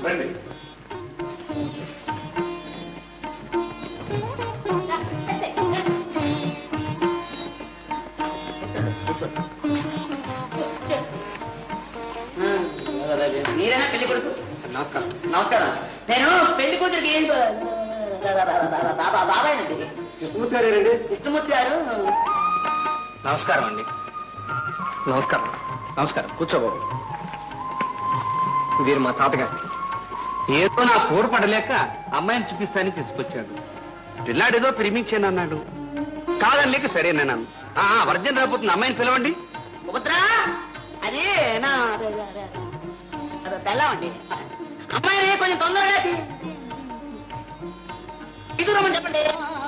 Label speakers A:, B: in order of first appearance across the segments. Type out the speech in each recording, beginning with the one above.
A: రండి
B: మీరేనా పెళ్లి కొడుకు
C: నమస్కారం
B: నమస్కారం నేను పెళ్లి కూతురికి ఏం బాబాయ్నండి
C: కృష్ణమూర్తి గారేనండి
B: కృష్ణమూర్తి గారు
C: నమస్కారం అండి నమస్కారం నమస్కారం కూర్చోబాబు వీరు మా తాతగారు
D: ఏదో నా కూర పడలేక అమ్మాయిని చూపిస్తానని తీసుకొచ్చాడు పిల్లాడేదో ప్రేమించానన్నాడు కాదని లేక సరేనన్నాను ఆ ఆ, వర్జన్ రాబోతున్న అమ్మాయిని పిలవండి
B: సుభద్రా అది నా అది తెల్లవండి అమ్మాయిని కొంచెం తొందరగా తీ- తీసుకురమ్మని చెప్పండి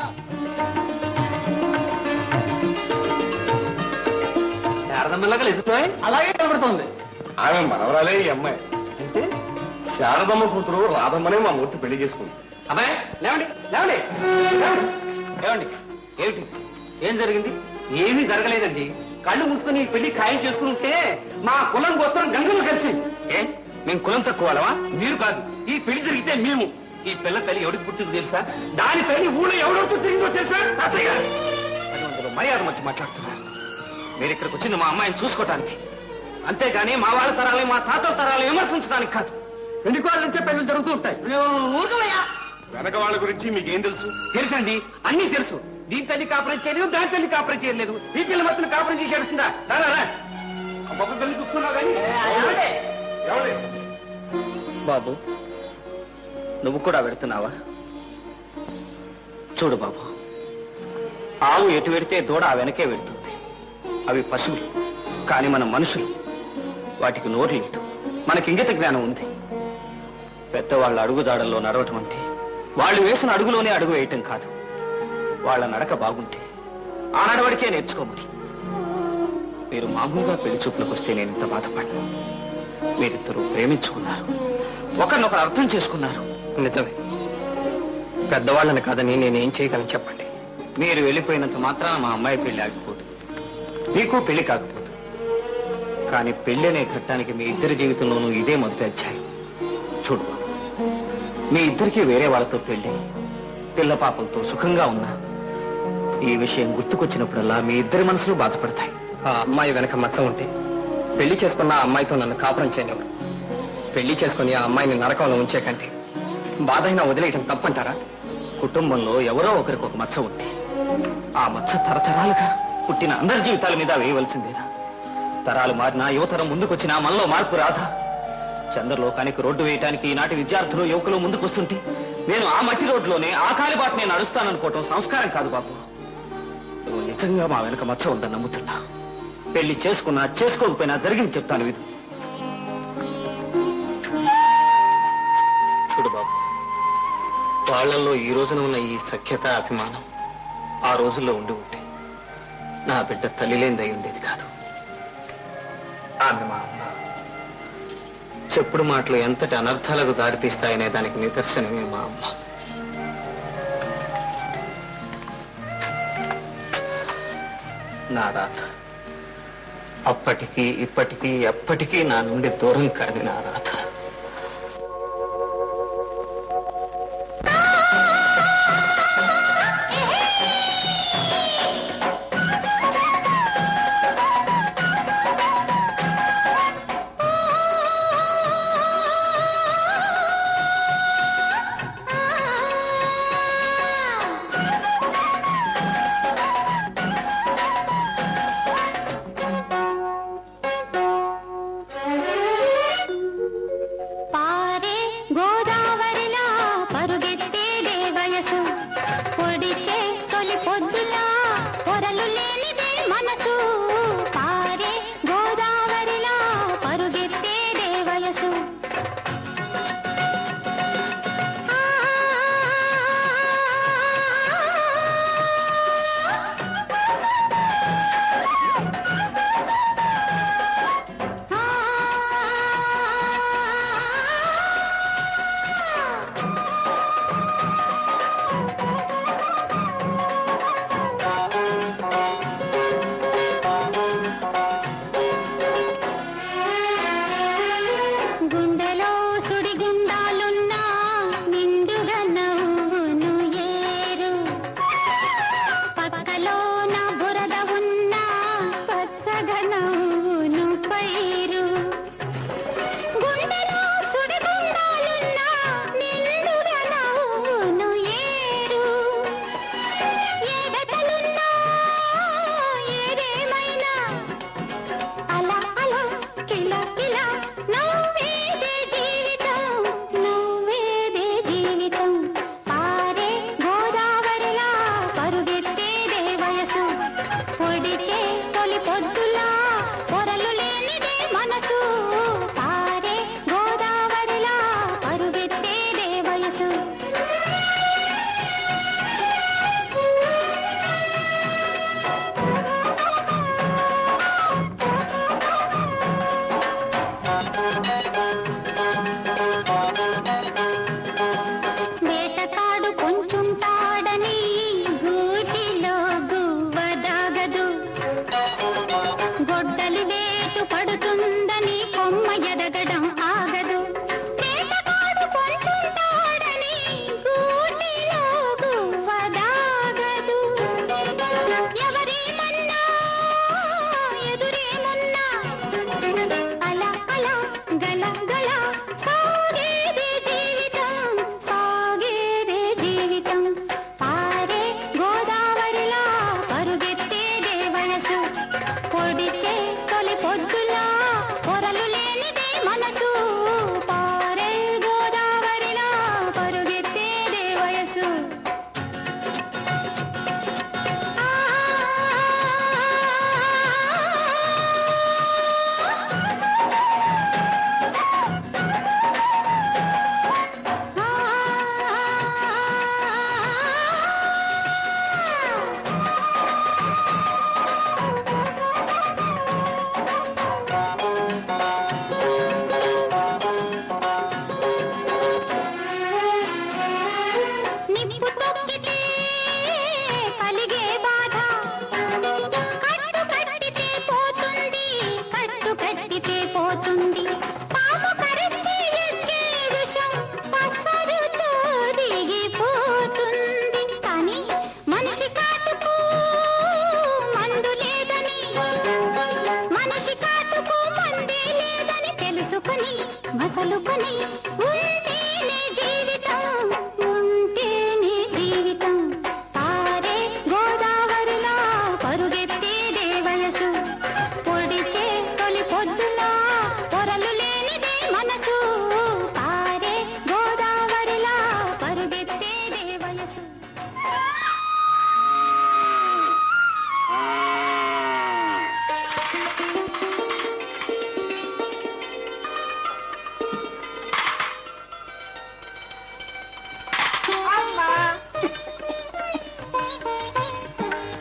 D: శారదమ్మలాగా ఎదుగుతాయి
C: అలాగే కనబడుతోంది
A: ఆమె మనవరాలే ఈ అమ్మాయి అంటే శారదమ్మ కూతురు రాధమ్మనే మా మూర్తి పెళ్లి చేసుకుంది
D: అమ్మాయి లేవండి లేవండి లేవండి. లేవండి ఏమిటి ఏం జరిగింది ఏమీ జరగలేదండి కళ్ళు మూసుకొని ఈ పెళ్లి ఖాయం చేసుకుని ఉంటే మా కులం గోత్రం గంగలు కలిసి ఏ మేము కులం తక్కువ వాళ్ళమా మీరు కాదు ఈ పెళ్లి జరిగితే మేము ఈ పిల్ల తల్లి ఎవడికి పుట్టిందో తెలుసా దాని తల్లి ఊళ్ళో ఎవడొచ్చు తిరిగిందో తెలుసా తాతయ్య గారు పది మందిలో మర్యాద మధ్య మాట్లాడుతున్నారు మీరు ఇక్కడికి వచ్చింది మా అమ్మాయిని చూసుకోవటానికి అంతేగాని మా వాళ్ళ తరాలని మా తాతల తరాలను విమర్శించడానికి కాదు పెళ్లి కోళ్ళ నుంచే పెళ్లి జరుగుతూ ఉంటాయి
B: ఊరుకోవయ్యా
A: వెనక వాళ్ళ గురించి మీకేం తెలుసు
D: తెలుసండి అన్నీ తెలుసు దీని తల్లి కాపురం చేయలేదు దాని తల్లి కాపురం చేయలేదు ఈ పిల్ల మొత్తం కాపురం చేసేస్తుందా రా రా అమ్మకు తల్లి చూస్తున్నావు కానీ
A: ఏమండి
D: బాబు నువ్వు కూడా వెళుతున్నావా చూడు బాబు ఆవు ఎటు వెడితే దూడ ఆ వెనకే వెళ్తుంది అవి పశువులు కానీ మనం మనుషులు వాటికి నోరు లేదు మనకి ఇంగిత జ్ఞానం ఉంది పెద్దవాళ్ళ అడుగుజాడల్లో నడవటం అంటే వాళ్ళు వేసిన అడుగులోనే అడుగు వేయటం కాదు వాళ్ళ నడక బాగుంటే ఆ నడవడికే నేర్చుకోమని మీరు మామూలుగా పెళ్లి చూపులకు వస్తే నేను ఇంత బాధపడ్డాను మీరిద్దరూ ప్రేమించుకున్నారు ఒకరినొకరు అర్థం చేసుకున్నారు
C: నిజమే పెద్దవాళ్ళని కాదని నేనేం చేయగలను చెప్పండి
D: మీరు వెళ్ళిపోయినంత మాత్రాన మా అమ్మాయి పెళ్లి ఆగిపోదు మీకు పెళ్లి కాకపోదు కానీ పెళ్లి అనే ఘట్టానికి మీ ఇద్దరి జీవితంలోనూ ఇదే మొదటి అధ్యాయం చూడు బాబు, మీ ఇద్దరికి వేరే వాళ్ళతో పెళ్లి పిల్ల పాపలతో సుఖంగా ఉన్నా ఈ విషయం గుర్తుకొచ్చినప్పుడల్లా మీ ఇద్దరి మనసులు బాధపడతాయి
C: ఆ అమ్మాయి వెనక మచ్చ ఉంటే పెళ్లి చేసుకున్న ఆ అమ్మాయితో నన్ను కాపురం చేయనివ్వరు పెళ్లి చేసుకుని ఆ అమ్మాయిని నరకంలో ఉంచే కంటే బాధైనా వదిలేయటం తప్పంటారా
D: కుటుంబంలో ఎవరో ఒకరికి ఒక మచ్చ ఉంటే ఆ మచ్చ తరతరాలుగా పుట్టిన అందరి జీవితాల మీద వేయవలసిందేనా తరాలు మారినా యువతరం ముందుకొచ్చినా మనలో మార్పు రాదా చంద్రలోకానికి రోడ్డు వేయటానికి ఈనాటి విద్యార్థులు యువకులు ముందుకొస్తుంటే నేను ఆ మట్టి రోడ్లోనే ఆ కాలిబాట నేను నడుస్తాననుకోవటం సంస్కారం కాదు బాబు నువ్వు నిజంగా మా వెనక మచ్చ ఉందని నమ్ముతున్నా పెళ్లి చేసుకున్నా చేసుకోకపోయినా జరిగింది చెప్తాను విధు చూడు బాబు వాళ్ళల్లో ఈ రోజున ఉన్న ఈ సఖ్యత అభిమానం ఆ రోజుల్లో ఉండి ఉంటే నా బిడ్డ తల్లి లేనిదై ఉండేది కాదు ఆమె మా అమ్మ చెప్పుడు మాటలు ఎంతటి అనర్థాలకు దారితీస్తాయనే దానికి నిదర్శనమే మా అమ్మ నా రాత అప్పటికి ఇప్పటికీ ఎప్పటికీ నా నుండి దూరం కాదు నా రాత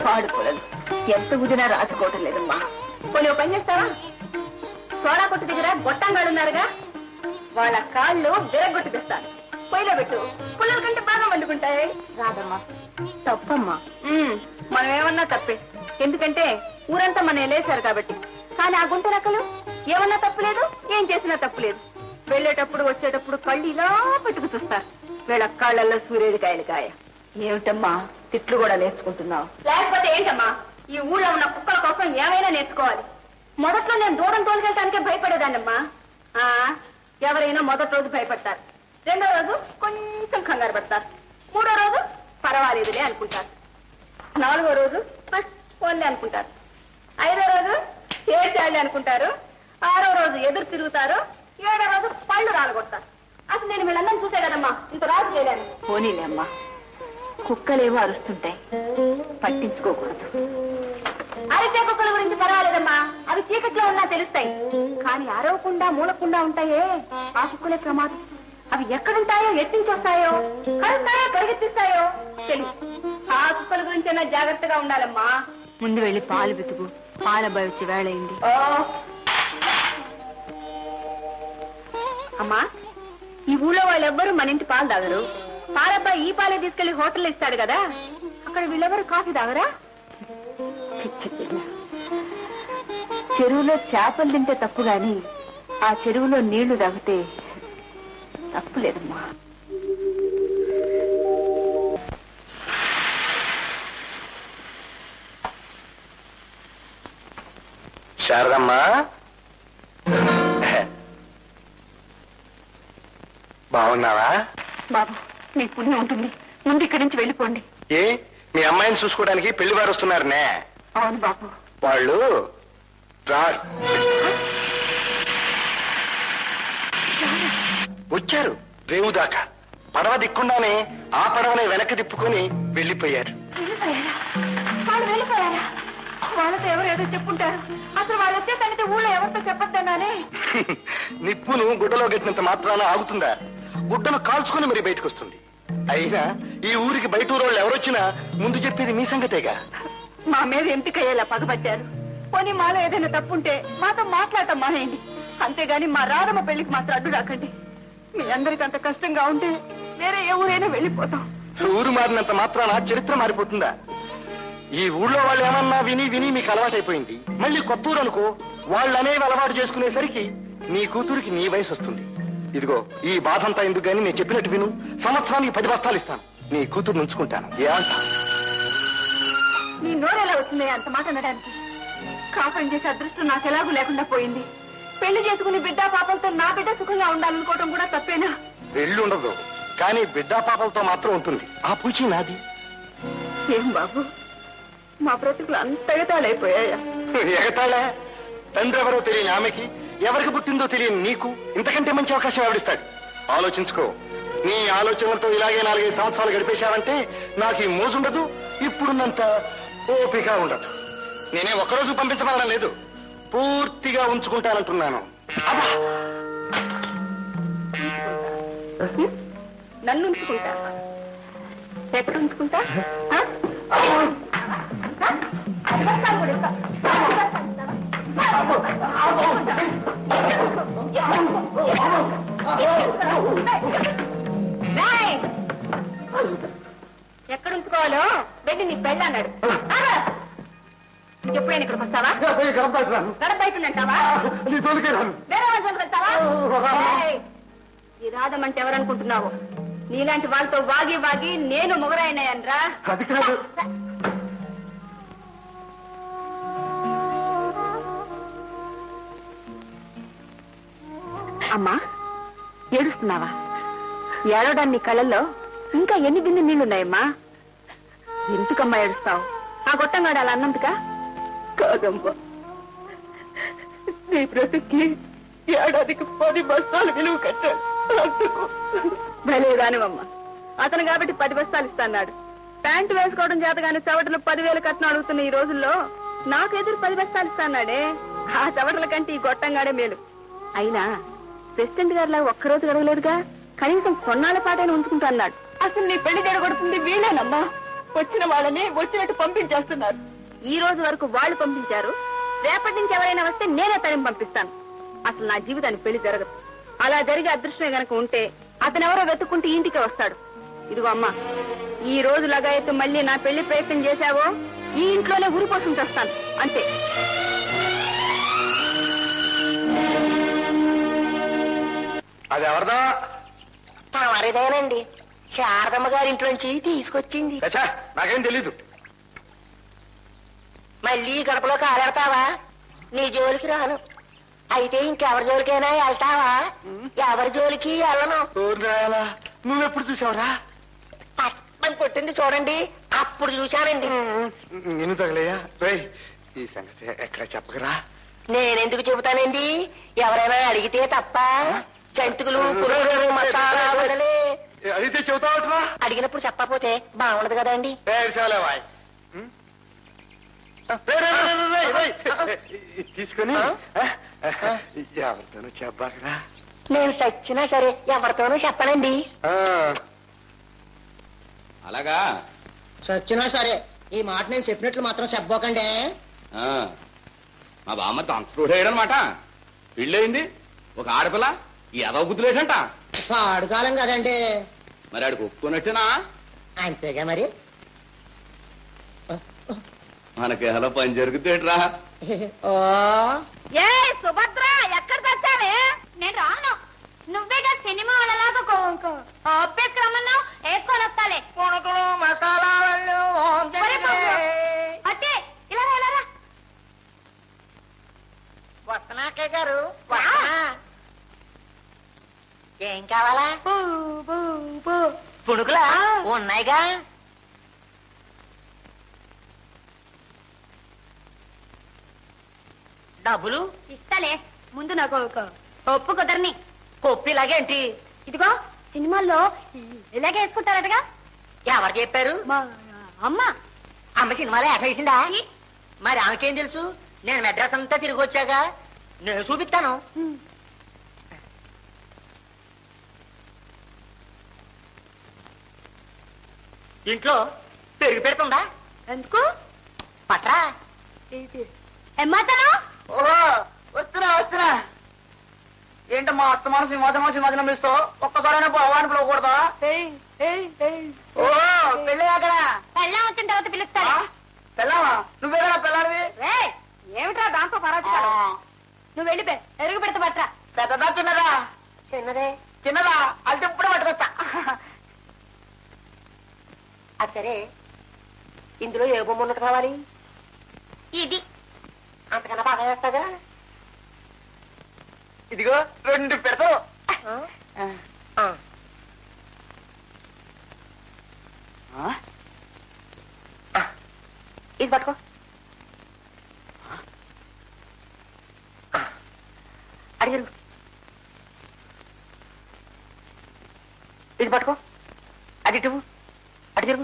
E: పాడు పొలలు ఎంత ఉదినా రాసుకోవటం లేదమ్మా పోనీ ఓ పని చేస్తావా సోడా కొట్టు దగ్గర గొట్టంగాడు ఉన్నారుగా వాళ్ళ కాళ్ళు విరగొట్టి తెస్తాను పొయ్యిలో పెట్టు పుల్లల కంటే బాగా వండుకుంటాయి రాదమ్మా తప్పమ్మా ఉమ్, మనం ఏమన్నా తప్పే ఎందుకంటే ఊరంతా మనం లేచారు కాబట్టి కానీ ఆ గుంట రక్కలు ఏమన్నా తప్పు లేదు ఏం చేసినా తప్పు లేదు వెళ్ళేటప్పుడు వచ్చేటప్పుడు కళ్ళు ఇలా పెట్టుకు చూస్తారు వీళ్ళ కాళ్ళల్లో సూర్యుడికాయలు కాయ ఏమిటమ్మా తిట్లు కూడా నేర్చుకుంటున్నావు లేకపోతే ఏంటమ్మా ఈ ఊళ్ళో ఉన్న కుక్కల కోసం ఏమైనా నేర్చుకోవాలి మొదట్లో నేను దూరం తోలుకెళ్ళటానికే భయపడేదాన్నమ్మా ఆ ఎవరైనా మొదటి రోజు భయపడతారు రెండో రోజు కొంచెం కంగారు పడతారు మూడో రోజు పర్వాలేదులే అనుకుంటారు నాలుగో రోజు ఫోన్లే అనుకుంటారు ఐదో రోజు ఏడ్చాలి అనుకుంటారు ఆరో రోజు ఎదురు తిరుగుతారు ఏడో రోజు పళ్ళు రాలగొడతారు అసలు నేను వీళ్ళందరినీ చూసే కదమ్మా ఇంత రాజు చేయలేను పోనీలే అమ్మా కుక్కలేవో అరుస్తుంటాయి పట్టించుకోకూడదు అరిసే కుక్కల గురించి పర్వాలేదమ్మా అవి చీకట్లో ఉన్నా తెలుస్తాయి కానీ అరవకుండా మూలకుండా ఉంటాయే ఆ కుక్కలే ప్రమాదం అవి ఎక్కడుంటాయో ఎట్టించి వస్తాయో కలుస్తాయో పరిగెత్తిస్తాయో తెలియదు ఆ కుక్కల గురించి జాగ్రత్తగా ఉండాలమ్మా ముందు వెళ్ళి పాలు వెతుకు పాల బయచి వేళయింది అమ్మా ఈ ఊళ్ళో వాళ్ళెవ్వరూ మన ఇంటి పాలు తాగరు పాలబ్బాయి ఈ పాలే తీసుకెళ్లి హోటల్లో ఇస్తాడు కదా అక్కడ వీళ్ళెవరు కాఫీ తాగరా చెరువులో చేపలు తింటే తప్పు గాని ఆ చెరువులో నీళ్లు తాగితే తప్పు లేదమ్మా
A: శారదమ్మా బాగున్నావా
E: బాబు మీ పుణ్యం ఉంటుంది ముందు ఇక్కడి నుంచి వెళ్ళిపోండి
A: ఏ మీ అమ్మాయిని చూసుకోవడానికి పెళ్లి వారు వస్తున్నారనే
E: అవును బాబు
A: వాళ్ళు రా వచ్చారు రేవు దాకా పడవ దిక్కుండానే ఆ పడవని వెనక్కి తిప్పుకొని వెళ్ళిపోయారు
E: వెళ్ళిపోయారా వాళ్ళు వెళ్ళిపోయారా వాళ్ళతో ఎవరు ఏదో చెప్పుంటారు అసలు వాళ్ళు వచ్చే సంగతి ఊళ్ళో ఎవరితో చెప్పొద్దన్నానే
A: నిప్పును గుడ్డలో గట్టినంత మాత్రాన ఆగుతుందా గుడ్డను కాల్చుకుని మరి బయటకు వస్తుంది అయినా ఈ ఊరికి బయట ఊరోళ్ళు ఎవరొచ్చినా ముందు చెప్పేది మీ సంగతేగా
E: మా మీద ఎంపికయ్యేలా పగబట్టారు పోనీ మాలో ఏదైనా తప్పుంటే మాతో మాట్లాడటం మానేయండి అంతేగాని మా రాధమ్మ పెళ్లికి మాత్రం అడ్డు రాకండి మీ అందరికి అంత కష్టంగా ఉంటే వేరే ఏ ఊరైనా వెళ్ళిపోతాం
A: ఊరు మారినంత మాత్రాన చరిత్ర మారిపోతుందా ఈ ఊళ్ళో వాళ్ళు ఏమన్నా విని విని మీకు అలవాటైపోయింది మళ్ళీ కొత్త ఊరు అనుకో వాళ్ళు అనేవి అలవాటు చేసుకునేసరికి నీ కూతురికి నీ వయసు వస్తుంది ఇదిగో ఈ బాధ అంతా ఎందుకు గాని నేను చెప్పినట్టు విను సంవత్సరానికి పది బస్తాలు ఇస్తాను నీ కూతురు ఉంచుకుంటాను ఏమంటా
E: నీ నోరెలా వచ్చింది అంత మాట అనడానికి కాపురం చేసే అదృష్టం నాకు ఎలాగూ లేకుండా పోయింది పెళ్లి చేసుకుని బిడ్డ పాపలతో నా బిడ్డ సుఖంగా ఉండాలనుకోవడం కూడా తప్పేనా
A: వెళ్ళి ఉండదు కానీ బిడ్డా పాపలతో మాత్రం ఉంటుంది ఆ పూచి నాది
E: ఏం బాబు మా బ్రతుకులు అంత ఎగతాళైపోయాయా
A: ఎగతాళే తండ్రి ఎవరో తెలియని ఆమెకి ఎవరికి పుట్టిందో తెలియని నీకు ఇంతకంటే మంచి అవకాశం ఎవరిస్తాడు ఆలోచించుకో నీ ఆలోచనలతో ఇలాగే నాలుగైదు సంవత్సరాలు గడిపేశావంటే నాకు ఈ మోజుండదు ఇప్పుడున్నంత ఓపిక ఉండదు నేనే ఒక్కరోజు పంపించమనడం లేదు పూర్తిగా ఉంచుకుంటానంటున్నాను అబ్బా
E: నన్ను ఉంచుకుంటా ఎక్కడ ఉంచుకుంటా ఆ? ఆ? అబద్ధాలు కూడా ఇస్తా. రేయ్! ఎక్కడ ఉంచుకోవాలో వెళ్ళి నీ పెళ్ళి అన్నాడు ఆగా! ఇంకెప్పుడైనా ఇక్కడికి వస్తావా గడప బయటంటావా వేరే వాళ్ళ వెళ్తావా ఏయ్! ఈ రాధమంటే ఎవరనుకుంటున్నావు నీలాంటి వాళ్ళతో వాగి వాగి నేను మొగరాయనరా
A: అది కాదు
E: అమ్మా ఏడుస్తున్నావా ఏడవడాన్ని నీ కళ్ళల్లో ఇంకా ఎన్ని బిందు నీళ్లున్నాయమ్మా ఎందుకమ్మా ఏడుస్తావు ఆ గొట్టంగాడు అలా అన్నందుకా కాదమ్మా నీ బ్రతుక్కి ఏడాదికి పది బస్తాలు విలువ కట్టాడు భలేదానివమ్మా అతను కాబట్టి పది బస్తాలు ఇస్తాన్నాడు ప్యాంటు వేసుకోవడం చేత కానీ చవటలు పదివేలు కట్నం అడుగుతున్న ఈ రోజుల్లో నాకు ఎదురు పది బస్తాలు ఇస్తాన్నాడే ఆ చవటల కంటే ఈ గొట్టంగాడే మేలు అయినా ప్రెసిడెంట్ గారిలా ఒక్కరోజు గడవలేదుగా కనీసం కొన్నాళ్ళ పాటైనా ఉంచుకుంటా అన్నాడు అసలు నీ పెళ్లి జడగొడుతుంది వీళ్ళేనమ్మా వచ్చిన వాళ్ళని వచ్చినట్టు పంపించేస్తున్నారు ఈ రోజు వరకు వాళ్ళు పంపించారు రేపటి నుంచి ఎవరైనా వస్తే నేనే తనని పంపిస్తాను అసలు నా జీవితానికి పెళ్లి జరగదు అలా జరిగే అదృష్టమే గనక ఉంటే అతను ఎవరో వెతుక్కుంటూ ఇంటికి వస్తాడు ఇదిగో అమ్మా ఈ రోజు లగాయత్తు మళ్ళీ నా పెళ్లి ప్రయత్నం చేశావో ఈ ఇంట్లోనే ఉరిపోసం చేస్తాను అంతే
A: అది ఎవరిదా
B: మరిదేనండి శారదమ్మ గారి ఇంట్లోంచి తీసుకొచ్చింది
A: చచ్చా నాకేం తెలీదు
B: మళ్ళీ గడపలో కాలెడతావా నీ జోలికి రాను అయితే ఇంకెవరి జోలికైనా వెళ్తావా ఎవరి జోలికి వెళ్ళను
A: ఓర్నాయలా, నువ్వెప్పుడు చూసావురా
B: పట్టం కొట్టింది చూడండి అప్పుడు చూశానండి
A: నిన్ను తగలేయా రేయ్ ఈ సంగతి ఎక్కడ చెప్పగరా
B: నేనెందుకు చెబుతానండి ఎవరైనా అడిగితే తప్ప జంతుకులు పురుగులు మసాలా వడలే
A: అయితే చెబుతావట్రా
B: అడిగినప్పుడు చెప్పకపోతే బాగుండదు కదండి
A: చాలేవాయ్ తీసుకొని ఎవరితోనూ చెప్పాకరా
B: నేను సచ్చినా సరే ఎవరితోనూ చెప్పనండి
D: అలాగా
B: సచ్చినా సరే ఈ మాట నేను చెప్పినట్లు మాత్రం చెప్పబోకండి
D: ఆ, మా బామ్మ తంత్రుడు అనమాట పెళ్ళయింది ఒక ఆడపిల్ల ఈ ఎదవ బుద్ధులేటంట
B: పాడుకాలం కదండి
D: మరి ఆడికి ఒప్పుకున్నట్టేనా
B: అంతేగా మరి
D: మనకి ఎలా పని జరుగుతేట్రా
B: ఓ
E: ఏ సుభద్ర ఎక్కడ తెచ్చావే నేను రాను నువ్వేగా సినిమా వాళ్ళలాగా అప్పేసుకురమ్మన్నావు వేసుకొని వస్తాలే
B: పుణుకులు మసాలాలు
E: అట్టే ఇలా రా, ఇలా రా.
B: వస్తున్నా అక్కయ్య గారు వస్తున్నా. ఏం కావాలా పుణుకులా ఉన్నాయిగా డబ్బులు
E: ఇస్తాలే ముందు నాకు ఒక ఒప్పు కుదరని
B: కొప్పు ఇలాగేంటి
E: ఇదిగో సినిమాల్లో ఇలాగే వేసుకుంటారటగా
B: ఎవరు చెప్పారు
E: మా అమ్మ
B: అమ్మ సినిమాలో ఎట వేసిందా మరి ఆమెకేం తెలుసు నేను మెడ్రాస్ అంతా తిరిగి వచ్చాక నేను చూపిస్తాను ఇంట్లో పెరుగు పెడుతుందా
E: ఎందుకు
B: పట్రా
E: ఎమ్మాతను
B: ఓహో వస్తున్నా వస్తున్నా ఏంటి మా అత్త మనసు సింహాసనం సింహాసనం పిలుస్తూ ఒక్కసారైనా బావాని పిలవకూడదా ఓ పెళ్ళి అక్కడ
E: పెళ్ళం వచ్చిన తర్వాత పిలుస్తాను
B: పెళ్ళావా నువ్వే కదా పెళ్ళాడివి
E: ఏమిట్రా దాంతో పరాజకాలం నువ్వు వెళ్ళిపో ఎరుగు పెడతా పట్రా
B: పెద్దదా చిన్నదా
E: చిన్నదే
B: చిన్నదా అది ఎప్పుడు పట్టుకొస్తా అది సరే ఇందులో ఏ బొమ్మ ఉన్నట్టు కావాలి
E: ఇది
B: అంతకన్నా బాగా వేస్తాగా ఇదిగో రెండు పెడతావు ఇది పట్టుకో అడిగారు ఇది పట్టుకో అది ఇటు అటు తిరుగు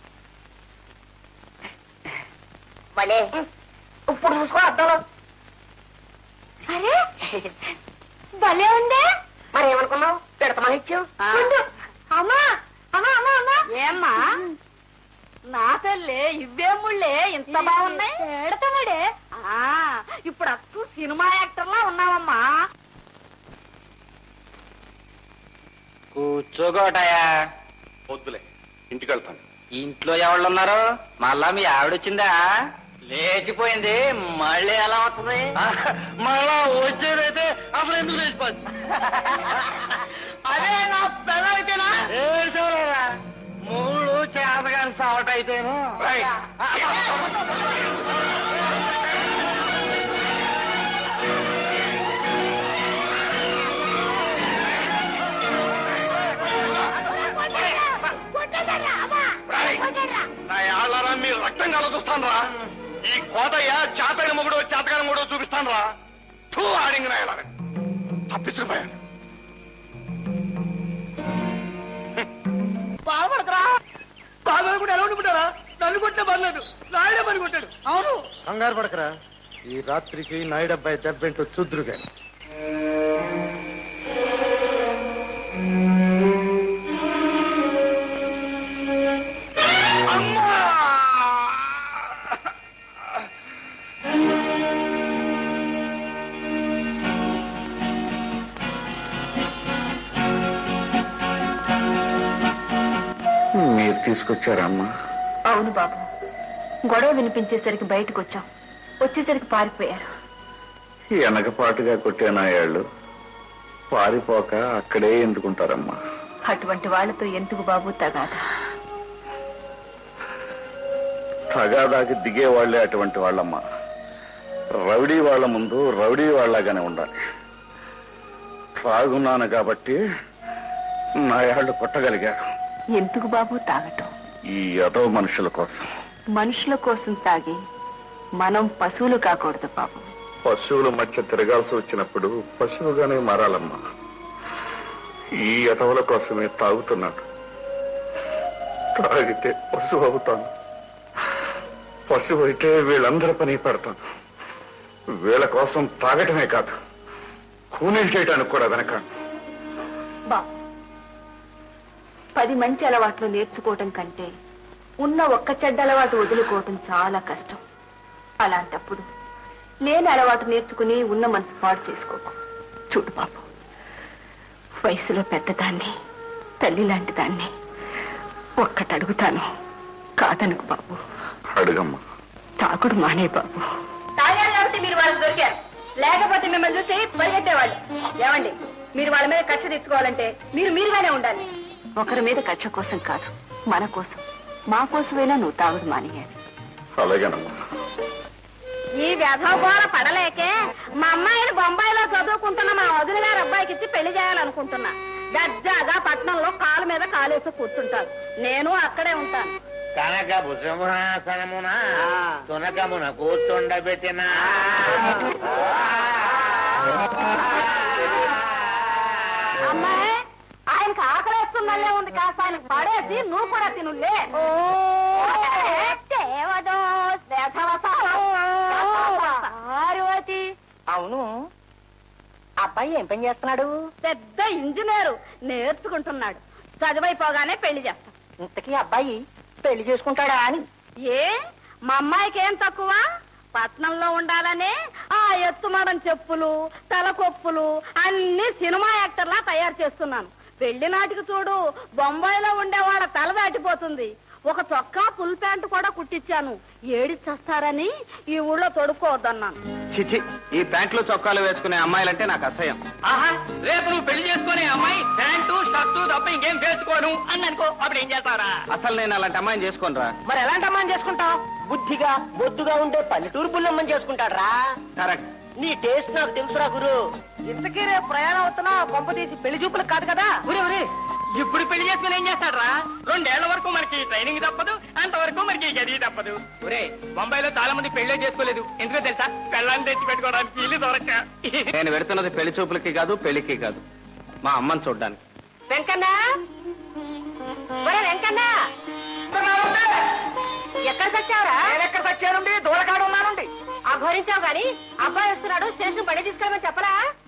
B: భలే ఇప్పుడు చూసుకో అద్దంలో
E: అరే భలే ఉందే
B: మరి ఏమనుకున్నావు పెడతామని ఇచ్చావు
E: ఉండు. అమ్మా అమ్మా అమ్మా అమ్మా ఏమ్మా నా తల్లి ఇవే ముళ్ళే ఇంత బాగున్నాయి పెడతాముడే ఆ ఇప్పుడు అచ్చు సినిమా యాక్టర్లా ఉన్నావమ్మా
D: కూర్చోగోటయా
A: వద్దులే ఇంటికి వెళ్తాను
D: ఇంట్లో ఎవళ్ళు ఉన్నారు మళ్ళా మీ ఆవిడొచ్చిందా లేచిపోయింది మళ్ళీ ఎలా వస్తుంది
A: మళ్ళా వచ్చేదైతే అసలు ఎందుకు లేచిపోద్ది
D: అదే నా పిల్లలైతేనా మూడు చేతగాని సావట అయితేను
A: రేయ్, రేయ్, నా యాళ్ళరా మీరు రక్తం కలదొస్తాను రా ఈ కోటయ్య చేతగ మొగుడు చేతగల మొగుడు చూపిస్తాను రా టూ ఆడింగ్ నాయలా తప్పించుకుపోయాను
B: బాగుపడకరా బాగా కూడా ఎలా ఉండిపోతారా నన్ను కొట్టే పర్లేదు నాయుడే పని కొట్టాడు అవును
A: కంగారు పడకరా ఈ రాత్రికి నాయుడబ్బాయి దెబ్బేంటో చూద్దురుగా అమ్మా తీసుకొచ్చారా అమ్మా
E: అవును బాబు గొడవ వినిపించేసరికి బయటకు వచ్చాం వచ్చేసరికి పారిపోయారు
A: వెనకపాటుగా కొట్టానాయాళ్ళు పారిపోక అక్కడే ఎందుకుంటారమ్మా
E: అటువంటి వాళ్ళతో ఎందుకు బాబు తగాదా
A: తగాదాకి దిగే వాళ్ళే అటువంటి వాళ్ళమ్మా రౌడీ వాళ్ళ ముందు రౌడీ వాళ్ళగానే ఉండాలి తాగున్నాను కాబట్టి నాయాళ్ళు కొట్టగలిగారు
E: ఎందుకు బాబు తాగటం
A: ఈ అదో మనుషుల కోసం
E: మనుషుల కోసం తాగి మనం పశువులు కాకూడదు బాబు
A: పశువుల మధ్య తిరగాల్సి వచ్చినప్పుడు పశువుగానే మారాలమ్మా ఈ ఎతవుల కోసమే తాగుతున్నాడు తాగితే పశువు అవుతాను పశువు అయితే వీళ్ళందరి పని పెడతాను వీళ్ళ కోసం తాగటమే కాదు కూనీలు చేయడానికి కూడా వెనక
E: బాబు పది మంచి అలవాట్లు నేర్చుకోవటం కంటే ఉన్న ఒక్క చెడ్డ అలవాటు వదులుకోవటం చాలా కష్టం అలాంటప్పుడు లేని అలవాటు నేర్చుకుని ఉన్న మనసు పాడు చేసుకోకు చూడు బాబు వయసులో పెద్దదాన్ని తల్లి లాంటి దాన్ని ఒక్కటి అడుగుతాను కాదనుకు బాబు
A: అడుగమ్మా
E: తాగుడు మానే బాబు తాగారు కాబట్టి మీరు వాళ్ళకి దొరికారు లేకపోతే మిమ్మల్ని చూసి పరిగెత్తేవాళ్ళు ఏమండి మీరు వాళ్ళ మీద కక్ష తెచ్చుకోవాలంటే మీరు మీరుగానే ఉండాలి ఒకరి మీద కక్ష కోసం కాదు మన కోసం మా కోసమైనా నువ్వు తాగుడు మానేయాలి
A: అలాగేనమ్మా
E: ఈ వ్యధోగోళ పడలేకే మా అమ్మాయిని బొంబాయిలో చదువుకుంటున్న మా వదిన గారు అబ్బాయికి ఇచ్చి పెళ్లి చేయాలనుకుంటున్నా దర్జాగా పట్నంలో కాలు మీద కాలేసి కూర్చుంటారు నేను అక్కడే ఉంటాను
F: కనక భుజమునాసనమున తునకమున కూర్చుండబెట్టిన
E: అమ్మాయి ఆయనకి ఆకలేస్తుందల్లే ఉంది కాస్త ఆయనకు పడేసి నువ్వు కూడా తినులే పార్వతి
B: అవును అబ్బాయి ఏం పని చేస్తున్నాడు
E: పెద్ద ఇంజనీరు నేర్చుకుంటున్నాడు చదువైపోగానే పెళ్లి చేస్తాం
B: ఇంతకీ అబ్బాయి పెళ్లి చేసుకుంటాడా అని
E: ఏ మా అమ్మాయికి ఏం తక్కువ పట్నంలో ఉండాలనే ఆ ఎత్తుమడం చెప్పులు తలకొప్పులు అన్ని సినిమా యాక్టర్లా తయారు చేస్తున్నాను పెళ్లి నాటికి చూడు బొంబాయిలో ఉండే వాళ్ళ తల దాటిపోతుంది ఒక చొక్కా ఫుల్ ప్యాంటు కూడా కుట్టించాను ఏడిచేస్తారని ఈ ఊళ్ళో తొడుక్కోవద్దన్నాను
D: చిచి ఈ ప్యాంట్లు చొక్కాలు వేసుకునే అమ్మాయిలంటే నాకు అసహ్యం ఆహా రేపు నువ్వు పెళ్లి చేసుకునే అమ్మాయి ప్యాంటు షర్టు తప్ప ఇంకేం వేసుకోను అని అనుకో అప్పుడు ఏం చేస్తారా అసలు నేను అలాంటి అమ్మాయిని చేసుకోనరా
B: మరి ఎలాంటి అమ్మాయిని చేసుకుంటావు బుద్ధిగా బొద్దుగా ఉండే పల్లెటూరు బుల్లమ్మని చేసుకుంటాడ్రా
D: కరెక్ట్
B: నీ టేస్ట్ నాకు తెలుసురా గురు ఇంతకీ రేపు ప్రయాణం అవుతున్నా కొంప తీసి పెళ్లి చూపులకు కాదు కదా
D: ఒరే ఒరే ఇప్పుడు పెళ్లి చేసుకుని ఏం చేస్తాడ్రా రెండేళ్ల వరకు మనకి ట్రైనింగ్ తప్పదు అంతవరకు మనకి గది తప్పదు ఒరే బొంబాయిలో చాలా మంది పెళ్లే చేసుకోలేదు ఎందుకో తెలుసా పెళ్ళాన్ని తెచ్చి పెట్టుకోవడానికి ఇల్లు దొరక నేను పెడుతున్నది పెళ్లి చూపులకి కాదు పెళ్లికి కాదు మా అమ్మని చూడ్డానికి
E: వెంకన్న ఒరే వెంకన్న ఎక్కడ చచ్చావురా
B: ఎక్కడ వచ్చానండి దూరకాడ ఉన్నానండి
E: ఆ ఘోరించావు గాని అబ్బాయి వస్తున్నాడు స్టేషన్ పడి తీసుకెళ్ళమని చెప్పరా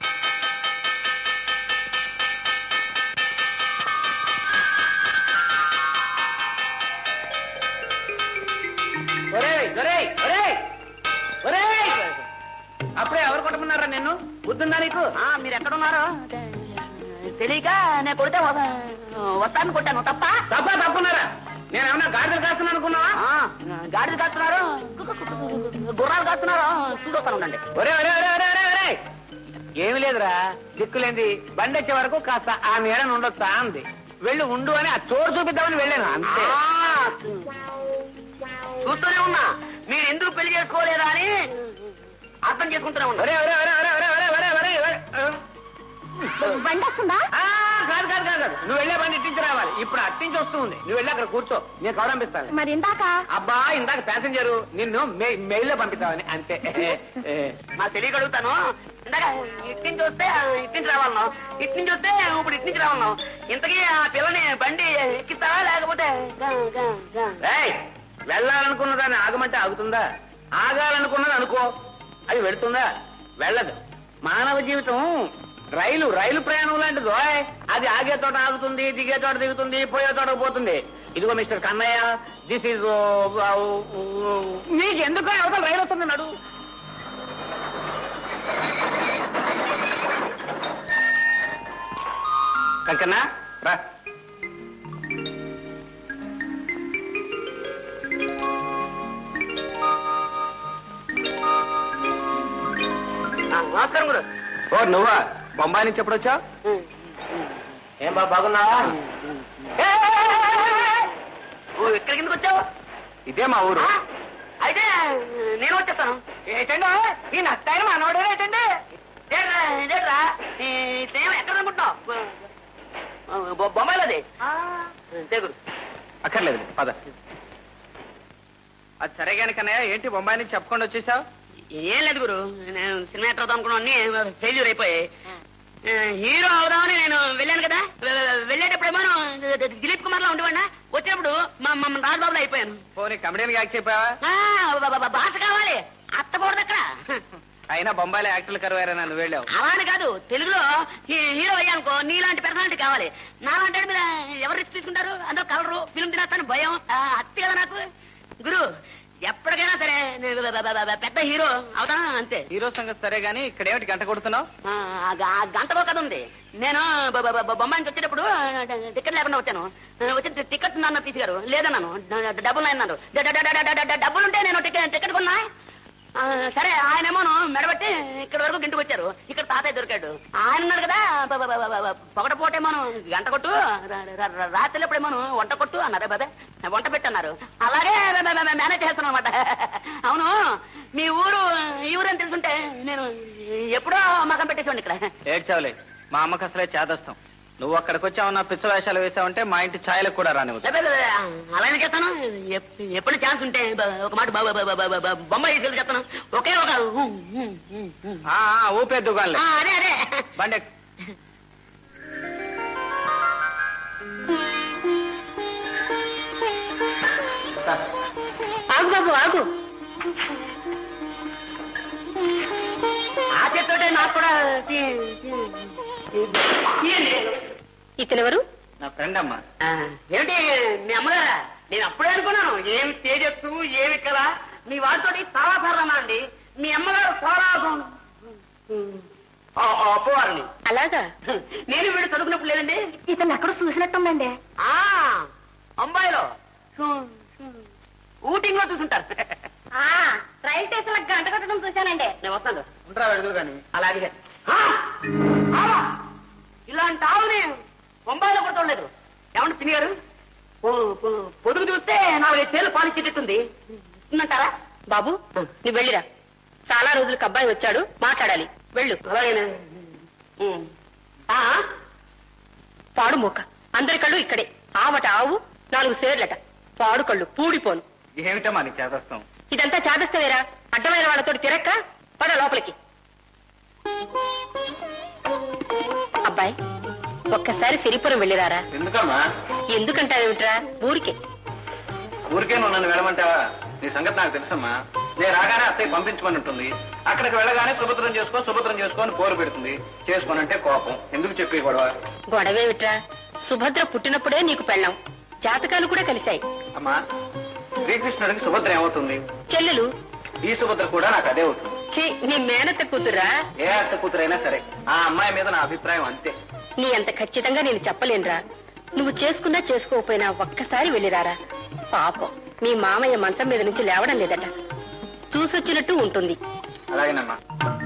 D: ఒరేయ్ ఒరేయ్ ఒరేయ్ ఒరేయ్ అప్పుడే ఎవరు కొట్టమన్నారా నిన్ను బుద్ధుందా నీకు
B: ఆ, మీరు ఎక్కడున్నారో తెలియక నేను కొడితే వస్తా- వస్తాను కొట్టాను తప్ప
D: తప్ప తప్పున్నారా నేను ఏమన్నా గాడిదలు కాస్తున్నాను అనుకున్నావా
B: ఆ, గాడిలు కాస్తున్నారు గుర్రాలు కాస్తున్నారు చూడొస్తాను ఉండండి
D: ఒరే ఒరే ఒరే ఒరే ఒరే ఒరే ఏమి లేదురా దిక్కులేంది బండి వచ్చే వరకు కాస్త ఆ నీడని ఉండొచ్చా అంది వెళ్ళి ఉండు అని ఆ చోరు చూపిద్దామని వెళ్ళాను అంతే
B: ఆ, చూస్తూనే ఉన్నా మీరు ఎందుకు పెళ్లి చేసుకోలేదా అని అర్థం చేసుకుంటూనే ఉన్నా
D: ఒరే ఒరే ఒరే ఒరే ఒరే ఒరే ఒరే ఒరే ఒరే
E: బండి వస్తుందా
D: ఆ, కాదు కాదు కాదు కాదు. నువ్వు వెళ్ళే బండి ఇట్టించి రావాలి ఇప్పుడు అట్టించి వస్తుంది నువ్వు వెళ్ళి అక్కడ కూర్చో నేను కవరంపిస్తాను
E: మరి ఇందాక
D: అబ్బా ఇందాక ప్యాసింజర్ నిన్ను మె- మెయిల్లో పంపిస్తావని అంతే ఏ,
B: నాకు తెలియగలుగుతాను ఇందాక ఇట్నుంచి వస్తే ఇట్నుంచి రావాలను ఇట్నుంచి వస్తే ఇప్పుడు ఇట్నుంచి రావాలను ఇంతకీ ఆ పిల్లని బండి ఎక్కిస్తావా లేకపోతే
D: ఏయ్, వెళ్ళాలనుకున్న దాన్ని ఆగమంటే ఆగుతుందా ఆగాలనుకున్నది అనుకో అది వెళుతుందా వెళ్ళదు మానవ జీవితం రైలు రైలు ప్రయాణం లాంటిది ఓయ్. అది ఆగే చోట ఆగుతుంది దిగే చోట దిగుతుంది పోయే చోట పోతుంది ఇదిగో మిస్టర్ కన్నయ్య దిస్ ఈజ్ నీకు ఎందుకో అవతల రైలు వస్తుంది నడు కంకన్నా రా
B: నమస్కారం గురు
C: ఓ నువ్వా బొంబాయి నుంచి ఎప్పుడు వచ్చా
B: ఏం బాబు బాగున్నావా ఓ ఎక్కడికి ఎందుకు వచ్చావు
C: ఇదే మా ఊరు
B: ఆ? అయితే నేను వచ్చేస్తాను ఏంటండి ఈ నష్టాయన మనోడే ఏంటండి ఇదేట్రా, ఇదేట్రా? ఈ సేమ్ ఎక్కడ అనుకుంటున్నావు బొ- బొంబాయిలోది అంతే గురు
C: అక్కర్లేదు పద అది సరే గాని కన్నయ్య ఏంటి బొంబాయి నుంచి చెప్పకుండా వచ్చేసావు
B: ఏం లేదు గురు నేను సినిమా యాక్టర్ అవుదాం అనుకున్నా అన్ని ఫెయిల్యూర్ అయిపోయాయి ఆ, హీరో అవుదామని నేను వెళ్ళాను కదా వె- వె- వెళ్ళేటప్పుడేమో దిలీప్ కుమార్ లో ఉండేవాడినా వచ్చినప్పుడు మా మా రాజబాబులో అయిపోయాను
C: పోనీ కమెడియన్ యాక్ట్ చెప్పావా
B: ఆ, బ- బ- బ- భాష కావాలి అత్తకూడదు అక్కడ
C: అయినా బొంబాయిలో యాక్టర్లు కరువారని నువ్వు వెళ్ళావు
B: అలా అని కాదు తెలుగులో హీ- హీరో అయ్యానుకో నీలాంటి పర్సనాలిటీ కావాలి నాలాంటి వాడి మీద ఎవరు రిస్క్ తీసుకుంటారు అందరూ కలరు ఫిల్మ్ తినేస్తాను భయం ఆ, అత్తి కదా నాకు గురు ఎప్పటికైనా సరే నేను బ- బ- బ- పెద్ద హీరో అవుతా అంతే
C: హీరో సంగతి సరే గానీ ఇక్కడ ఏమిటి గంట కొడుతున్నావు
B: ఆ, ఆ గ- ఆ గంటకో కథ ఉంది నేను బ- బ- బ- బొంబాయి నుంచి వచ్చేటప్పుడు టికెట్ లేకుండా వచ్చాను ఆ, వచ్చి టికెట్ నాన్న తీసుగారు లేదన్నాను డ- డ- డబ్బులు అన్నారు డబ్బులుంటే నేను టికెట్ టికెట్ కొన్నా ఆ, సరే ఆయనేమో మెడబట్టి ఇక్కడ వరకు ఇంటికి వచ్చారు ఇక్కడ తాతయ్య దొరికాడు ఆయన ఉన్నారు కదా బ- బ- బ- బ- బ- పొగటపోటేమో గంట కొట్టు ర- ర- ర- రాత్రి ఎప్పుడేమో వంట కొట్టు అన్నారు బాబే వంట పెట్టన్నారు అలాగే మ- మ- మ- మేనేజ్ చేస్తున్నాను అనమాట అవును మీ ఊరు ఈ ఊరు అని తెలుసుంటే నేను ఎప్పుడో మగం పెట్టేసుకోండి ఇక్కడ
C: ఏడ్చావులే మా అమ్మకి అసలే చేదస్తాం నువ్వు అక్కడికి వచ్చావన్నా పిచ్చ వేషాలు వేసావంటే మా ఇంటి ఛాయలకు కూడా రానివ్వదు
B: లే, లే, లే, అలానే చేస్తాను ఎప్- ఎప్పుడు ఛాన్స్ ఉంటే బ- ఒక మాట బ- బ- బ- బ- బ- బొంబాయి తీసుకెళ్ళి చెప్తాను ఒకే ఒక ఊ, ఊ, ఊ, ఊ.
C: ఆ, ఆ, ఊపేద్దు గానిలే
B: ఆ, అదే అదే
C: బండి
E: ఆగు బాబు ఆగు
B: ఆ చేతితోటే నాకు కూడా తీ- తీ- తీ- తీయండి.
E: ఇతనెవరు
C: నా ఫ్రెండ్ అమ్మా
B: ఆ, ఏమిటి మీ అమ్మగారా నేను అప్పుడే అనుకున్నాను ఏమి తేజస్సు ఏమి కదా మీ వాడితోటి చాలా సార్లు అండి మీ అమ్మగారు చాలా అప్పవారిని
E: అలాగా
B: నేను వీడు చదువుకున్నప్పుడు లేదండి
E: ఇతను ఎక్కడ చూసినట్టుందండి
B: ఆ అమ్మాయిలో ఊటింగ్ లో చూసుంటారు
E: రైలు స్టేషన్ లో గంట కట్టడం చూశానండి
B: నేను వస్తాను
C: ఉంటారా వెళ్దు కానీ
B: అలాగే ఆ! ఆవా! ఇలాంటి ఆవుని బొంబాయిలో కూడా చూడలేదు ఏమంటే తిని గారు పొ- పొ- పొదుగు చూస్తే నాలుగైదు తేలు పాలిచ్చేటట్టుంది ఇస్తుందంటారా
E: బాబు నువ్వు వెళ్ళిరా చాలా రోజులకు అబ్బాయి వచ్చాడు మాట్లాడాలి వెళ్ళు
B: అలాగేనే ఉం. ఆ?
E: పాడు మూక అందరి కళ్ళు ఇక్కడే ఆవట ఆవు నాలుగు సేర్లట పాడు కళ్ళు పూడిపోను
C: ఏమిటమ్మా నీకు చేదస్తాం
E: ఇదంతా చాదస్తవేరా అడ్డమైన వాళ్ళతో తిరక్క పద లోపలికి అబ్బాయి ఒక్కసారి సిరిపురం వెళ్ళిరారా
C: ఎందుకమ్మా
E: ఎందుకంటావేమిట్రా ఊరికే
C: ఊరికే నువ్వు నన్ను వెళ్ళమంటావా నీ సంగతి నాకు తెలుసమ్మా నేను రాగానే అత్తయ్య పంపించమని ఉంటుంది అక్కడికి వెళ్ళగానే సుభద్రం చేసుకో సుభద్రం చేసుకో అని కోరు పెడుతుంది చేసుకోనంటే కోపం ఎందుకు చెప్పి గొడవ
E: గొడవేమిట్రా సుభద్ర పుట్టినప్పుడే నీకు పెళ్ళాం జాతకాలు కూడా కలిశాయి
C: అమ్మా శ్రీకృష్ణుడికి సుభద్ర ఏమవుతుంది
E: చెల్లెలు
C: ఈ సుభద్ర కూడా నాకు అదే అవుతుంది
E: ఛీ నీ మేనత్త కూతురా
C: ఏ అత్త కూతురైనా సరే ఆ అమ్మాయి మీద నా అభిప్రాయం అంతే
E: నీ అంత ఖచ్చితంగా నేను చెప్పలేనురా నువ్వు చేసుకున్నా చేసుకోకపోయినా ఒక్కసారి వెళ్ళిరారా పాపం మీ మామయ్య మంచం మీద నుంచి లేవడం లేదట చూసొచ్చినట్టు ఉంటుంది
C: అలాగేనమ్మా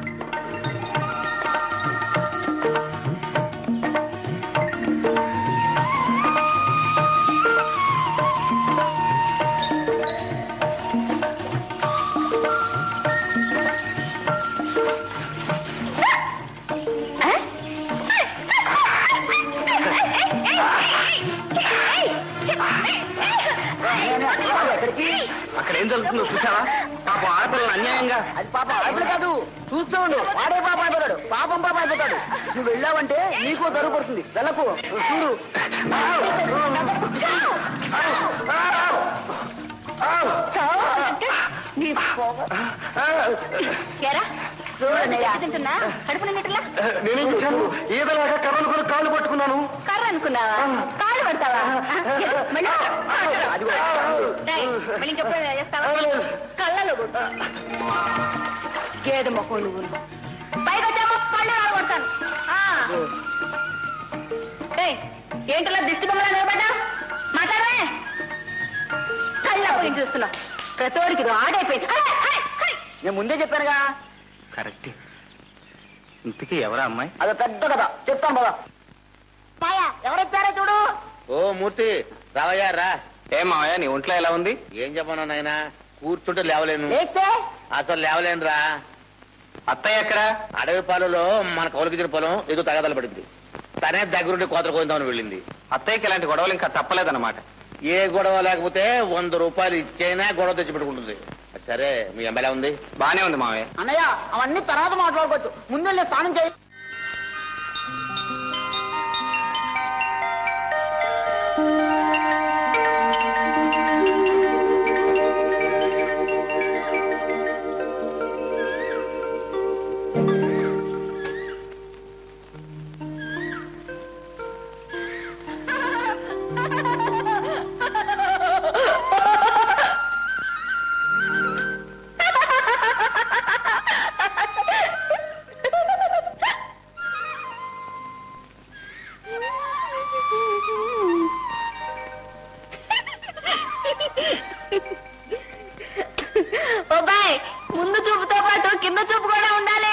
C: అక్కడ ఏం జరుగుతుందో చూసావా పాపం ఆడపిల్లలు అన్యాయంగా
B: అది పాపం ఆడపిల్ల కాదు చూస్తూ ఉండు వాడే పాపం అయిపోతాడు పాపం పాపం అయిపోతాడు నువ్వు వెళ్ళావంటే నీకు దొరుకు పడుతుంది వెళ్ళకు చూడు
E: ఎరా తింటున్నా కడుపు నిన్నట్టులా
A: నేనేం చేశాను ఈదలాగా కర్రలు కూడా కాళ్ళు పట్టుకున్నాను
E: కర్ర అనుకున్నావా కాళ్ళు పడతావా మళ్ళీ
B: అదిగో.
E: రేయ్, మళ్ళీ ఇంకెప్పుడు చేస్తావా కళ్ళలో కొట్టు గేదె మొక్కలు నువ్వు పైకి వచ్చాము పళ్ళు రాలు కొడతాను ఆ. ఏయ్, ఏంటలా దిష్టి బొమ్మలా నిలబడ్డా మాట్లాడమే కళ్ళ చూస్తున్నావు ప్రతోడికి ఇది ఆడైపోయింది అరే, అరే, అరే.
B: నేను ముందే చెప్పానుగా
C: కరెక్ట్
A: ఇంతకీ ఎవరా అమ్మాయి
B: అది పెద్ద కదా చెప్తాను బాబా మాయా ఎవరొచ్చారో చూడు
F: ఓ మూర్తి రావయ్యా రా
C: ఏ మావయ్య నీ ఒంట్లో ఎలా ఉంది
F: ఏం చెప్పను నాయనా కూర్చుంటే లేవలేను
B: లేస్తే
F: అసలు లేవలేను రా
C: అత్తయ్య ఎక్కడ
F: అడవి పాలలో మన కౌలుకిచ్చిన పొలం ఏదో తగదల పడింది తనే దగ్గరుండి కోతలు కోద్దామని వెళ్ళింది
C: అత్తయ్యకి ఇలాంటి గొడవలు ఇంకా తప్పలేదన్నమాట
F: ఏ గొడవ లేకపోతే వంద రూపాయలు ఇచ్చైనా గొడవ తెచ్చి పెట్టుకుంటుంది సరే మీ ఎమ్మెల్యే ఉంది
C: బానే ఉంది మావయ్య
B: అన్నయ్య అవన్నీ తర్వాత మాట్లాడుకోవచ్చు ముందు స్నానం చేయి
E: ఓ బాయ్ ముందు చూపుతో పాటు కింద చూపు కూడా ఉండాలి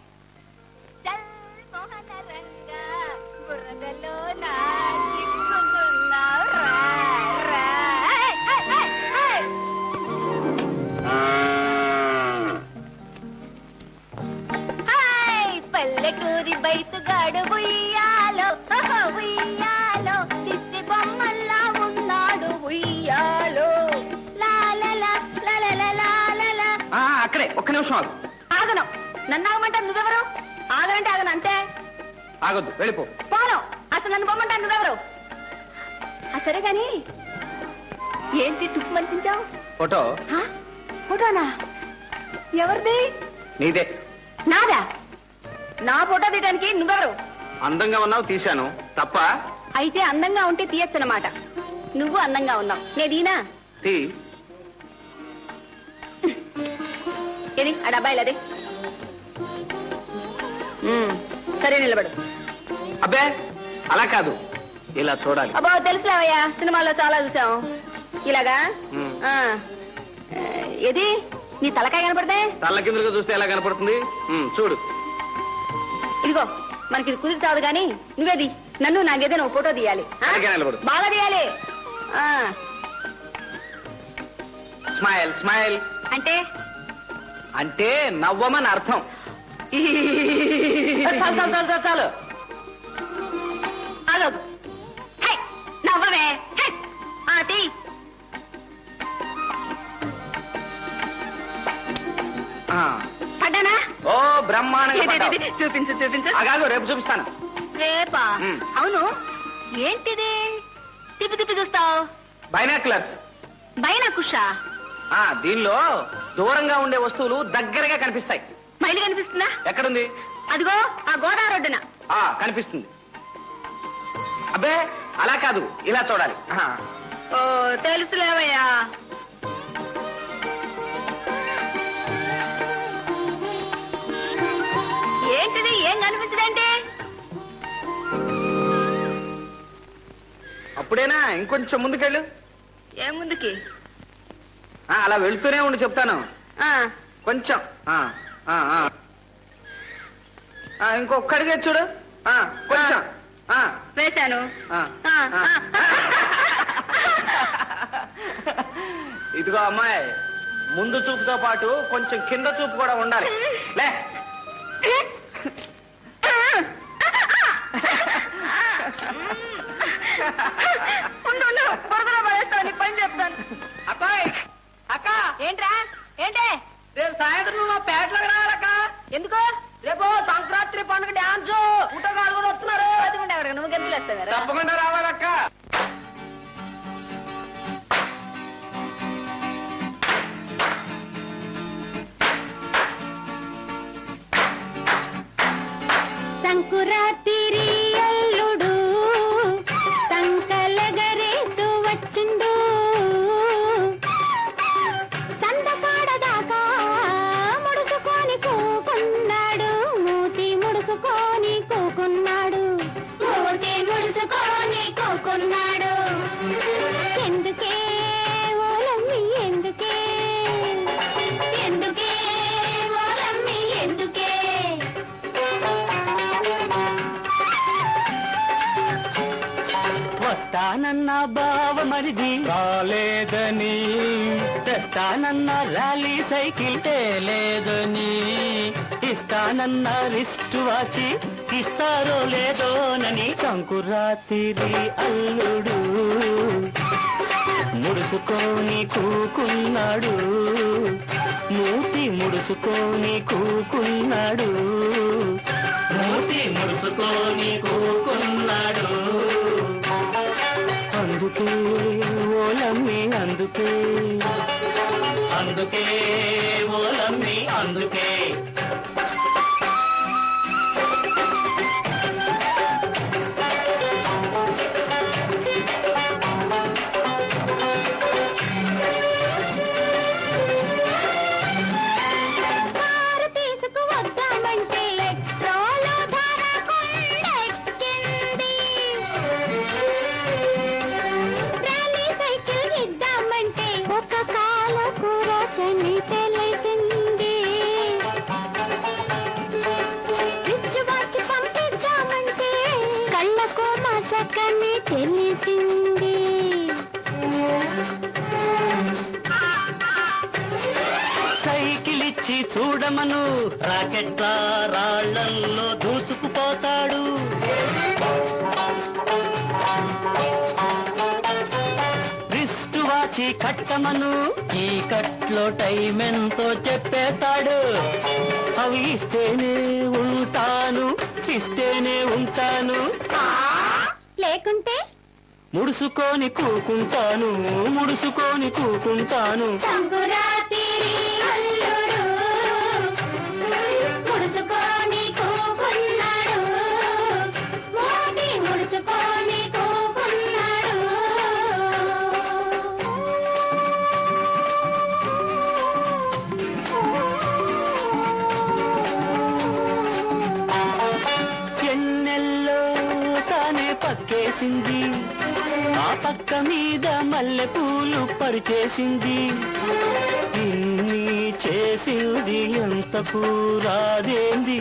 E: పల్లెటూరి బయటగాడు ఉయ్యాలో ఓహో, ఉయ్యాలో దిష్టి బొమ్మల్లా ఉన్నాడు ఉయ్యాలో లాలలా, లలలా, లాలలా.
C: ఆ, అక్కడే ఒక్క నిమిషం ఆగు
E: ఆగను నన్ను ఆగమంటే నువ్వెవరు ఆగనంటే ఆగను అంతే
C: ఆగొద్దు వెళ్ళిపో
E: పోను అసలు నన్ను పొమ్మంటే నువ్వెవరు ఆ, సరే గాని ఏంటి తుప్పు మనిపించావు
C: ఫోటో
E: ఫోటోనా ఎవరిది
C: నీదే
E: నాదా నా ఫోటో తీయడానికి నువ్వెవరు
C: అందంగా ఉన్నావు తీశాను తప్ప
E: అయితే అందంగా ఉంటే తీయచ్చనమాట నువ్వు అందంగా ఉన్నావు నేదీనా
C: తీ
E: ఏది ఆ డబ్బాయిలు అదే ఉమ్, సరే నిలబడు
C: అబ్బే అలా కాదు ఇలా చూడాలి
E: అబ్బో తెలుసులేవయ్యా సినిమాల్లో చాలా చూసాం ఇలాగా
C: ఉమ్.
E: ఆ, ఆ, ఏది నీ తలకాయ కనపడితే
C: తల్ల కిందలుగా చూస్తే ఎలా కనపడుతుంది ఉమ్, చూడు
E: ఇదిగో మనకి ఇది కుదిరి చావదు కానీ నువ్వేది నన్ను నాకేదో నువ్వు ఫోటో తీయాలి ఆ?
C: అలాగే నిలబడు.
E: బాగా తీయాలి ఆ,
C: స్మైల్ స్మైల్
E: అంటే
C: అంటే నవ్వమని అర్థం
E: చాలు, చాలు, చాలు, చాలు, చాలు. ఆగు. హై, నవ్వవే హై. ఆ, తీ.
C: ఆ.
E: పడ్డానా
C: ఓ బ్రహ్మాండంగా
E: ఇది, ఇది,
C: పడ్డావు.
E: ఇది. చూపించు చూపించు
C: ఆగాగు రేపు చూపిస్తాను
E: రేపా
C: ఉమ్.
E: అవును ఏంటిది తిప్పి తిప్పి చూస్తావు
C: బైనాక్యులర్స్
E: బైన కుషా
C: ఆ దీనిలో దూరంగా ఉండే వస్తువులు దగ్గరగా కనిపిస్తాయి
E: మైలు కనిపిస్తుందా
C: ఎక్కడుంది
E: అదిగో ఆ గోదావరి రోడ్డున
C: ఆ కనిపిస్తుంది అబ్బే అలా కాదు ఇలా చూడాలి ఆహా.
E: ఓ తెలుసులేవయ్యా ఏంటిది ఏం కనిపించదంటే
C: అప్పుడేనా ఇంకొంచెం ముందుకెళ్ళు
E: ఏం ముందుకి
C: ఆ, అలా వెళ్తూనే ఉండి చెప్తాను
E: ఆ,
C: కొంచెం ఆ, ఆ, ఆ. ఆ, ఇంకొక అడిగే చూడు ఆ, కొంచెం ఆ,
E: వేశాను
C: ఆ,
E: ఆ,
C: ఆ.
E: ఆ.
C: ఇదిగో అమ్మాయి ముందు చూపుతో పాటు కొంచెం కింద చూపు కూడా ఉండాలి లే
E: ఉండు, ఉండు. బురదలో పడేస్తావు, నీ పని చెప్తాను
D: అక్కాయ్ అక్క
E: ఏంట్రా ఏంటే
D: రేపు సాయంత్రం నువ్వు మా పేటలోకి రావాలక్క
E: ఎందుకు
D: రేపు సంక్రాంతి పండుగ డాన్స్ పుట్టగాలు కూడా వస్తున్నారు
E: బతికుంటే ఎవరికి నువ్వు గెంతులు వేస్తావు
C: తప్పకుండా రావాలక్క
G: సంకురాతిరి అల్లుడు సంకలగరేస్తూ వచ్చిండు సందకాడదాకా ముడుసుకొని కూకున్నాడు మూతి ముడుసుకొని కూకున్నాడు మూతి ముడుసుకొని కూకున్నాడు ఎందుకే ఓలమ్మి ఎందుకే ఎందుకే ఓలమ్మి ఎందుకే
H: వస్తానన్న బావ మరిది రాలేదని తెస్తానన్న ర్యాలీ సైకిల్ తేలేదని ఇస్తానన్న రిస్ట్ వాచి ఇస్తారో లేదోనని సంకురాత్రి అల్లుడు ముడుసుకొని కూకున్నాడు మూతి ముడుసుకొని కూకున్నాడు మూతి ముడుసుకొని కూకున్నాడు అందుకే ఓలమ్మి అందుకే అందుకే ఓలమ్మి అందుకే
G: కారు తీసుకు వద్దామంటే పెట్రోలు ధర కొండెక్కింది ర్యాలీ సైకిల్ ఇద్దామంటే ఒక కాల కూరచని తెలిసింది రిస్ట్ వాచ్ పంపిద్దామంటే కళ్ళకు మసకని తెలిసింది
H: సైకిల్ ఇచ్చి చూడమను రాకెట్ల రాళ్లల్లో దూసుకుపోతాడు రిస్ట్ వాచి కట్టమను ఈ కట్లో టైం ఎంతో చెప్పేస్తాడు అవి ఇస్తేనే ఉంటాను ఇస్తేనే ఉంటాను
G: లేకుంటే
H: ముడుసుకొని కూకుంటాను ముడుసుకొని కూకుంటాను
G: సంకురాత్రి అల్లుడు ముడుసుకొని కూకున్నాడు మోటి ముడుసుకొని కూకున్నాడు
H: ఎన్నెల్లో తానే పక్కేసింది ఆ పక్క మీద మల్లె పూలు పరిచేసింది ఇన్ని చేసింది ఎంత కూరాదేంది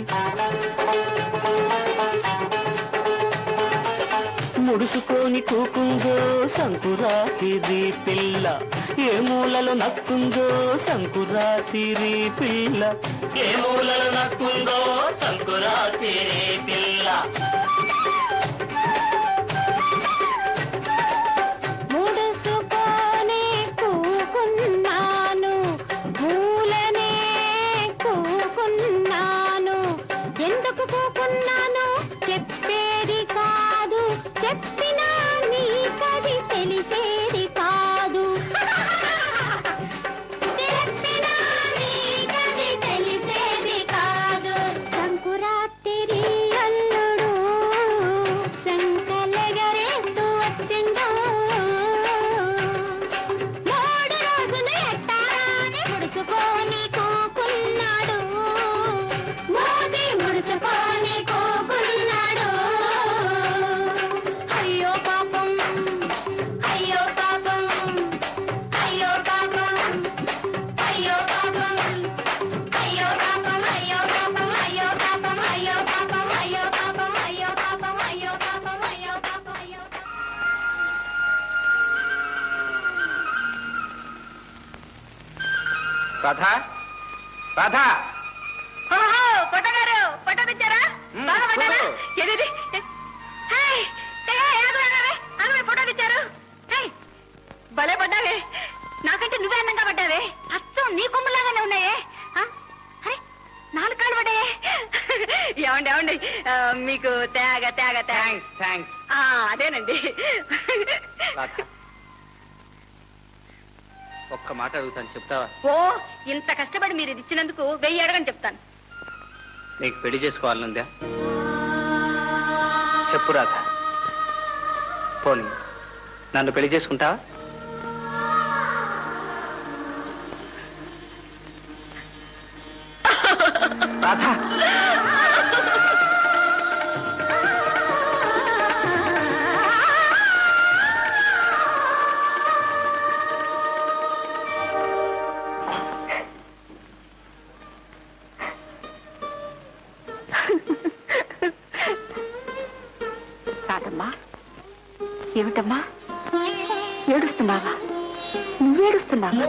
H: ముడుసుకొని కూకుందో సంకురాతిరి పిల్ల ఏ మూలలో నక్కుందో సంకురాతిరి పిల్ల ఏ మూలలో నక్కుందో సంకురాతిరి పిల్ల
G: ముడుసుకొని కూకున్నాను మూలనే కూకున్నాను ఎందుకు కూకున్నాను చెప్పేది కాదు చెప్పినా నీకది తెలిసేది కాదు చెప్పినా నీకది తెలిసేది కాదు సంకురాత్రి అల్లుడు సంకలెగరేస్తూ వచ్చిందో మూడు రోజులు ఎట్టారాని ముడుసుకొని కూకున్నాడు మోది ముడుసుకొని కూకున్నాడు అయ్యో పాపం అయ్యో పాపం అయ్యో పాపం అయ్యో పాపం అయ్యో పాపం అయ్యో పాపం అయ్యో పాపం అయ్యో పాపం అయ్యో పాపం అయ్యో పాపం అయ్యో పాపం అయ్యో పాపం అయ్యో పాపం
C: రాధా రాధా
E: ఓహో ఫోటో గారు ఫోటో తెచ్చారా
C: మ్మ్,
E: బాగా పడ్డారా
C: ఫోటో.
E: ఏది హాయ్ ఆగవే ఆగవే ఫోటో తెచ్చారు హాయ్ భలే పడ్డావే నాకంటే నువ్వే అందంగా పడ్డావే అచ్చం నీ కొమ్ములాగానే ఉన్నాయే ఆ? అరే నాలుగు కాళ్ళు పడ్డాయే ఏమండి ఏమండి ఆ, మీకు తేగ తేగ తేగ
C: థ్యాంక్స్ థ్యాంక్స్
E: ఆ, అదేనండి
C: రాధా ఒక్క మాట అడుగుతాను చెప్తావా
E: ఓ ఇంత కష్టపడి మీరు ఇది ఇచ్చినందుకు వెయ్యి అడగని చెప్తాను
C: నీకు పెళ్లి చేసుకోవాలనుందా చెప్పు రాధా పోనీ నన్ను పెళ్లి చేసుకుంటావా రాధా
E: రాదమ్మా ఏమిటమ్మా ఏడుస్తున్నావా నువ్వేడుస్తున్నావా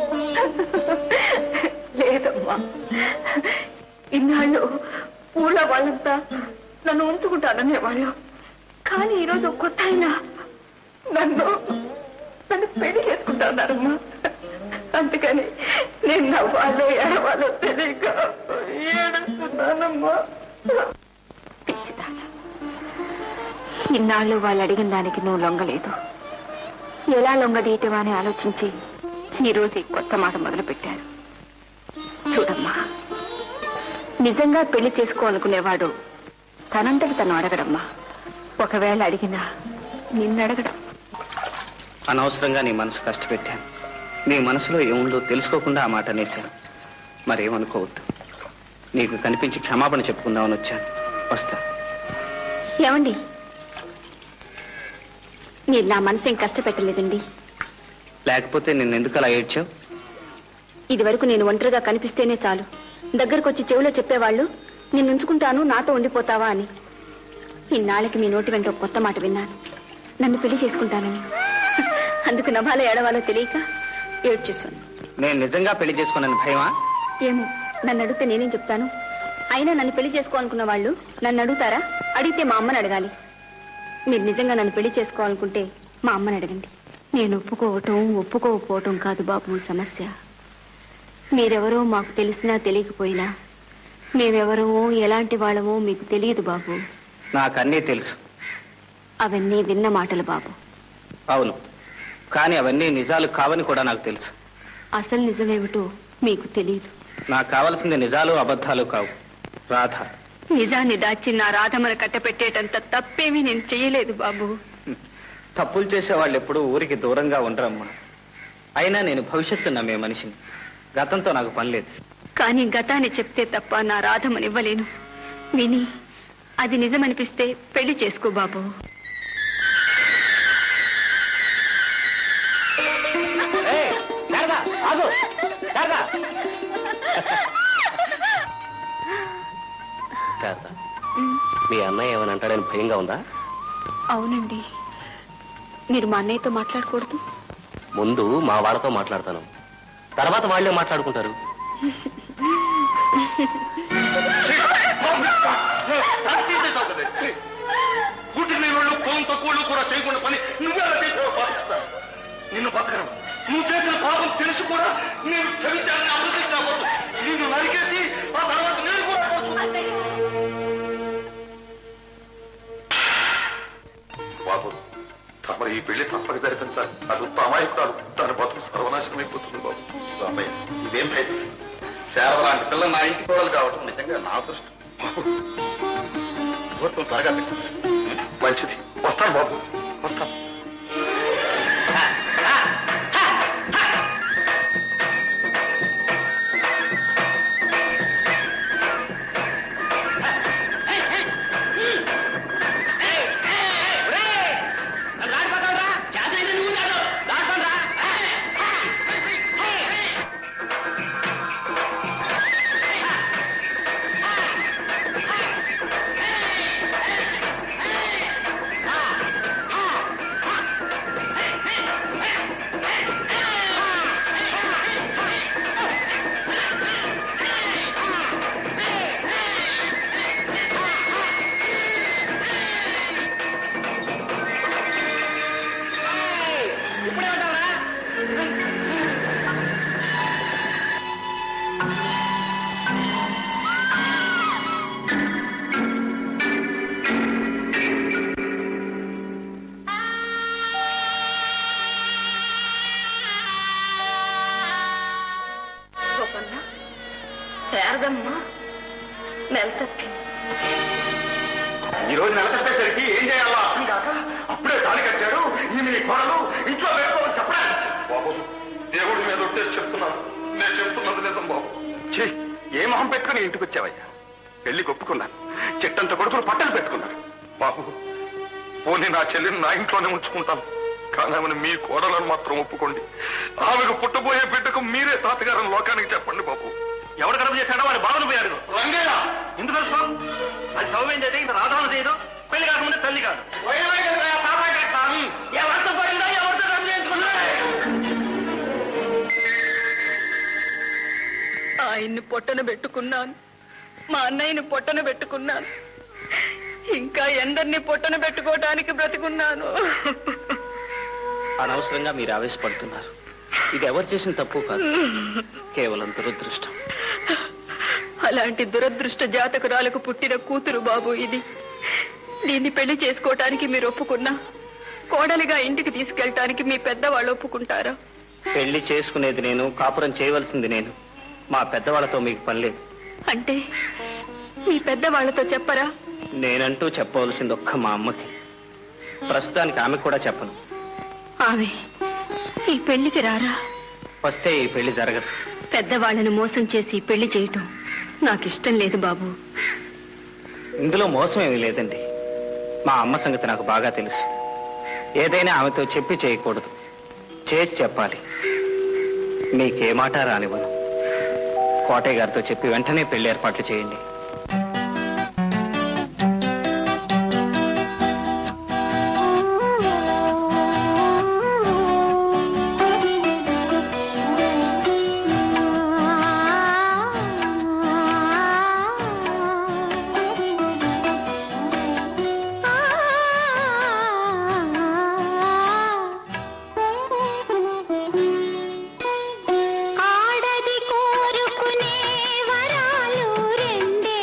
E: లేదమ్మా ఇన్నాళ్ళు ఊళ్ళో వాళ్ళంతా నన్ను ఉంచుకుంటాననేవాళ్ళు కానీ ఈరోజు కొత్త ఆయన నన్ను నన్ను పెళ్లి చేసుకుంటానమ్మా అందుకని నేను నవ్వాలో ఏడవాలో తెలియక ఏడుస్తున్నానమ్మా పిచ్చిదానా ఇన్నాళ్ళు వాళ్ళు అడిగిన దానికి నువ్వు లొంగలేదు ఎలా లొంగదీయటమా అని ఆలోచించి ఈ రోజు ఈ కొత్త మాట మొదలు పెట్టారు చూడమ్మా నిజంగా పెళ్లి చేసుకోవాలనుకునేవాడు తనంతటి తను అడగడమ్మా ఒకవేళ అడిగినా నిన్ను అడగడం
C: అనవసరంగా నీ మనసు కష్టపెట్టాను నీ మనసులో ఏముందో తెలుసుకోకుండా ఆ మాట అనేశాను మరేమనుకోవద్దు నీకు కనిపించి క్షమాపణ చెప్పుకుందామని వచ్చాను వస్తా
E: ఏమండి మీరు నా మనసు ఏం కష్టపెట్టలేదండి
C: లేకపోతే నిన్ను ఎందుకు అలా ఏడ్చావు
E: ఇది వరకు నేను ఒంటరిగా కనిపిస్తేనే చాలు దగ్గరకు వచ్చి చెవిలో చెప్పేవాళ్ళు నేను ఉంచుకుంటాను నాతో ఉండిపోతావా అని ఇన్నాళ్ళకి మీ నోటి వెంట ఒక కొత్త మాట విన్నాను నన్ను పెళ్లి చేసుకుంటానని అందుకు నభాలో ఏడవాలో తెలియక ఏడ్చేస్తాను
C: నేను నిజంగా పెళ్లి చేసుకున్నాను భయమా
E: ఏమో నన్ను అడిగితే నేనేం చెప్తాను అయినా నన్ను పెళ్లి చేసుకోవాలనుకున్న వాళ్ళు నన్ను అడుగుతారా అడిగితే మా అమ్మని అడగాలి మీరు నిజంగా నన్ను పెళ్లి చేసుకోవాలనుకుంటే మా అమ్మని అడగండి నేను ఒప్పుకోవటం ఒప్పుకోకపోవటం కాదు బాబు సమస్య మీరెవరో మాకు తెలిసినా తెలియకపోయినా మేమెవరో ఎలాంటి వాళ్ళమో మీకు తెలియదు బాబు
C: నాకు అన్నీ తెలుసు
E: అవన్నీ విన్న మాటలు బాబు
C: అవును కానీ అవన్నీ నిజాలు కావని కూడా నాకు తెలుసు
E: అసలు నిజమేమిటో మీకు తెలియదు
C: నాకు కావలసింది నిజాలు అబద్ధాలు కావు రాధ
E: నిజాన్ని దాచి నా రాధమన కట్టపెట్టేటంత తప్పేమీ నేను చేయలేదు బాబు
C: తప్పులు చేసే వాళ్ళు ఎప్పుడూ ఊరికి దూరంగా ఉండరమ్మా అయినా నేను భవిష్యత్తు నమ్మే మనిషిని గతంతో నాకు పని లేదు
E: కానీ గతాన్ని చెప్తే తప్ప నా రాధమనివ్వలేను విని అది నిజమనిపిస్తే పెళ్లి చేసుకో బాబు
F: శారద మీ అన్నయ్య ఏమని అంటాడని భయంగా ఉందా
E: అవునండి మీరు మా అన్నయ్యతో మాట్లాడకూడదు
F: ముందు మా వాళ్ళతో మాట్లాడతాను తర్వాత వాళ్ళే మాట్లాడుకుంటారు
A: కూటి నీళ్ళు పొలం తక్కువలు కూడా చేయకుండా పని నువ్వెలా చేసావు పాపిస్తా నిన్ను బతకను నువ్వు చేసిన పాపం తెలిసి కూడా నేను క్షమించాలని అభివృద్ధి కావద్దు నిన్ను నరికేసి ఆ తర్వాత నేను కూడా బాబు తమరు ఈ పెళ్లి తప్పక జరిపించాలి అది ఉత్త అమాయకురాలు దాని బతుకు సర్వనాశనం అయిపోతుంది బాబు అమ్మాయి ఇదేం లేదు శారద లాంటి పిల్ల నా ఇంటి కోడలు కావటం నిజంగా నా అదృష్టం ముహూర్తం త్వరగా పెట్టు. మంచిది వస్తాను బాబు వస్తాను
E: శారదమ్మ నెల తప్పింది
A: ఈ రోజు నెలకొట్టేసరికి ఏం చేయాలో అర్థం కాక అప్పుడే తాళి కట్టాడు ఈమె నీ కోడలు ఇంట్లో పెట్టుకోమని చెప్పడానికి బాబు దేవుడి మీద ఒట్టేసి చెప్తున్నాను నేను చెప్తున్నది నిజం బాబు ఛీ ఏ మొహం పెట్టుకుని ఇంటికి వచ్చావయ్యా పెళ్లి ఒప్పుకున్నాను చెట్టంత కొడుకులు పట్టలు పెట్టుకున్నారు బాబు పోనీ నా చెల్లిని నా ఇంట్లోనే ఉంచుకుంటాను కానీ ఆమెను మీ కోడలను మాత్రం ఒప్పుకోండి ఆమెకు పుట్టబోయే బిడ్డకు మీరే తాతగారని లోకానికి చెప్పండి బాబు
C: ఎవడు గడప చేశాడో వాడి బాబును పోయాడు
A: రంగయ్య
C: ఎందుకు వస్తాం అది సౌమ్యం చేస్తే ఇంత రాధానం చేయదు పెళ్లి కాకముందే తల్లి కాదు
A: ఎవరితో పడిందో ఎవరితో
E: ఆయన్ని పొట్టన పెట్టుకున్నాను మా అన్నయ్యని పొట్టన పెట్టుకున్నాను ఇంకా ఎందరిని పొట్టన పెట్టుకోవడానికి బ్రతికున్నాను
D: అనవసరంగా మీరు ఆవేశపడుతున్నారు ఇది ఎవరు చేసిన తప్పు కాదు కేవలం దురదృష్టం
E: అలాంటి దురదృష్ట జాతకురాలకు పుట్టిన కూతురు బాబు ఇది దీన్ని పెళ్లి చేసుకోవటానికి మీరు ఒప్పుకున్నా కోడలిగా ఇంటికి తీసుకెళ్ళటానికి మీ పెద్దవాళ్ళు ఒప్పుకుంటారా
D: పెళ్లి చేసుకునేది నేను కాపురం చేయవలసింది నేను మా పెద్దవాళ్ళతో మీకు పని లేదు
E: అంటే మీ పెద్దవాళ్లతో చెప్పరా
D: నేనంటూ చెప్పవలసింది ఒక్క మా అమ్మకి ప్రస్తుతానికి ఆమె కూడా చెప్పను
E: ఆమె ఈ పెళ్లికి రారా
D: వస్తే ఈ పెళ్లి జరగదు
E: పెద్దవాళ్ళని మోసం చేసి పెళ్లి చేయటం నాకు ఇష్టం లేదు బాబు
D: ఇందులో మోసం ఏమీ లేదండి మా అమ్మ సంగతి నాకు బాగా తెలుసు ఏదైనా ఆమెతో చెప్పి చేయకూడదు చేసి చెప్పాలి మీకే మాట రానివ్వను కోటయ్య గారితో చెప్పి వెంటనే పెళ్లి ఏర్పాట్లు చేయండి
G: ఆడది కోరుకునే వరాలు రెండే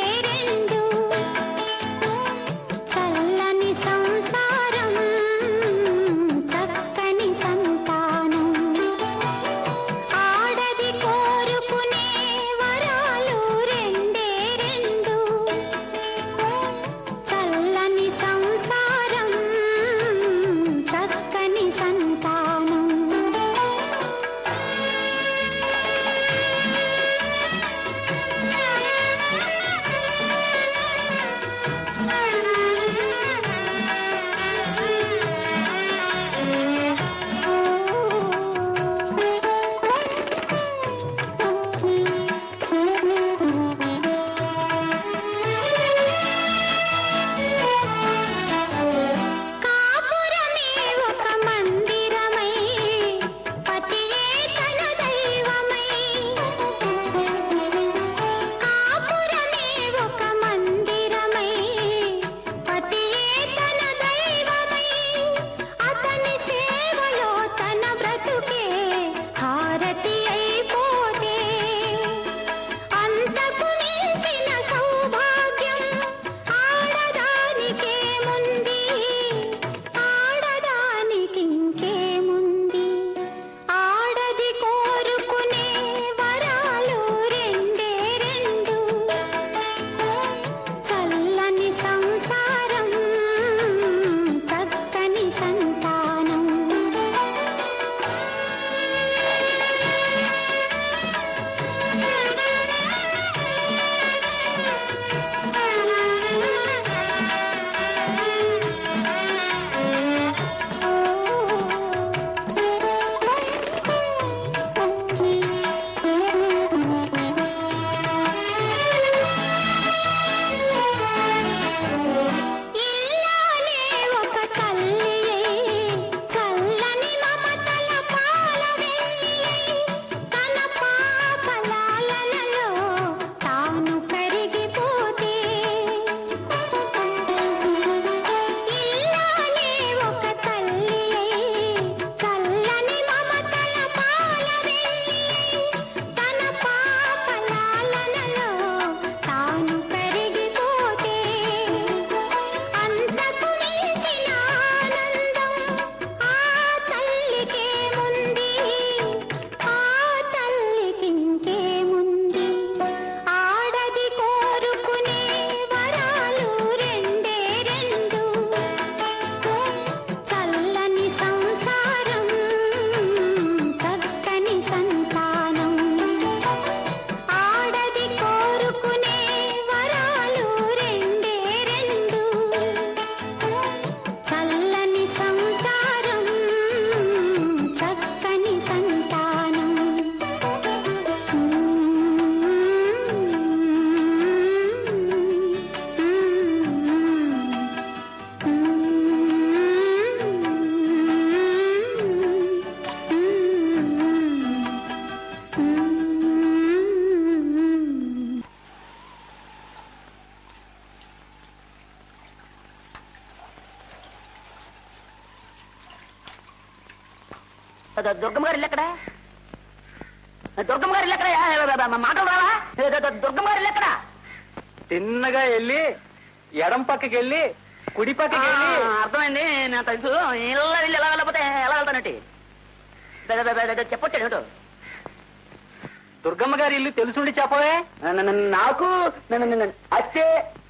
B: ద- దుర్గమ్మ గారు ఇల్లు ఎక్కడ దుర్గమ్మ గారు ఇల్లు ఎక్కడ ఆ, మా- మాటలు రావా ద- ద- దుర్గమ్మ గారు ఇల్లు ఎక్కడ
C: తిన్నగా వెళ్ళి ఎడం పక్కకి వెళ్ళి కుడి
B: ఆ,
C: పక్కకి వెళ్ళి
B: అర్థమైంది నాకు తెలుసు ఇళ్ళ వెళ్ళి ఎలా వెళ్ళకపోతే ఎలా వెళ్తానటి చెప్పొచ్చాడు ఏమిటో
C: దుర్గమ్మ గారి ఇల్లు తెలుసుండి చెప్పవే
B: న- న- న- నాకు న- న- న- అచ్చే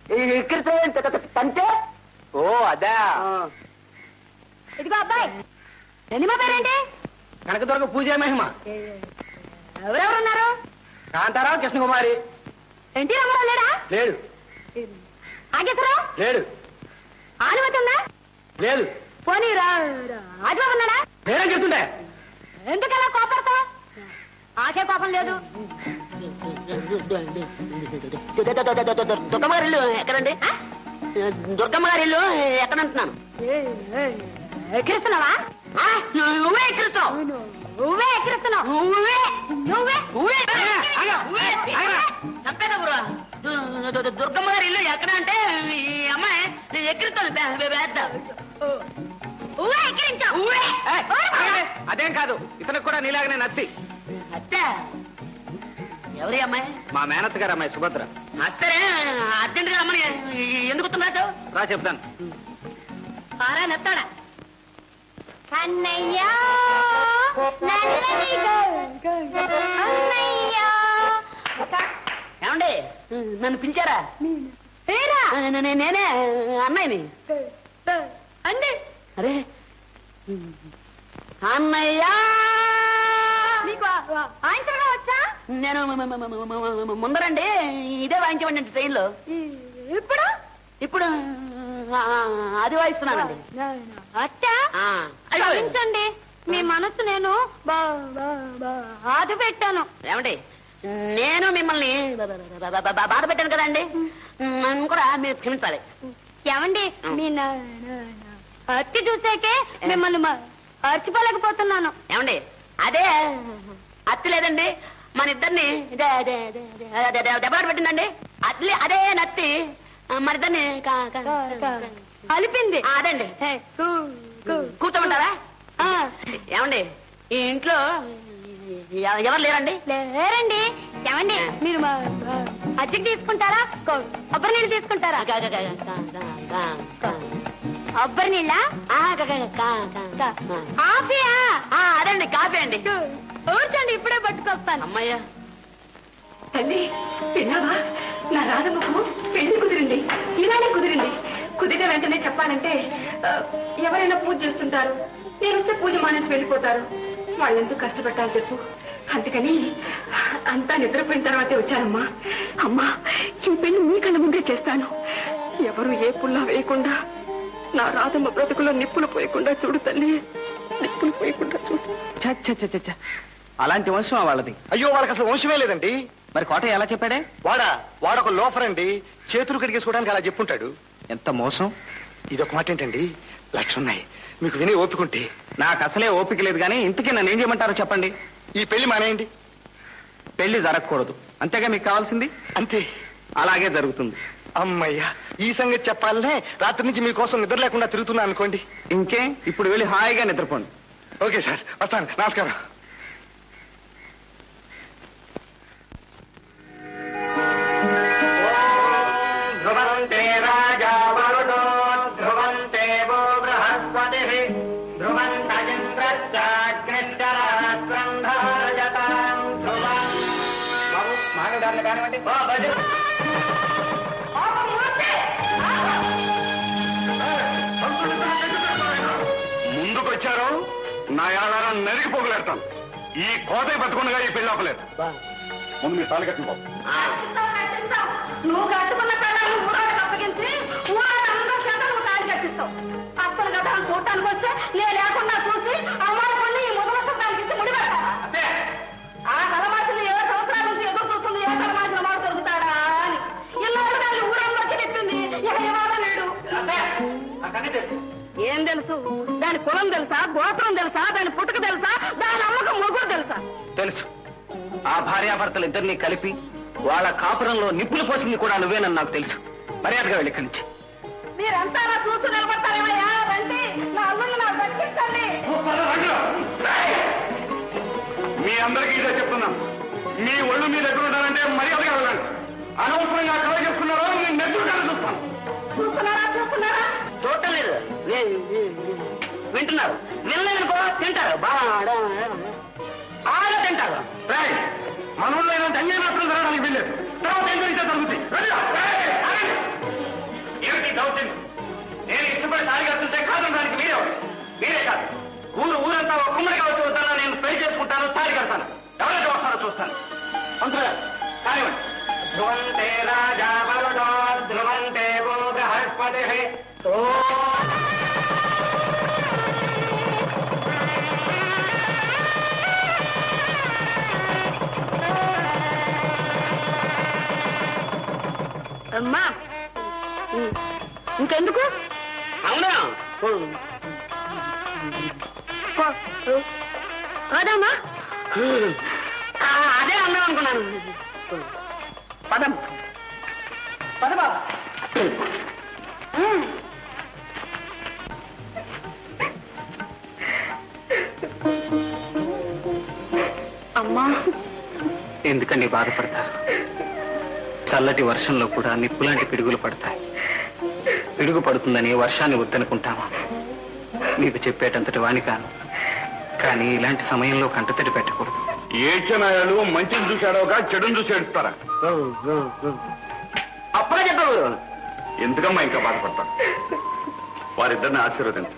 B: పంచే
C: ఓ అదా
E: ఇదిగో అబ్బాయి ఎనిమ పేరేంటి
C: కనకదుర్గ పూజా మహిమ
E: ఎవరెవరు ఉన్నారు
C: కాంతారావు కృష్ణకుమారి
E: ఎన్టీ రామారావు లేడా
C: లేడు
E: నాగేశ్వరరావు
C: లేడు
E: ఆనుమతి ఉందా
C: లేదు
E: పోనీ రా రాజబాబు ఉన్నాడా
C: లేడని చెప్తుంటే
E: ఎందుకలా కోపడతావు ఆకే కోపం లేదు
B: దుర్గమ్మ గారి ఇల్లు ఎక్కడండి ఆ? దుర్గమ్మ గారి ఇల్లు ఎక్కడ అంటున్నాను
E: ఎక్కిరిస్తున్నావా
B: ఆ, నువ్వే ఎక్కిరిస్తావు
E: నువ్వే ఎక్కిరిస్తున్నావు
B: నువ్వే
E: నువ్వే
B: నువ్వే నువ్వే తప్పేదా గురు దు- దు- దు- దుర్గమ్మ గారి ఇల్లు ఎక్కడ అంటే ఈ అమ్మాయి ఎక్కిరిస్తుంది పె- పె- పెద్ద
E: నువ్వే ఎక్కిరించావు
B: నువ్వే
C: ఆగండి. అదేం కాదు ఇతనికి కూడా నీలాగనే నత్తి
B: అత్తే ఎవరి అమ్మాయి
C: మా మేనత్ గారు అమ్మాయి సుభద్ర
B: అత్తరే అర్జెంట్ గా రమ్మని ఎందుకు వస్తున్నాడు
C: రా చెప్తాను
B: ఆరా నెత్తాడా
E: కన్నయ్య నల్లని అన్నయ్య
B: ఏమండి నన్ను పిలిచారా
E: పేరా
B: నే- నే- నేనే అన్నయ్యని
E: అండి
B: అరే అన్నయ్య
E: నీకు ఆయించడం వచ్చా
B: నేను మ- మ- మ- మ- మ- మ- ముందరండి ఇదే వాయించమండి ట్రైన్లో
E: ఇప్పుడు
B: ఇప్పుడు ఆ, అది వాయిస్తున్నానండి
E: అచ్చ
B: ఆ, అయ్యో.
E: క్షమించండి మీ మనసు నేను బా- బా- బా- బాధ పెట్టాను
B: ఏమండి నేను మిమ్మల్ని బ- బ- బ- బ- బ- బ- బాధ పెట్టాను కదండి నన్ను కూడా మీరు క్షమించాలి
E: ఏమండి మీ నా- నా- నా అత్తి చూసాకే మిమ్మల్ని మ- మర్చిపోలేకపోతున్నాను
B: ఏమండి అదే అత్తి లేదండి మన ఇద్దరిని ఇదే- అదే- అదే- అదే- అదే- అదే- దెబ్బలాట పెట్టిందండి అట్లే అదే నత్తి ఆ, మన ఇద్దరిని కా- కా- కా- కా-
E: కలిపింది
B: ఆ, అదండి
E: హే, కూ, కూ.
B: కూర్చోమంటారా
E: ఆ,
B: ఏమండి ఈ ఇంట్లో ఎ- ఎవరు లేరండి
E: లేరండి ఏమండి మీరు మా- మా అద్దెకి తీసుకుంటారా కొ- కొబ్బరి నీళ్ళు తీసుకుంటారా
B: కా- కా- కా- కా- కా- కా- కా-
E: కొబ్బరి నీళ్ళ
B: ఆ, కా- కా- కా- కా- కా- కా.
E: కాఫీయా
B: ఆ, అదండి కాఫీ అండి
E: కూర్చోండి ఇప్పుడే పట్టుకొస్తాను
B: అమ్మయ్య
I: తల్లి విన్నావా నా రాధమ్మకు పెళ్లి కుదిరింది ఇలానే కుదిరింది కుదిరిన వెంటనే చెప్పాలంటే ఆ, ఎవరైనా పూజ చేస్తుంటారు నేను వస్తే పూజ మానేసి వెళ్ళిపోతారు వాళ్ళెందుకు కష్టపడ్డారు చెప్పు అందుకని అంతా నిద్రపోయిన తర్వాతే వచ్చానమ్మా అమ్మా ఈ పెళ్లి మీ కళ్ళ ముందే చేస్తాను ఎవరు ఏ పుల్లా వేయకుండా నా రాధమ్మ బ్రతుకులో నిప్పులు పోయకుండా చూడు తల్లి నిప్పులు పోయకుండా చూడు
C: ఛ, ఛ, ఛ, ఛ, ఛ. అలాంటి వంశం వాళ్ళది
A: అయ్యో వాళ్ళకి అసలు వంశమే లేదండి
C: మరి కోట ఎలా చెప్పాడే
A: వాడా వాడొక లోఫర్ అండి చేతులు కడిగేసుకోవడానికి అలా చెప్పుంటాడు
C: ఎంత మోసం
A: ఇదొక మాట ఏంటండి లక్ష ఉన్నాయి మీకు విని ఓపికంటే
C: నాకు అసలే ఓపిక లేదు కానీ ఇంతకీ నన్ను ఏం చేయమంటారో చెప్పండి
A: ఈ పెళ్లి మానేయండి
C: పెళ్లి జరగకూడదు అంతేగా మీకు కావాల్సింది
A: అంతే
C: అలాగే జరుగుతుంది
A: అమ్మయ్యా ఈ సంగతి చెప్పాలనే రాత్రి నుంచి మీకోసం నిద్ర లేకుండా తిరుగుతున్నా అనుకోండి
C: ఇంకే ఇప్పుడు వెళ్ళి హాయిగా నిద్రపోండి
A: ఓకే సార్ వస్తాను నమస్కారం
C: ధ్రువంతే రాజా వరుణో ధ్రువంతే వో బృహస్పతి ధ్రువంతరింద్రశ్చాగ్నిశ్చరాస్రంధారజతాం ధ్రువం బాబు మానవదారులు కానివ్వండి ఓ, భజన.
A: ముందుకొచ్చారు నా ఆధారం నరికి పోగులేడతాను ఈ కోతకి బతుకుండగా ఈ పెళ్లి ఆపలేదు ముందు మీ తాళి కట్టిన
I: నువ్వు కట్టుకున్న పెళ్ళాన్ని ఊరాడికి అప్పగించి ఊరాడి అందరూ చేత నువ్వు తాళి కట్టిస్తావు అసలు గతాలు చూడటానికి వస్తే నేను లేకుండా చూసి అమ్మాయి కొన్ని ఈ ముదల శబ్దానికి ఇచ్చి ముడి పెడతారా ఆ కలమాసింది ఏడు సంవత్సరాల నుంచి ఎదురు చూస్తుంది ఏ కలమాసిన వాడు దొరుకుతాడా అని ఇల్లు దాన్ని ఊరందరికీ చెప్పింది ఇక ఇవాళ లేడు ఏం తెలుసు దాని కులం తెలుసా గోత్రం తెలుసా దాని పుట్టుక తెలుసా దాని అమ్మకం మొగ్గురు తెలుసా
C: తెలుసు ఆ భార్యాభర్తలు ఇద్దరిని కలిపి వాళ్ళ కాపురంలో నిప్పులు పోసింది కూడా నువ్వేనని నాకు తెలుసు మర్యాదగా వెళ్ళి ఇక్కడి నుంచి
I: మీరంతా నా చూసి నిలబడతారేమయ్యా రండి నా అల్లుని నాకు దక్కించండి
C: రేయ్!
A: అందరికీ ఇదే చెప్తున్నాను మీ ఒళ్ళు మీ దగ్గర ఉండాలంటే మర్యాదగా వెళ్ళండి అనవసరంగా కలవ చేసుకున్నారో మీ నెత్తురు కాదు చూస్తాను
I: చూస్తున్నారా చూస్తున్నారా
B: చూడటం లేదు వే- వే- వే- వింటున్నారు వినలేదనుకో తింటారు బాగా బాగా తింటారు
A: రేయ్, మన ఊళ్ళో ఇలాంటి అన్యాయం మాత్రం జరగడానికి వెళ్ళలేదు తర్వాత ఏం జరిగితే జరుగుతుంది రండిరా. రేయ్, ఆగండి. ఏమిటి దౌర్జన్యం నేను ఇష్టపడి తాగి కడుతుంటే కాదనడానికి మీరే మీరే కాదు ఊరు ఊరంతా ఒక కుమ్మడిగా వచ్చి వద్దానా నేను పెళ్లి చేసుకుంటాను తాడి కడతాను ఎవరైతే వస్తారో చూస్తాను పంతులు గారు, కానివ్వండి ధ్రువంతే రాజా బలుడో ధ్రువంతే ఓ బృహస్పతి ఓ
E: అమ్మా ఉం. ఇంకెందుకు
B: అవునా
E: పో- పోదామా
B: ఆ, అదే అందాం అనుకున్నాను పదం పద బాబా
E: అమ్మా
C: ఎందుకండి బాధపడతారు చల్లటి వర్షంలో కూడా నిప్పులాంటి పిడుగులు పడతాయి పిడుగు పడుతుందని వర్షాన్ని వద్దనుకుంటామా మీకు చెప్పేటంతటి వాణి కాను కానీ ఇలాంటి సమయంలో కంటతడి పెట్టకూడదు
A: ఏడ్చనాయాలు మంచిని చూశాడోగా చెడుని చూసి ఏడుస్తారా
B: అప్పుడే చెప్పావు
A: ఎందుకమ్మా ఇంకా బాధపడతారు వారిద్దరిని ఆశీర్వదించండి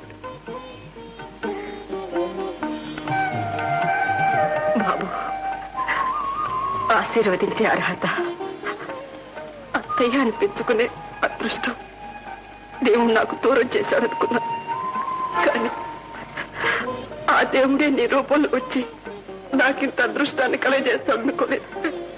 I: బాబు ఆశీర్వదించే అర్హత అత్తయ్య అనిపించుకునే అదృష్టం దేవుడు నాకు దూరం చేశాడు అనుకున్నా కానీ ఆ దేవుడే నీ రూపంలో వచ్చి నాకింత అదృష్టాన్ని కలగజేస్తాడు అనుకోలేదు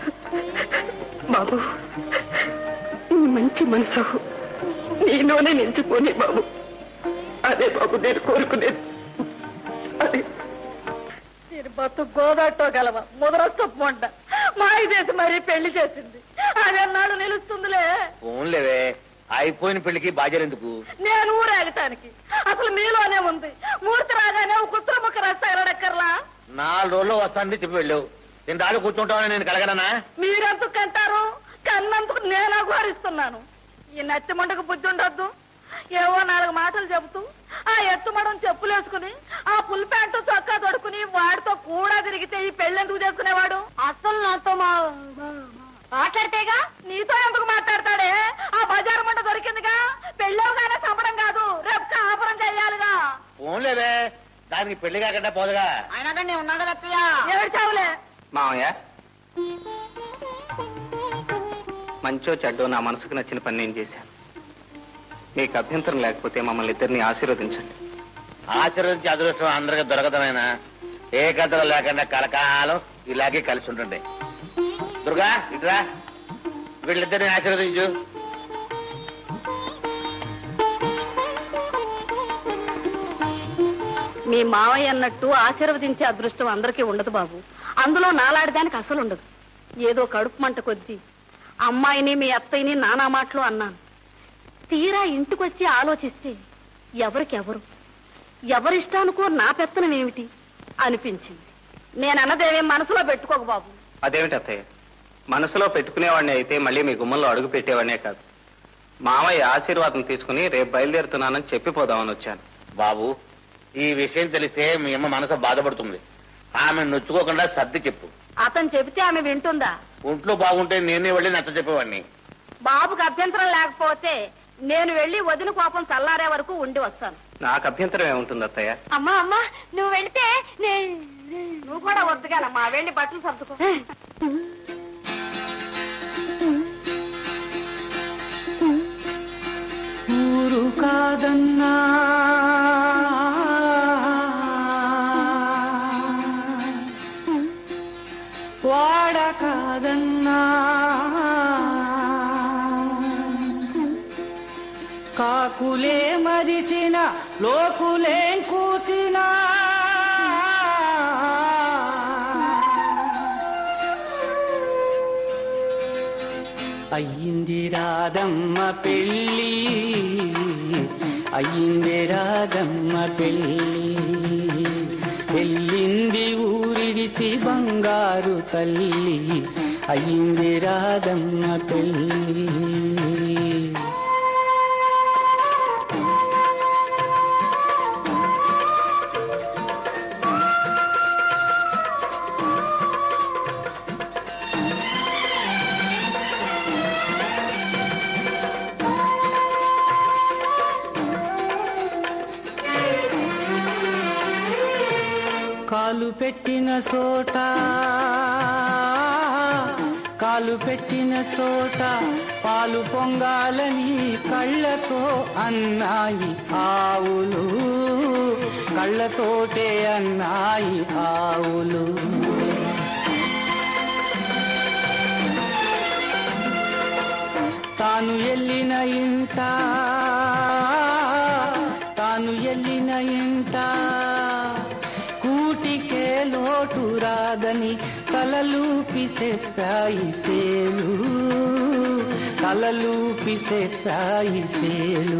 I: బాబు నీ మంచి మనసు నీలోనే నిలిచిపోని బాబు అదే బాబు నేను కోరుకునేది అదే
E: నేను బతు గోదాటో గలవ ముదరస్తప్పు అంట మాయ చేసి మరీ పెళ్లి చేసింది అదెన్నాడు నిలుస్తుందిలే
F: ఫోన్లేవే అయిపోయిన పెళ్లికి బాధ్యరెందుకు
E: నేను ఊరేగటానికి అసలు మీలోనే ఉంది మూర్తి రాగానే ఒక కుత్ర ముక్క రస్తా ఎరడక్కర్లా
F: నాలుగు రోజుల్లో వస్తానని చెప్పి వెళ్ళావు నేను రాళ్ళు కూర్చుంటామని నేను కలగననా
E: మీరెందుకు కంటారు కన్నందుకు నేను అఘోరిస్తున్నాను ఈ నత్తిమండకు బుద్ధి ఉండొద్దు ఏవో నాలుగు మాటలు చెబుతూ ఆ ఎత్తుమడం చెప్పులేసుకుని ఆ పుల్ ప్యాంటు చొక్కా తొడుకుని వాడితో కూడా తిరిగితే ఈ పెళ్ళెందుకు చేసుకునేవాడు అసలు నాతో మాట్లాడితేగా నీతో ఎందుకు మాట్లాడతాడే ఆ బజారు మంట దొరికిందిగా పెళ్ళవగానే సంబడం కాదు రేపు కాపురం చెయ్యాలిగా
F: ఫోన్లేవే దానికి పెళ్లి కాకుండా పోదుగా
B: అయినా కానీ నేను ఉన్నా కదా అత్తయ్య
E: ఏడ్చావులే
C: మామయ్య మంచో చెడ్డో నా మనసుకు నచ్చిన పని నేను చేశాను మీకు అభ్యంతరం లేకపోతే మమ్మల్ని ఇద్దరిని ఆశీర్వదించండి
F: ఆశీర్వదించి అదృష్టం అందరికి దొరకదమైనా ఏ కథలు లేకుండా కలకాలం ఇలాగే కలిసి ఉంటుండే దుర్గా ఇట్రా వీళ్ళిద్దరిని ఆశీర్వదించు
E: మీ మావయ్య అన్నట్టు ఆశీర్వదించే అదృష్టం అందరికీ ఉండదు బాబు అందులో నాలాడదానికి అసలు ఉండదు ఏదో కడుపు మంట కొద్దీ అమ్మాయిని మీ అత్తయ్యని నానా మాటలు అన్నాను తీరా ఇంటికొచ్చి ఆలోచిస్తే ఎవరికెవరు ఎవరిష్టానికో నా పెత్తనం ఏమిటి అనిపించింది నేనన్నదేమేం మనసులో పెట్టుకోకు బాబు
C: అదేమిటి అత్తయ్య మనసులో పెట్టుకునేవాడిని అయితే మళ్ళీ మీ గుమ్మంలో అడుగు పెట్టేవాడినే కాదు మామయ్య ఆశీర్వాదం తీసుకుని రేపు బయలుదేరుతున్నానని చెప్పిపోదామని వచ్చాను
F: బాబు ఈ విషయం తెలిస్తే మీ అమ్మ మనసు బాధపడుతుంది ఆమె నొచ్చుకోకుండా సర్ది చెప్పు
E: అతను చెబితే ఆమె వింటుందా
F: ఒంట్లో బాగుంటే నేనే వెళ్ళి నచ్చ చెప్పేవాడిని
E: బాబుకి అభ్యంతరం లేకపోతే నేను వెళ్ళి వదిన కోపం చల్లారే వరకు ఉండి వస్తాను
C: నాకు అభ్యంతరం ఏముంటుంది అత్తయ్య
E: అమ్మా అమ్మా నువ్వు వెళితే నువ్వు కూడా వద్దుగానమ్మా వెళ్ళి బట్టలు సర్దుకో
H: ఊరు కాదన్నా వాడ కాదన్నా కాకులే మరిసిన లోకులేం కూసినా అయ్యింది రాధమ్మ పెళ్ళి అయ్యింది రాధమ్మ పెళ్ళి వెళ్ళింది ఊరిడిసి బంగారు బంగారు తల్లి అయ్యింది రాధమ్మ పెళ్ళి కాలు పెట్టిన చోట కాలు పెట్టిన చోట పాలు పొంగాలని కళ్ళతో అన్నాయి ఆవులు కళ్ళతోటే అన్నాయి ఆవులు తాను ఎల్లిన ఇంట తాను ఎల్లిన ఇంట కూటికే లోటు రాదని తలలూపి చెప్పాయి సేలు తలలూపి చెప్పాయి సేలు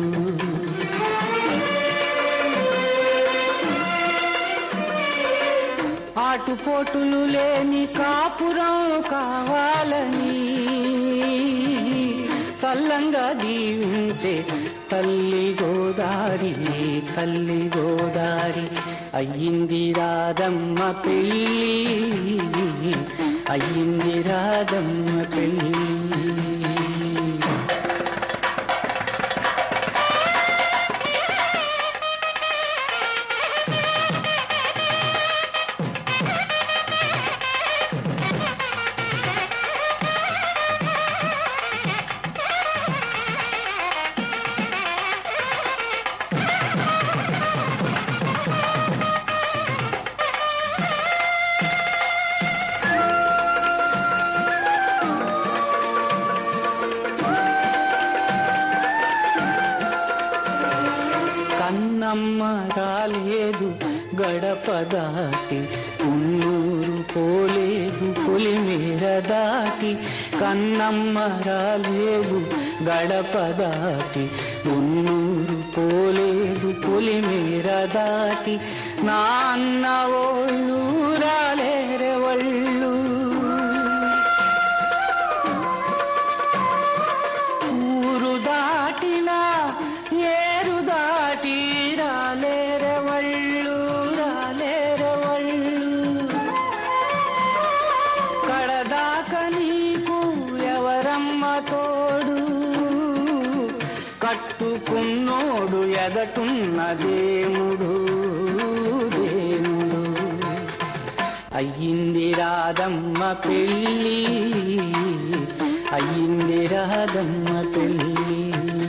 H: ఆటుపోటులు లేని కాపురం కావాలని చల్లంగా దీవించే తల్లి గోదారి తల్లి గోదారి అయ్యింది రాధమ్మ పెళ్ళి అయ్యింది రాధమ్మ పెళ్ళి కన్నమ్మ రాలేదు గడప దాటి ఉన్నూరు పోలేదు పులిమేర దాటి కన్నమ్మ రాలేదు గడప దాటి ఉన్నూరు పోలేదు పులిమేర దాటి నా అన్న ఓళ్ళు రాలేరే వాళ్ళు ఊరు దాటిన ఏరు దాటి రాలేరే వాళ్ళు రాలేరే వాళ్ళు కడదాక నీకు ఎవరమ్మ తోడు కట్టుకున్నోడు ఎదటున్న దేవుడు దేవుడు అయ్యింది రాధమ్మ పెళ్ళి అయ్యింది రాధమ్మ పెళ్ళి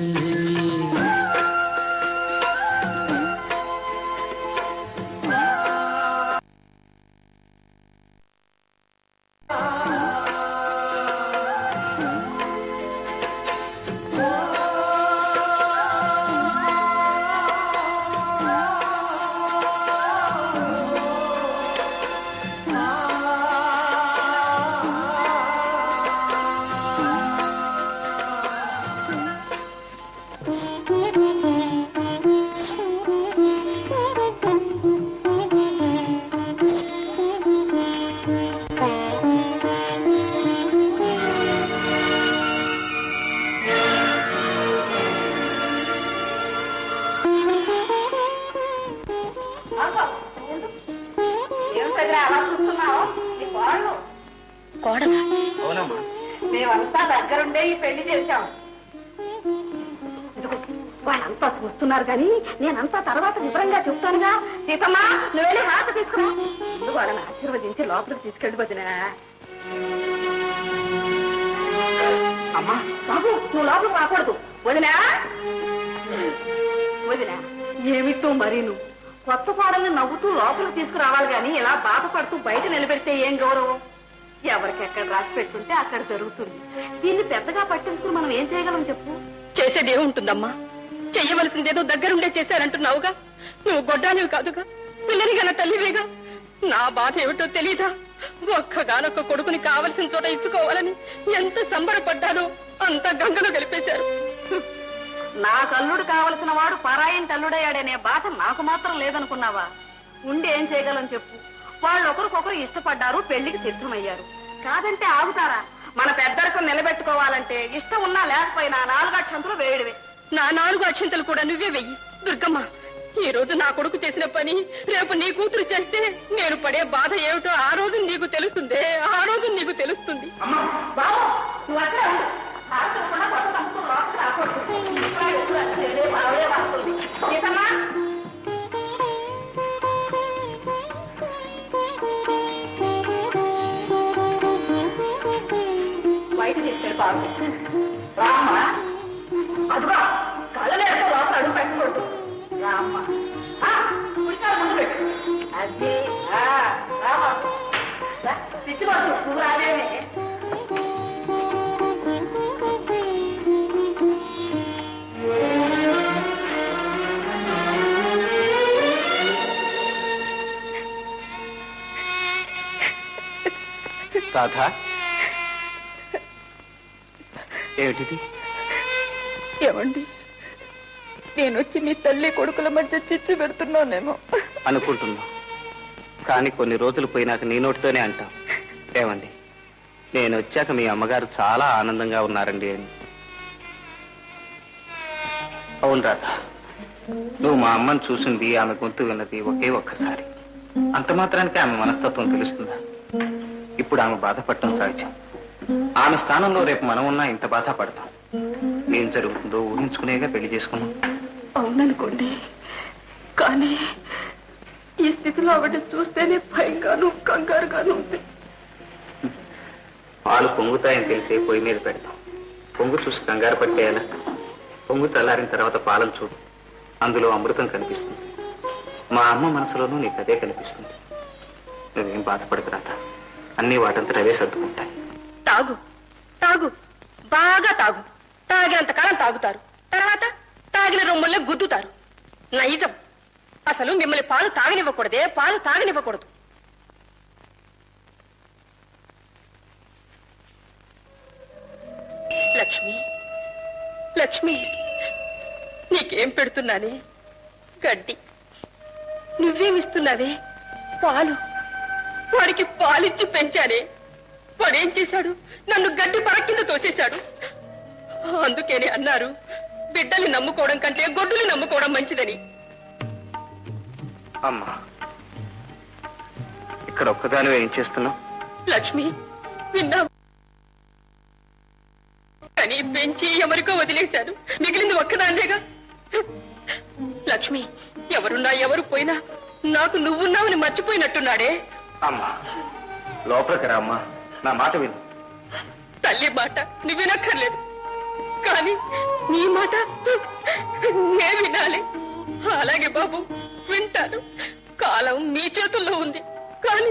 I: ఏమిటదిరా అలా చూస్తున్నావు నీ కోడలు
E: కోడలా
C: అవునమ్మా
I: మేమంతా దగ్గరుండే ఈ పెళ్లి చేశాం ఇదిగో, వాళ్ళంతా చూస్తున్నారు కానీ నేనంతా తర్వాత వివరంగా చెప్తానుగా సీతమ్మా నువ్వు వెళ్ళి హాత తీసుకురా ముందు వాళ్ళని ఆశీర్వదించి లోపలికి తీసుకెళ్ళి వదినా అమ్మా బాబు నువ్వు లోపలికి రాకూడదు వదినా వదినా ఏమిటో మరి నువ్వు కొత్త కోడల్ని నవ్వుతూ లోపలికి తీసుకురావాలి గాని ఇలా బాధపడుతూ బయట నిలబెడితే ఏం గౌరవం ఎవరికి ఎక్కడ రాసి పెట్టుంటే అక్కడ జరుగుతుంది దీన్ని పెద్దగా పట్టించుకుని మనం ఏం చేయగలం చెప్పు
E: చేసేది ఏముంటుందమ్మా చెయ్యవలసిందేదో దగ్గరుండే చేశారంటున్నావుగా నువ్వు గొడ్డానివి కాదుగా పిల్లని గల తల్లివేగా నా బాధ ఏమిటో తెలీదా ఒక్కగానొక్క కొడుకుని కావలసిన చోట ఇచ్చుకోవాలని ఎంత సంబరపడ్డానో అంత గంగలో గలిపేశారు
I: నా కల్లుడు కావలసిన వాడు పరాయిని తల్లుడయ్యాడనే బాధ నాకు మాత్రం లేదనుకున్నావా ఉండి ఏం చేయగలం చెప్పు వాళ్ళు ఒకరికొకరు ఇష్టపడ్డారు పెళ్లికి సిద్ధమయ్యారు కాదంటే ఆగుతారా మన పెద్దలకు నిలబెట్టుకోవాలంటే ఇష్టం ఉన్నా లేకపోయినా నాలుగు అక్షంతలు వేయడమే నా నాలుగు అక్షంతలు కూడా నువ్వే వెయ్యి దుర్గమ్మ ఈ రోజు నా కొడుకు చేసిన పని రేపు నీ కూతురు చేస్తే నేను పడే బాధ ఏమిటో ఆ రోజు నీకు తెలుస్తుంది ఆ రోజు నీకు తెలుస్తుంది బాబు నువ్వు అక్కడ ఉండు. ఆడుకోకుండా కొత్త తప్పుకు లోపలికి రాకూడదు. ఇప్పుడు ఎప్పుడు వచ్చేది? ఆవిడే వస్తుంది. సీతమ్మా, బయట తీసుకెళ్ళి బాబు రామ్మా అదిగో కళ్ళలేక లోపల అడుగు పెట్టకూడదు రామ్మా ఆ, కుడికాలు ముందు పెట్టు అది ఆ, రా బాబు. రా, తిట్టుకోవద్దు నువ్వు రావేమే
D: రాధా ఏమిటిది
I: ఏమండి నేను వచ్చి మీ తల్లి కొడుకుల మధ్య చిచ్చు పెడుతున్నానేమో
D: అనుకుంటున్నా కానీ కొన్ని రోజులు పోయినాక నీ నోటితోనే అంటాం ఏమండి నేను వచ్చాక మీ అమ్మగారు చాలా ఆనందంగా ఉన్నారండి అని అవును రాధా నువ్వు మా అమ్మని చూసింది ఆమె గొంతు విన్నది ఒకే ఒక్కసారి అంత మాత్రానికి ఆమె మనస్తత్వం తెలుస్తుందా ఇప్పుడు ఆమె బాధపడటం సహజం ఆమె స్థానంలో రేపు మనం ఉన్నా ఇంత బాధపడతాం ఏం జరుగుతుందో ఊహించుకునేగా పెళ్లి చేసుకున్నాం
I: అవుననుకోండి కానీ ఈ స్థితిలో ఆవిడ చూస్తేనే భయంగాను కంగారుగాను ఉంది
D: పాలు పొంగుతాయని తెలిసే పొయ్యి మీద పెడతాం పొంగు చూసి కంగారు పట్టేయాలా పొంగు చల్లారిన తర్వాత పాలను చూడు అందులో అమృతం కనిపిస్తుంది మా అమ్మ మనసులోనూ నీకు అదే కనిపిస్తుంది నువ్వేం బాధపడకు రాత అన్ని వాటంతట అవే సర్దుకుంటాయి
I: తాగు తాగు బాగా తాగు తాగినంత కాలం తాగుతారు తర్వాత తాగిన రొమ్ముల్లో గుద్దుతారు నైజం అసలు మిమ్మల్ని పాలు తాగనివ్వకూడదే పాలు తాగనివ్వకూడదు లక్ష్మి లక్ష్మి నీకేం పెడుతున్నానే గడ్డి నువ్వేమిస్తున్నావే పాలు వాడికి పాలిచ్చి పెంచానే వాడేం చేశాడు నన్ను గడ్డి పరక్కింద తోసేశాడు అందుకేనే అన్నారు బిడ్డల్ని నమ్ముకోవడం కంటే గొడ్డుని నమ్ముకోవడం మంచిదని
D: అమ్మా ఇక్కడ ఒక్కదాని ఏం చేస్తున్నావు
I: లక్ష్మి విన్నా కానీ పెంచి ఎవరికో వదిలేశాను మిగిలింది ఒక్కదాన్నేగా లక్ష్మి ఎవరున్నా ఎవరు పోయినా నాకు నువ్వున్నావని మర్చిపోయినట్టున్నాడే
D: అమ్మా లోపలికి రా అమ్మా నా మాట విను
I: తల్లి మాట నువ్వు వినక్కర్లేదు కానీ నీ మాట నే వినాలి అలాగే బాబు వింటాను కాలం మీ చేతుల్లో ఉంది కానీ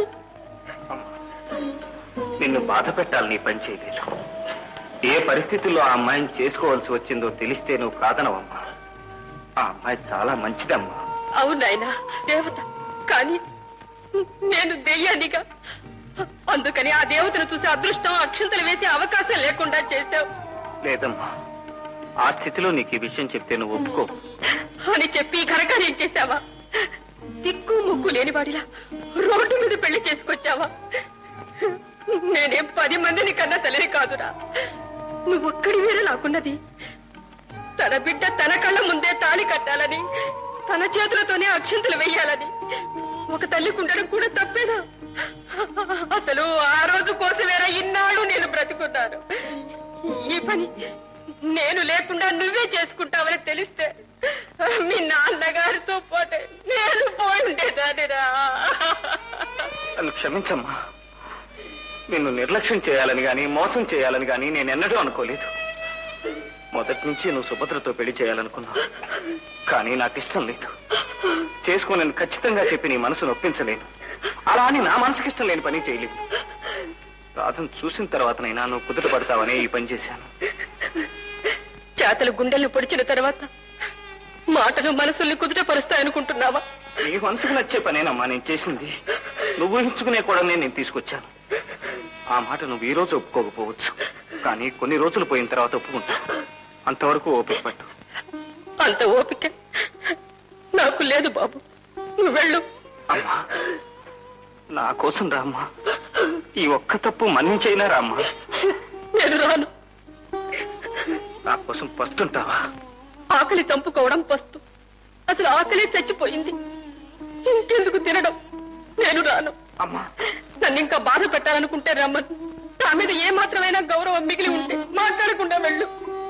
D: నిన్ను బాధ పెట్టాలని నీ పని చేయలేదు ఏ పరిస్థితుల్లో ఆ అమ్మాయిని చేసుకోవాల్సి వచ్చిందో తెలిస్తే నువ్వు కాదనవమ్మా ఆ అమ్మాయి చాలా మంచిదమ్మా
I: అవునాయనా దేవత కానీ నేను దెయ్యానిగా అందుకని ఆ దేవతను చూసి అదృష్టం అక్షంతలు వేసే అవకాశం లేకుండా చేశావు
D: లేదమ్మా ఆ స్థితిలో నీకు ఈ విషయం చెప్తే నువ్వు ఒప్పుకో
I: అని చెప్పి కరకారం చేశావా దిక్కు ముక్కు లేనివాడిలా రోడ్డు మీద పెళ్లి చేసుకొచ్చావా నేనేం పది మందిని కన్నా తల్లిని కాదురా నువ్వొక్కడి వేరే నాకున్నది తన బిడ్డ తన కళ్ళ ముందే తాళి కట్టాలని తన చేతులతోనే అక్షంతలు వెయ్యాలని ఒక తల్లికి ఉండడం కూడా తప్పేనా అసలు ఆ రోజు కోసమేరా ఇన్నాళ్ళు నేను బ్రతుకున్నాను ఈ పని నేను లేకుండా నువ్వే చేసుకుంటావని తెలిస్తే మీ నాన్నగారితో పాటే నేను పోయి ఉండేదానిరా
D: నన్ను క్షమించమ్మా నిన్ను నిర్లక్ష్యం చేయాలని గాని మోసం చేయాలని గాని నేను ఎన్నడూ అనుకోలేదు మొదటి నుంచి నువ్వు సుభద్రతో పెళ్లి చేయాలనుకున్నావు కానీ నాకు ఇష్టం లేదు చేసుకో నేను ఖచ్చితంగా చెప్పి నీ మనసు నొప్పించలేను అలా అని నా మనసుకి ఇష్టం లేని పని చేయలేదు రాధను చూసిన తర్వాతనైనా నువ్వు కుదుట పడతావనే ఈ పని చేశాను
I: చేతలు గుండెలు పొడిచిన తర్వాత మాటలు మనసుల్ని కుదుటపరుస్తాయనుకుంటున్నావా
D: నీ మనసుకు నచ్చే పనేనమ్మా నేను చేసింది నువ్వు ఊహించుకునే కూడా నేను తీసుకొచ్చాను ఆ మాట నువ్వు ఈ రోజు ఒప్పుకోకపోవచ్చు కానీ కొన్ని రోజులు పోయిన తర్వాత ఒప్పుకుంటా అంతవరకు ఓపిక పట్టు
I: అంత ఓపిక నాకు లేదు బాబు నువ్వు వెళ్ళు
D: అమ్మా నా కోసం రామ్మా ఈ ఒక్క తప్పు మన్నించైనా రామ్మా
E: నేను రాను
D: నా కోసం పస్తుంటావా
E: ఆకలి చంపుకోవడం పస్తు అసలు ఆకలి చచ్చిపోయింది ఇంకెందుకు తినడం నేను రాను
D: అమ్మా
E: నన్ను ఇంకా బాధ పెట్టాలనుకుంటే రమ్మను నా మీద ఏ మాత్రమైనా గౌరవం మిగిలి ఉంటే మాట్లాడకుండా వెళ్ళు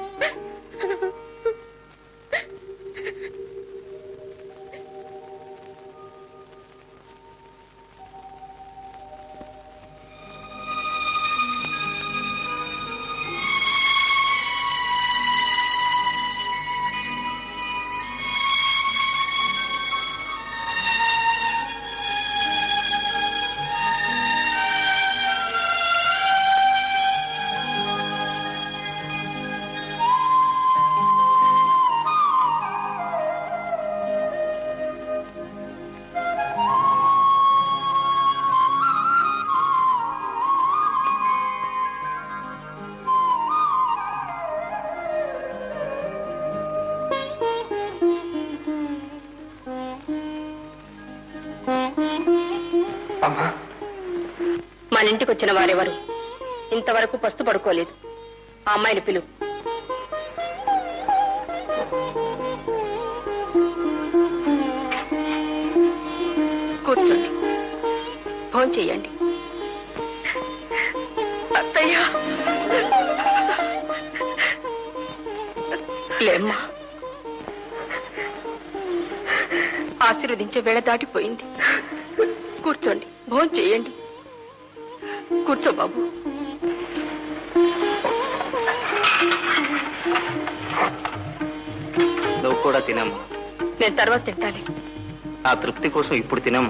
D: అమ్మా
E: మన ఇంటికి వచ్చిన వారెవరు ఇంతవరకు పస్తు పడుకోలేదు ఆ అమ్మాయిని పిలు కూర్చోండి ఫోన్ చెయ్యండి అత్తయ్య లేమ్మా ఆశీర్వదించే వేళ దాటిపోయింది కూర్చోండి భోజనం చేయండి కూర్చో బాబు
D: నువ్వు కూడా తినమ్మా
E: నేను తర్వాత తింటాలి
D: ఆ తృప్తి కోసం ఇప్పుడు తినమ్మా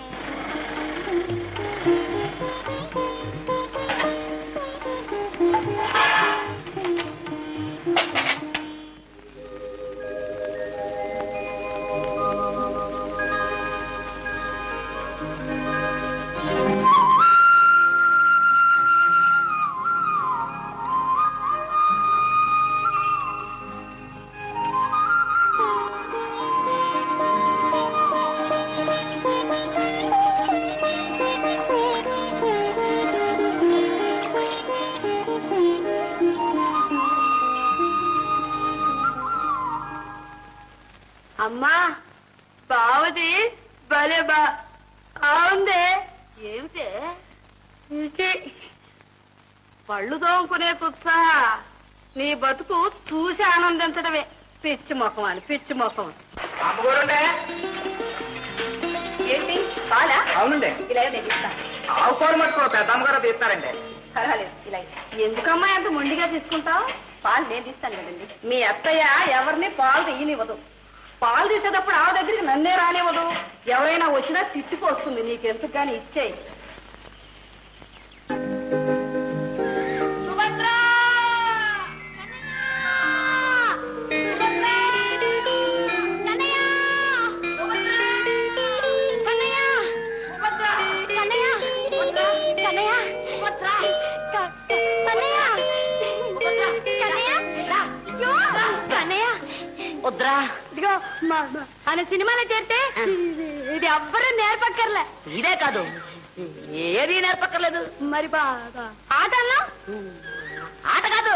E: అమ్మా బావది భలే బా అవుందే ఏమిటే ఇది పళ్ళు దోముకునే కుత్సా నీ బతుకు చూసి ఆనందించడమే పిచ్చి ముఖం అని పిచ్చి ముఖం
D: అమ్మగారుండే
E: ఏంటి పాలా
D: అవునండి
E: ఇలా నేను ఇస్తాను
D: ఆవు కూర మట్టుకో పెద్ద అమ్మగారు తీస్తారండి
E: పర్వాలేదు ఇలా ఎందుకమ్మా ఎంత మొండిగా తీసుకుంటావు పాలు నేను తీస్తాను కదండి మీ అత్తయ్య ఎవరిని పాలు తీయనివ్వదు పాలు తీసేటప్పుడు ఆవు దగ్గరికి నన్నే రానివ్వదు ఎవరైనా వచ్చినా తిట్టిపోస్తుంది నీకెందుకు కానీ ఇచ్చేయి
B: వద్దురా
E: ఇదిగో మా- మా- ఆయన సినిమాలో చేస్తే ఇది ఎవ్వరూ నేర్పక్కర్లే
B: ఇదే కాదు ఏది నేర్పక్కర్లేదు
E: మరి బాగా ఆటల్లో
B: ఆట కాదు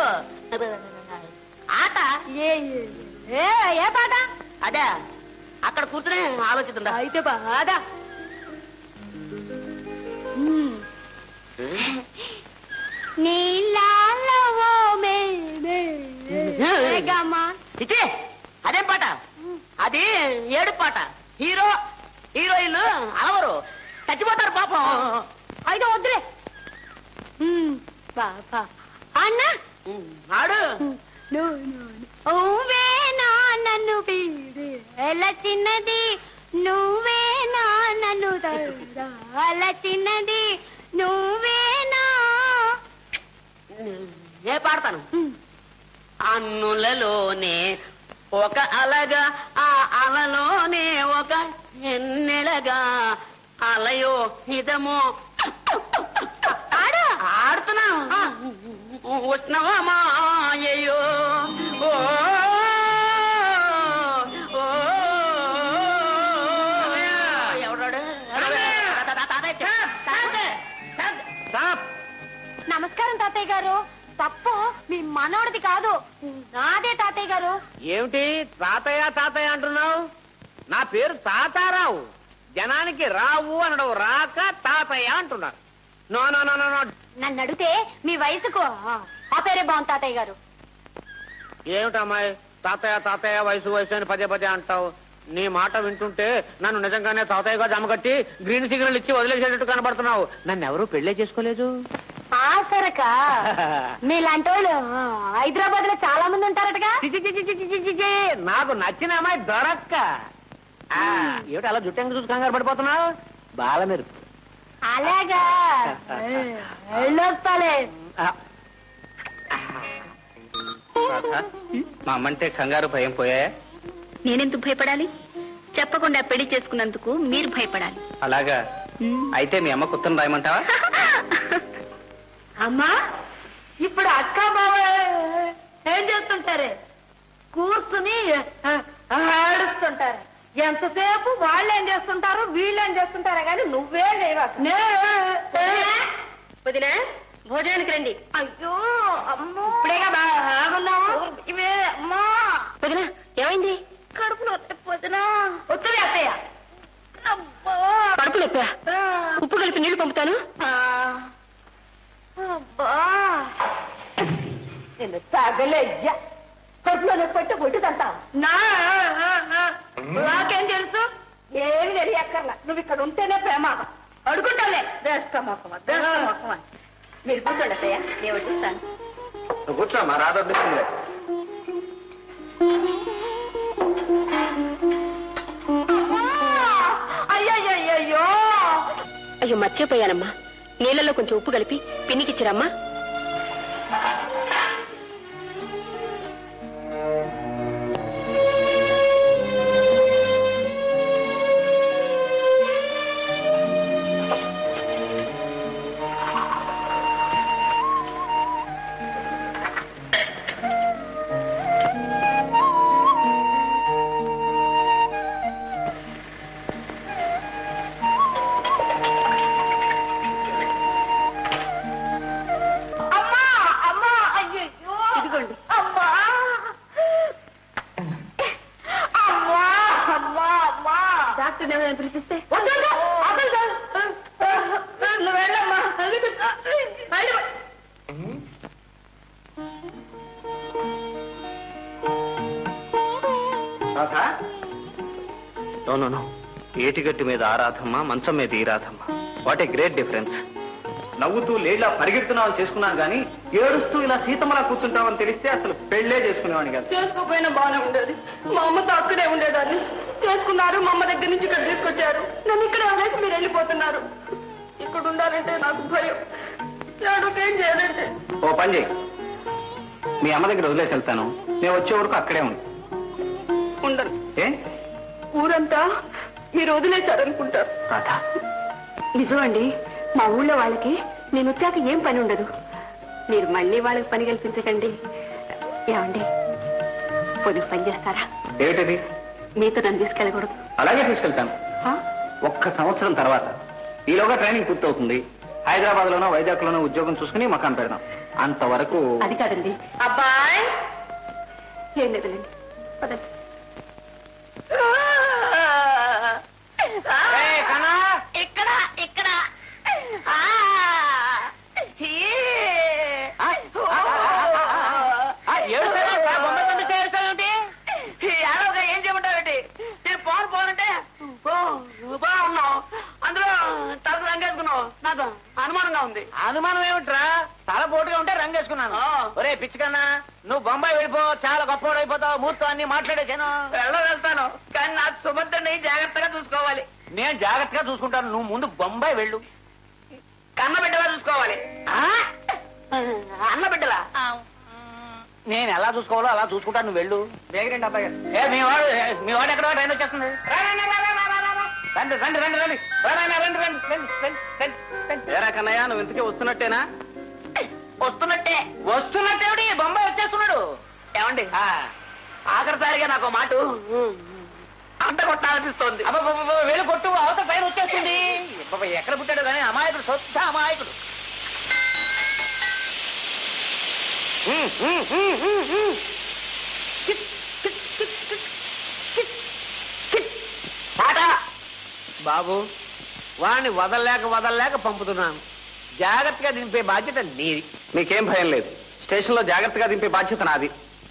B: ఆట
E: ఏ ఏ ఏ పాట
B: అదే అక్కడ కూర్చుని ఆలోచిస్తుందా
E: అయితే బాధ నీళ్ళలో మేఘమా
B: ఇచ్చే అదేం పాట అది ఏడు పాట హీరో హీరోయిన్లు అలవరు చచ్చిపోతారు పాపం
E: అయితే వద్దులే బాబా అన్న
B: ఆడు
E: నువ్వేనా నన్ను పీడి ఎలా చిన్నది నువ్వేనా నన్ను అలా చిన్నది నువ్వేనా
B: ఏ పాడతాను అన్నులలోనే ఒక అలగా ఆ అలలోనే ఒక ఎన్నెలగా అలయో ఇదమో ఆడు ఆడుతున్నా ఉష్ణవమా అయ్యో ఓ ఓ ఎవడాడు తాతయ్య
G: తాతయ్య గారు తప్పు మీ మనోడిది కాదు నాదే తాతయ్య గారు
F: ఏమిటి తాతయ్య తాతయ్య అంటున్నావు నా పేరు తాతారావు జనానికి రావు అనడం రాక తాతయ్య అంటున్నారు no no no no no
G: నన్ను అడిగితే మీ వయసుకు ఆ, ఆ పేరే బాగుంది తాతయ్య గారు
F: ఏమిటమ్మాయి తాతయ్య తాతయ్య వయసు వయసు అని పదే పదే అంటావు నీ మాట వింటుంటే నన్ను నిజంగానే తాతయ్యగా జమకట్టి గ్రీన్ సిగ్నల్ ఇచ్చి వదిలేసేటట్టు కనబడుతున్నావు నన్ను ఎవరు పెళ్లే చేసుకోలేదు
G: ఆసరక మీలాంటి వాళ్ళు హైదరాబాద్ లో చాలా మంది ఉంటారటగా
F: చి, చి, చి, చి, చి, చి, చి, చి. నాకు నచ్చిన అమ్మాయి దొరక్క ఆ, ఏమిటి అలా జుట్టంగా చూసి కంగారు పడిపోతున్నావు బాల మెరుపు
G: అలాగా వెళ్ళొస్తాలే
D: ఆ. రాధా, మా అమ్మంటే కంగారు భయం పోయాయా
E: నేనెందుకు భయపడాలి చెప్పకుండా పెళ్లి చేసుకున్నందుకు మీరు భయపడాలి
D: అలాగా అయితే మీ అమ్మ కుత్తను రాయమంటావా
E: అమ్మా ఇప్పుడు అక్క బావ ఏం చేస్తుంటారే కూర్చుని ఆడుస్తుంటారు ఎంతసేపు వాళ్ళు ఏం చేస్తుంటారు వీళ్ళు ఏం చేస్తుంటారా కానీ నువ్వే వదినా భోజనానికి రండి అయ్యో అమ్మో ఇప్పుడేగా బాగున్నావు ఇవే అమ్మా వదినా ఏమైంది కడుపులో వదినా వస్తుంది అత్తయ్య కడుపు నొప్పా ఉప్పు కలిపి నీళ్లు పంపుతాను అబ్బా నేను తగలేజ్జా కడుపులో నొప్పి పెట్టి కొట్టుదంటా నా నాకేం తెలుసు ఏమి తెలియక్కర్లా నువ్వు ఇక్కడ ఉంటేనే ప్రమాదం అడుగుంటాలే దేష్ట మొక్కమా దేష్ట మొక్కమా మీరు కూర్చోండి అత్తయ్య నేను వడ్డిస్తాను
C: నువ్వు కూర్చోమ్మా రాదొడ్డిస్తుంది
E: అయ్యయ్యో అయ్యో మర్చిపోయానమ్మా నీళ్ళలో కొంచెం ఉప్పు కలిపి పిన్నికిచ్చిరమ్మా అమ్మా అమ్మా అయ్యయ్యో ఇదిగోండి అమ్మా అమ్మా అమ్మా అమ్మా డాక్టర్ ఎవరైనా పిలిపిస్తే నువ్వు వెళ్ళమ్మా బయట
D: రాధా నో నో నో ఏటిగట్టు మీద ఆరాధమ్మ మంచం మీద ఈ Radhamma what a great difference నవ్వుతూ లేళ్ళ పరిగెడుతున్నామని చేసుకున్నాను కానీ ఏడుస్తూ ఇలా సీతమ్మలా కూర్చుంటామని తెలిస్తే అసలు పెళ్ళే చేసుకునేవాడిని కాదు
E: చేసుకోపోయినా బాగానే ఉండేది మా అమ్మతో అక్కడే ఉండేదాన్ని చేసుకున్నారు మా అమ్మ దగ్గర నుంచి ఇక్కడ తీసుకొచ్చారు నన్ను ఇక్కడ వదిలేసి మీరు వెళ్ళిపోతున్నారు ఇక్కడ ఉండాలంటే నాకు భయం ఏడుకేం చేయాలంటే
D: ఓ పని చేయి మీ అమ్మ దగ్గర వదిలేసి వెళ్తాను నేను వచ్చే వరకు అక్కడే ఉండు
E: ఉండను
D: ఏ
E: ఊరంతా మీరు వదిలేశారనుకుంటారు
D: రాధా
E: నిజమండి మా ఊళ్ళో వాళ్ళకి నేను వచ్చాక ఏం పని ఉండదు మీరు మళ్ళీ వాళ్ళకి పని కల్పించకండి ఏమండి పోనీ పని చేస్తారా
D: ఏమిటది
E: మీతో నన్ను తీసుకెళ్ళకూడదు
D: అలాగే తీసుకెళ్తాను
E: ఆ?
D: ఒక్క సంవత్సరం తర్వాత ఈలోగా ట్రైనింగ్ పూర్తవుతుంది హైదరాబాద్ లోనో వైజాగ్ లోనో ఉద్యోగం చూసుకుని మకాన్ పెడదాం అంతవరకు
E: అది కాదండి అబ్బాయ్ ఏం లేదులేండి పదండి ఇక్కడ ఇక్కడ ఏం చేయమంటావేంటి నేను పోను పోనంటే బాగున్నావు అందులో తలకు రంగేసుకున్నావు నాకు అనుమానంగా ఉంది
F: అనుమానం ఏమిట్రా తల పోటుగా ఉంటే రంగేసుకున్నాను ఒరే పిచ్చికన్నా నువ్వు బొంబాయి వెళ్ళిపో చాలా గొప్పవాడు అయిపోతావు మూర్తో అన్ని మాట్లాడేసాను
E: వెళ్ళ వెళ్తాను కానీ నాకు సుభద్రని జాగ్రత్తగా చూసుకోవాలి
F: నేను జాగ్రత్తగా చూసుకుంటాను నువ్వు ముందు బొంబాయి వెళ్ళు
E: కన్న బిడ్డలా చూసుకోవాలి అన్న బిడ్డలా
F: నేను ఎలా చూసుకోవాలో అలా చూసుకుంటాను నువ్వు వెళ్ళు
E: వేగరండి అబ్బాయి
F: ఏ మీ వాడు ఏ, మీ వాడు ఎక్కడో ట్రైన్ వచ్చేస్తుంది రా, రా, రా, రా, రా, రా, రా, రా. రండి రండి రండి రండి రా, నాయనా, రండి రండి రండి రండి రండి రండి
D: ఏరా కన్నయ్య నువ్వు ఇంతకీ వస్తున్నట్టేనా
E: వస్తున్నట్టే
F: వస్తున్నట్టేవిడి బొంబాయి వచ్చేస్తున్నాడు
E: ఏమండి
F: ఆ,
E: ఆఖరిసారిగా నాకు మాట అంట కొట్టాలనిపిస్తోంది
F: అబ్బబ్బబ్బబ్బ, వెళ్ళి కొట్టు అవతల ట్రైన్ వచ్చేస్తుంది అబ్బబ్బ, ఎక్కడ పుట్టాడు కానీ అమాయకుడు సొంత అమాయకుడు బాబు వాడిని వదలలేక వదలలేక పంపుతున్నాను జాగ్రత్తగా దింపే బాధ్యత నీది
C: మీకేం భయం లేదు స్టేషన్లో జాగ్రత్తగా దింపే బాధ్యత నాది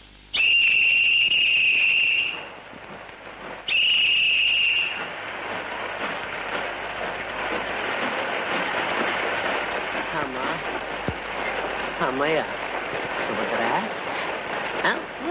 F: అమ్మా అమ్మయ్య సుభద్రా ఆ?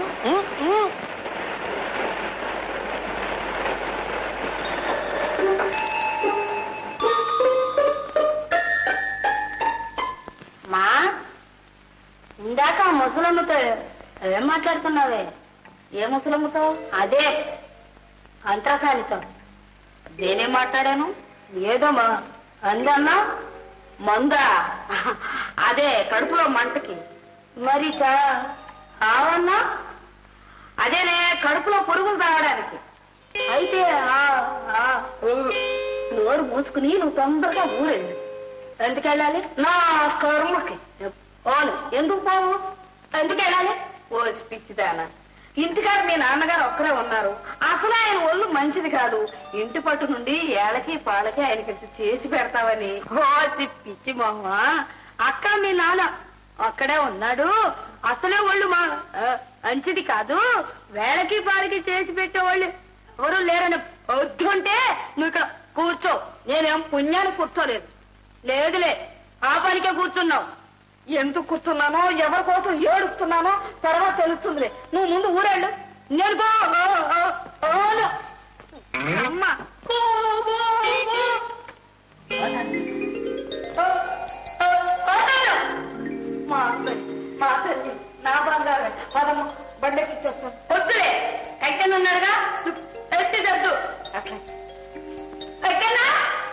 E: మా ఇందాక ఆ ముసలమ్మతో ఏం మాట్లాడుతున్నావే ఏ ముసలమ్మతో అదే అంతరసానితో నేనేం మాట్లాడాను ఏదో మా అందన్నా మందా అదే కడుపులో మంటకి మరి చా- ఆవన్నా అదేనే కడుపులో పురుగులు తాగడానికి అయితే ఆ- ఆ, ఊ, నోరు మూసుకుని నువ్వు తొందరగా ఊరెళ్ళు ఎందుకు వెళ్ళాలి నా కర్మకి ఓను ఎందుకు పోవు ఎందుకు వెళ్ళాలి ఓ పిచ్చిదానా ఇంటికాడ మీ నాన్నగారు ఒక్కరే ఉన్నారు అసలు ఆయన ఒళ్ళు మంచిది కాదు ఇంటి పట్టు నుండి ఏళ్ళకి పాలకి ఆయనకి ఇంత చేసి పెడతావని ఓ పిచ్చి మొహ అక్క మీ నాన్న ఒక్కడే ఉన్నాడు అసలే ఒళ్ళు మా ఆ, మంచిది కాదు వేళకి పాలకి చేసి పెట్టేవాళ్ళు ఎవరు లేరని వద్దు అంటే నువ్వు ఇక్కడ కూర్చో నేనేం పుణ్యానికి కూర్చోలేదు లేదులే ఆ పనికే కూర్చున్నావు ఎందుకు కూర్చున్నానో ఎవరి కోసం ఏడుస్తున్నానో తర్వాత తెలుస్తుందిలే నువ్వు ముందు ఊరెళ్ళు నేను పో ఓ, ఓ, ఓను. అమ్మ. పో, పో, పో. ఓ, ఓ, పోతాను. మా తల్లి, మా తల్లి నా బంగారం పదమ్మ బండకి ఇచ్చేస్తాను వద్దులే ఎక్కడ ఉన్నాడుగా ఎత్తి దద్దు అట్లా ఎక్కడా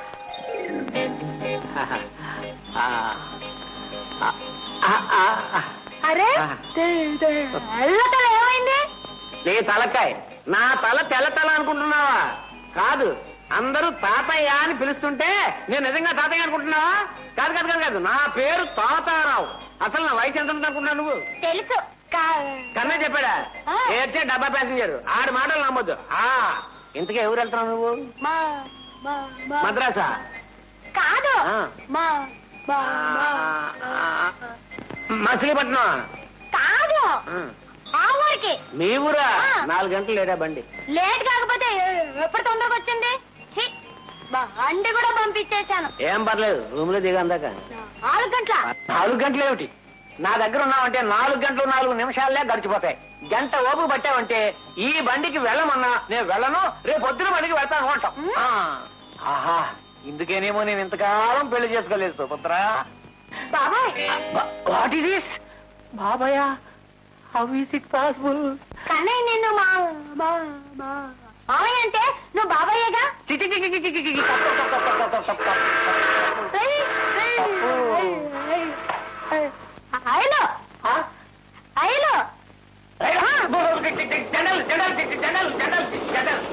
F: ఆ. ఆ, ఆ, ఆ, ఆ.
E: అరే అల్లతల ఏమైంది
F: నీ తలకాయ నా తల తెల్ల తల అనుకుంటున్నావా కాదు అందరూ తాతయ్య అని పిలుస్తుంటే నేను నిజంగా తాతయ్య అనుకుంటున్నావా కాదు కాదు కాదు కాదు నా పేరు తాతారావు అసలు నా వయసు ఎంత ఉంటుంది అనుకుంటున్నావు నువ్వు
E: తెలుసు
F: కన్నా చెప్పాడా
E: ఆ.
F: ఏడ్చే డబ్బా ప్యాసింజర్ ఆడి మాటలు నమ్మొద్దు ఆ ఇంతకీ ఎవరు వెళ్తున్నావు నువ్వు
E: మా మా మా
F: మద్రాసా
E: కాదు
F: ఆ.
E: మా మా మా
F: మచిలీపట్నం
E: కాదు
F: ఆ.
E: ఆ ఊరికి
F: మీ ఊరా
E: ఆ.
F: నాలుగు గంటలు లేడా బండి
E: లేట్ కాకపోతే ఎప్పుడు తొందరగా వచ్చింది ఛీ, మా అండి కూడా పంపించేశాను
F: ఏం పర్లేదు రూమ్ లో దిగందాక
E: నాలుగు గంటల
F: నాలుగు గంటలు ఏమిటి నా దగ్గర ఉన్నావంటే నాలుగు గంటలు నాలుగు నిమిషాలే గడిచిపోతాయి గంట ఓపు పట్టావంటే ఈ బండికి వెళ్ళమన్నా నేను వెళ్ళను రేపు పొద్దున బండికి వెళ్తాను అనుకుంటాం
E: ఉమ్.
F: ఆ. ఆహా ఇందుకేనేమో నేను ఇంతకాలం పెళ్లి చేసుకోలేదు సుభద్ర
E: బాబాయ్
F: వాట్ ఇస్ దిస్ బాబాయ్ how is it possible
E: Kannayya నిన్ను మా మా మా మామయ్య అంటే నువ్వు బాబాయ్యగా ఏయ్, ఏయ్, ఏయ్, ఏయ్, ఏయ్. అయ్యలో అయ్యలో
F: general general general general general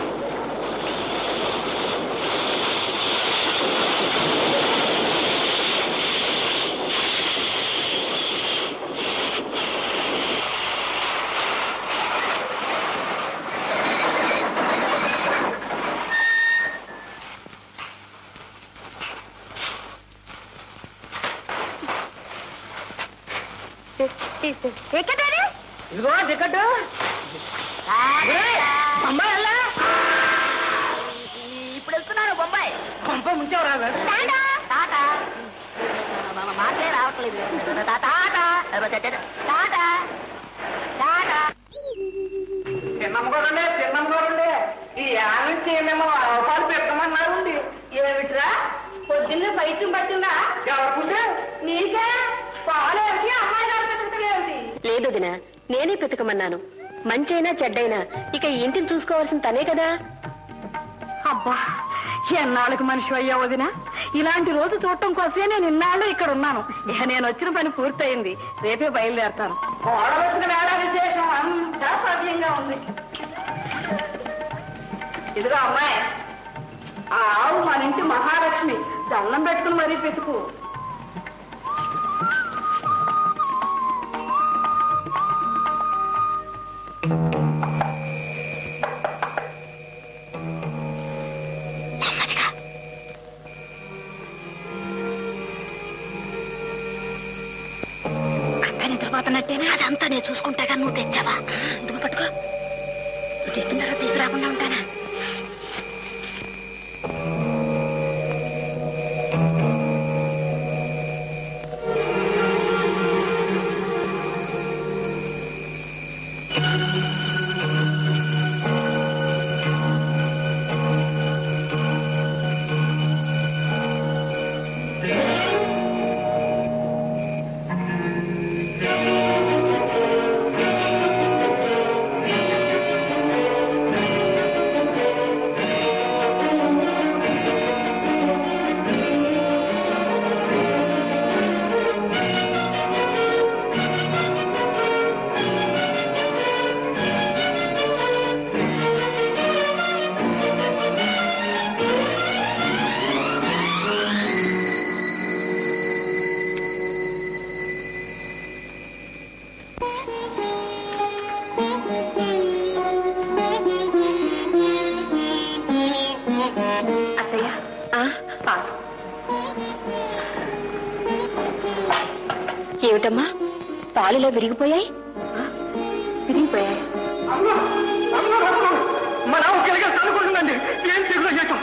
E: ticket ఏది?
F: ఇదిగో టికెట్
E: బొంబాయి వెళ్ళా? ఇప్పుడు వెళ్తున్నాను బొంబాయి
F: పంప ముంచావు రా
E: టాటా టాటా మాటలే రావట్లేదు టాటా టాటా టాటా
F: చిన్నమ్మ గారండి చిన్నమ్మ గారండి ఈ యానం నుంచి ఏమేమో రూపాయలు పెట్టమన్నారండి
E: ఏమిట్రా పొద్దున్నే పైత్యం పట్టిందా
F: ఎవరుకుంటే
E: నీకే పాలేమిటి అమ్మాయి గారు పెట్టుకుంటే
I: లేదు దిన నేనే పెట్టుకోమన్నాను మంచైనా చెడ్డైనా ఇక ఈ ఇంటిని చూసుకోవాల్సిన తనే కదా
E: అబ్బా ఎన్నాళ్ళకి మనిషి అయ్యా వదిన ఇలాంటి రోజు చూడటం కోసమే నేను ఇన్నాళ్ళు ఇక్కడ ఉన్నాను ఇక నేను వచ్చిన పని పూర్తయింది రేపే బయలుదేరతాను ఓడవలసిన వేళ విశేషం అంతా సవ్యంగా ఉంది ఇదిగో అమ్మాయి ఆ ఆవు మన ఇంటి మహాలక్ష్మి దండం పెట్టుకుని మరీ పెతుకు నిద్రపోతున్నట్టేనా అదంతా నేను చూసుకుంటాగా నువ్వు తెచ్చావా ఇదిగో పట్టుకో నువ్వు చెప్పిన తర్వాత తీసుకురాకుండా ఉంటానా అత్తయ్య పాలు ఏమిటమ్మా పాలులో విరిగిపోయాయి విరిగిపోయాయి
A: మన ఆవు గిలగల తనుకుంటుందండి ఏం తెగులో చేస్తాం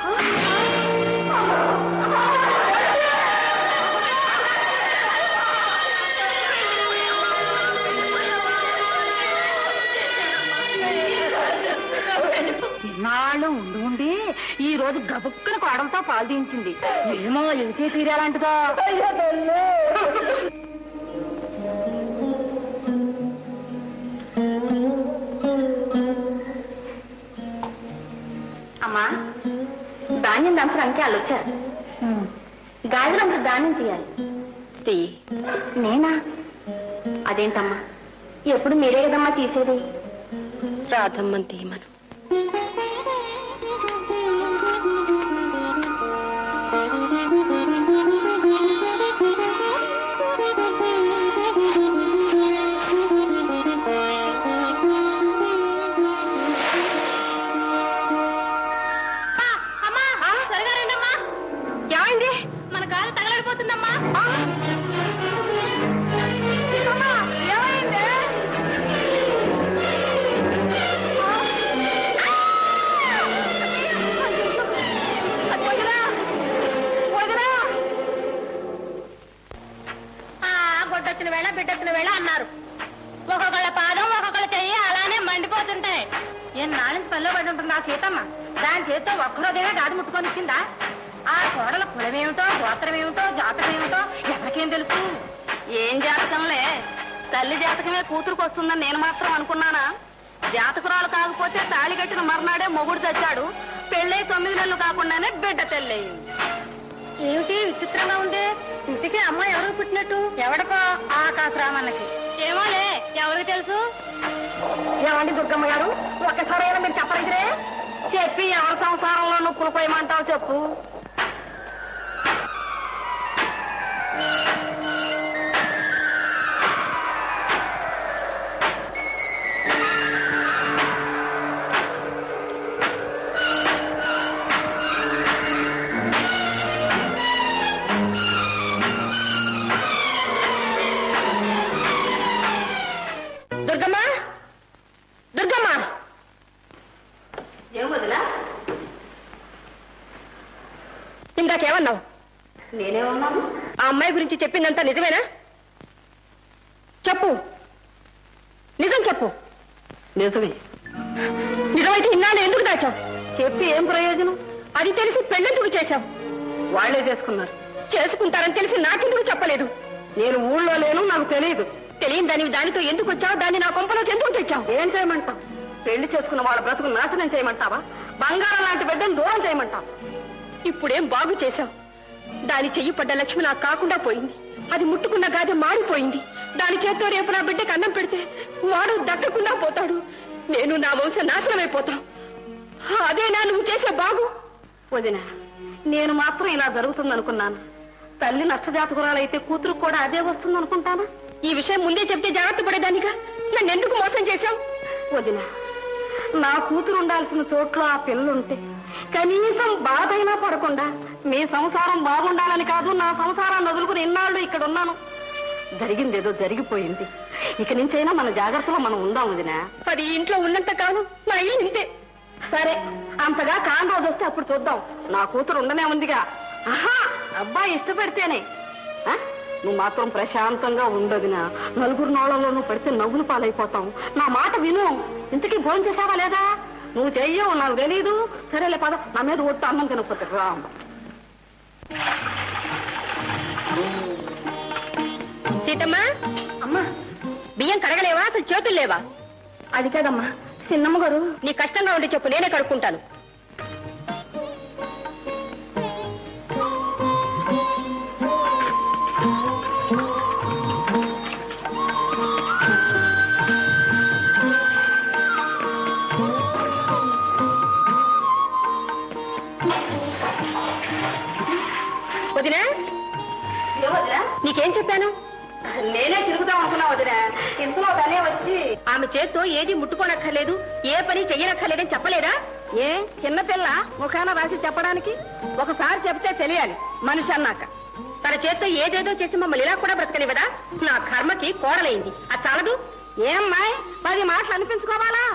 E: నాళ్ళు ఉండి ఉండి ఈ రోజు గబుక్కున కోడలతో పాలు తీయించింది ఏమో ఎలిచే తీరాలంటదో అమ్మా ధాన్యం దంచడానికి వాళ్ళు వచ్చారు గాజులంత ధాన్యం తీయాలి తీయి నేనా అదేంటమ్మా ఎప్పుడు మీరే కదమ్మా తీసేది రాధమ్మని తీయమను అమ్మా త్వరగా రండమ్మా ఏమైంది మన కాలు తగలడిపోతుందమ్మా అమ్మా ఏమైంది గొడ్డొచ్చిన వేళ బిడ్డొచ్చిన వేళ అన్నారు ఒక్కొక్కళ్ళ పాదం ఒక్కొక్కళ్ళ చెయ్యి అలానే మండిపోతుంటాయి ఎన్నాళ్ళ పనిలో పడి ఉంటుంది ఆ సీతమ్మ దాని చేతితో ఒక్కరోజైనా గాడి ముట్టుకొని ఇచ్చిందా ఆ కోడల కులమేమిటో గోత్రమేమిటో జాతకమేమిటో ఎవరికేం తెలుసు
B: ఏం జాతకంలే తల్లి జాతకమే కూతురుకు వస్తుందని నేను మాత్రం అనుకున్నానా జాతకురాలు కాకపోతే తాళి కట్టిన మర్నాడే మొగుడు చచ్చాడు పెళ్ళై తొమ్మిది నెలలు కాకుండానే బిడ్డ తెల్లయింది
E: ఏమిటి విచిత్రంగా ఉంది ఇంటికి అమ్మ ఎవరు పుట్టినట్టు ఎవడకో ఆకాశరామన్నకి ఏమోలే ఎవరికి తెలుసు
I: ఏమండి దుర్గమ్మ గారు ఒక్కసారైనా మీరు చెప్పరైతే
B: చెప్పి ఎవరి సంసారంలో నొప్పులు పోయమంటావు చెప్పు
E: దుర్గమ్మ దుర్గమ్మ
I: ఏం వదిలా
E: ఇందాకేమన్నావు
I: నేనేమన్నాను
E: ఆ అమ్మాయి గురించి చెప్పిందంతా నిజమేనా చెప్పు నిజం చెప్పు
I: నిజమే
E: నిజమైతే ఇన్నాళ్ళు ఎందుకు దాచావు
I: చెప్పి ఏం ప్రయోజనం
E: అది తెలిసి పెళ్ళెందుకు చేశావు
I: వాళ్లే చేసుకున్నారు
E: చేసుకుంటారని తెలిసి నాకెందుకు చెప్పలేదు
I: నేను ఊళ్ళో లేను నాకు తెలియదు
E: తెలియని దాని దానితో ఎందుకు వచ్చావు దాన్ని నా కొంపలోకి ఎందుకు తెచ్చావు
I: ఏం చేయమంటావు పెళ్లి చేసుకున్న వాళ్ళ బ్రతుకు నాశనం చేయమంటావా బంగారం లాంటి బిడ్డను దూరం చేయమంటావా
E: ఇప్పుడేం బాగు చేశావు దాని చెయ్యి పడ్డ లక్ష్మి నాకు కాకుండా పోయింది అది ముట్టుకున్న గాది మారిపోయింది దాని చేత్తో రేపు నా బిడ్డకి అన్నం పెడితే వాడు దక్కకుండా పోతాడు నేను నా వంశ నాశనమైపోతాం అదేనా నువ్వు చేసే బాగు
I: వదిన నేను మాత్రం ఇలా జరుగుతుందనుకున్నాను తల్లి నష్టజాతకురాలైతే కూతురు కూడా అదే వస్తుందనుకుంటానా
E: ఈ విషయం ముందే చెప్తే జాగ్రత్త పడేదానిగా నన్ను ఎందుకు మోసం చేశావు
I: వదిన నా కూతురు ఉండాల్సిన చోట్ల ఆ పిల్లలుంటే కనీసం బాధైనా పడకుండా మీ సంసారం బాగుండాలని కాదు నా సంసారాన్ని వదులుకుని ఎన్నాళ్ళు ఇక్కడ ఉన్నాను
E: జరిగిందేదో జరిగిపోయింది ఇక నుంచైనా మన జాగ్రత్తలో మనం ఉందాం వదినా అది ఇంట్లో ఉన్నంత కాను నా ఇల్లు ఇంతే సరే అంతగా కాని రోజు వస్తే అప్పుడు చూద్దాం నా కూతురు ఉండనే ఉందిగా ఆహా అబ్బాయి ఇష్టపెడితేనే ఆ? నువ్వు మాత్రం ప్రశాంతంగా ఉండదునా నలుగురు నోళ్ళలో నువ్వు పడితే నవ్వులు పాలైపోతాం నా మాట విను ఇంతకీ భోజనం చేసావా లేదా నువ్వు చెయ్యవు నాకు తెలీదు సరేలే పద నా మీద ఒట్టు అన్నం తినకపోతే రా సీతమ్మా అమ్మా బియ్యం కడగలేవా అసలు చేతులు లేవా అది కాదమ్మా చిన్నమ్మ గారు నీ కష్టంగా ఉంటే చెప్పు నేనే కడుక్కుంటాను వదినా నీకేం చెప్పాను నేనే తిరుగుదాం అనుకున్నా వదినా ఇంట్లో తనే వచ్చి ఆమె చేత్తో ఏది ముట్టుకోనక్కర్లేదు ఏ పని చెయ్యనక్కర్లేదని చెప్పలేదా ఏ చిన్నపిల్ల ముఖాన రాసి చెప్పడానికి ఒకసారి చెప్తే తెలియాలి మనిషి అన్నాక తన చేత్తో ఏదేదో చేసి మమ్మల్ని ఇలా కూడా బ్రతకనివ్వదా నా కర్మకి కోడలైంది అది చాలదు ఏమ్మాయ్ పది మాటలు అనిపించుకోవాలా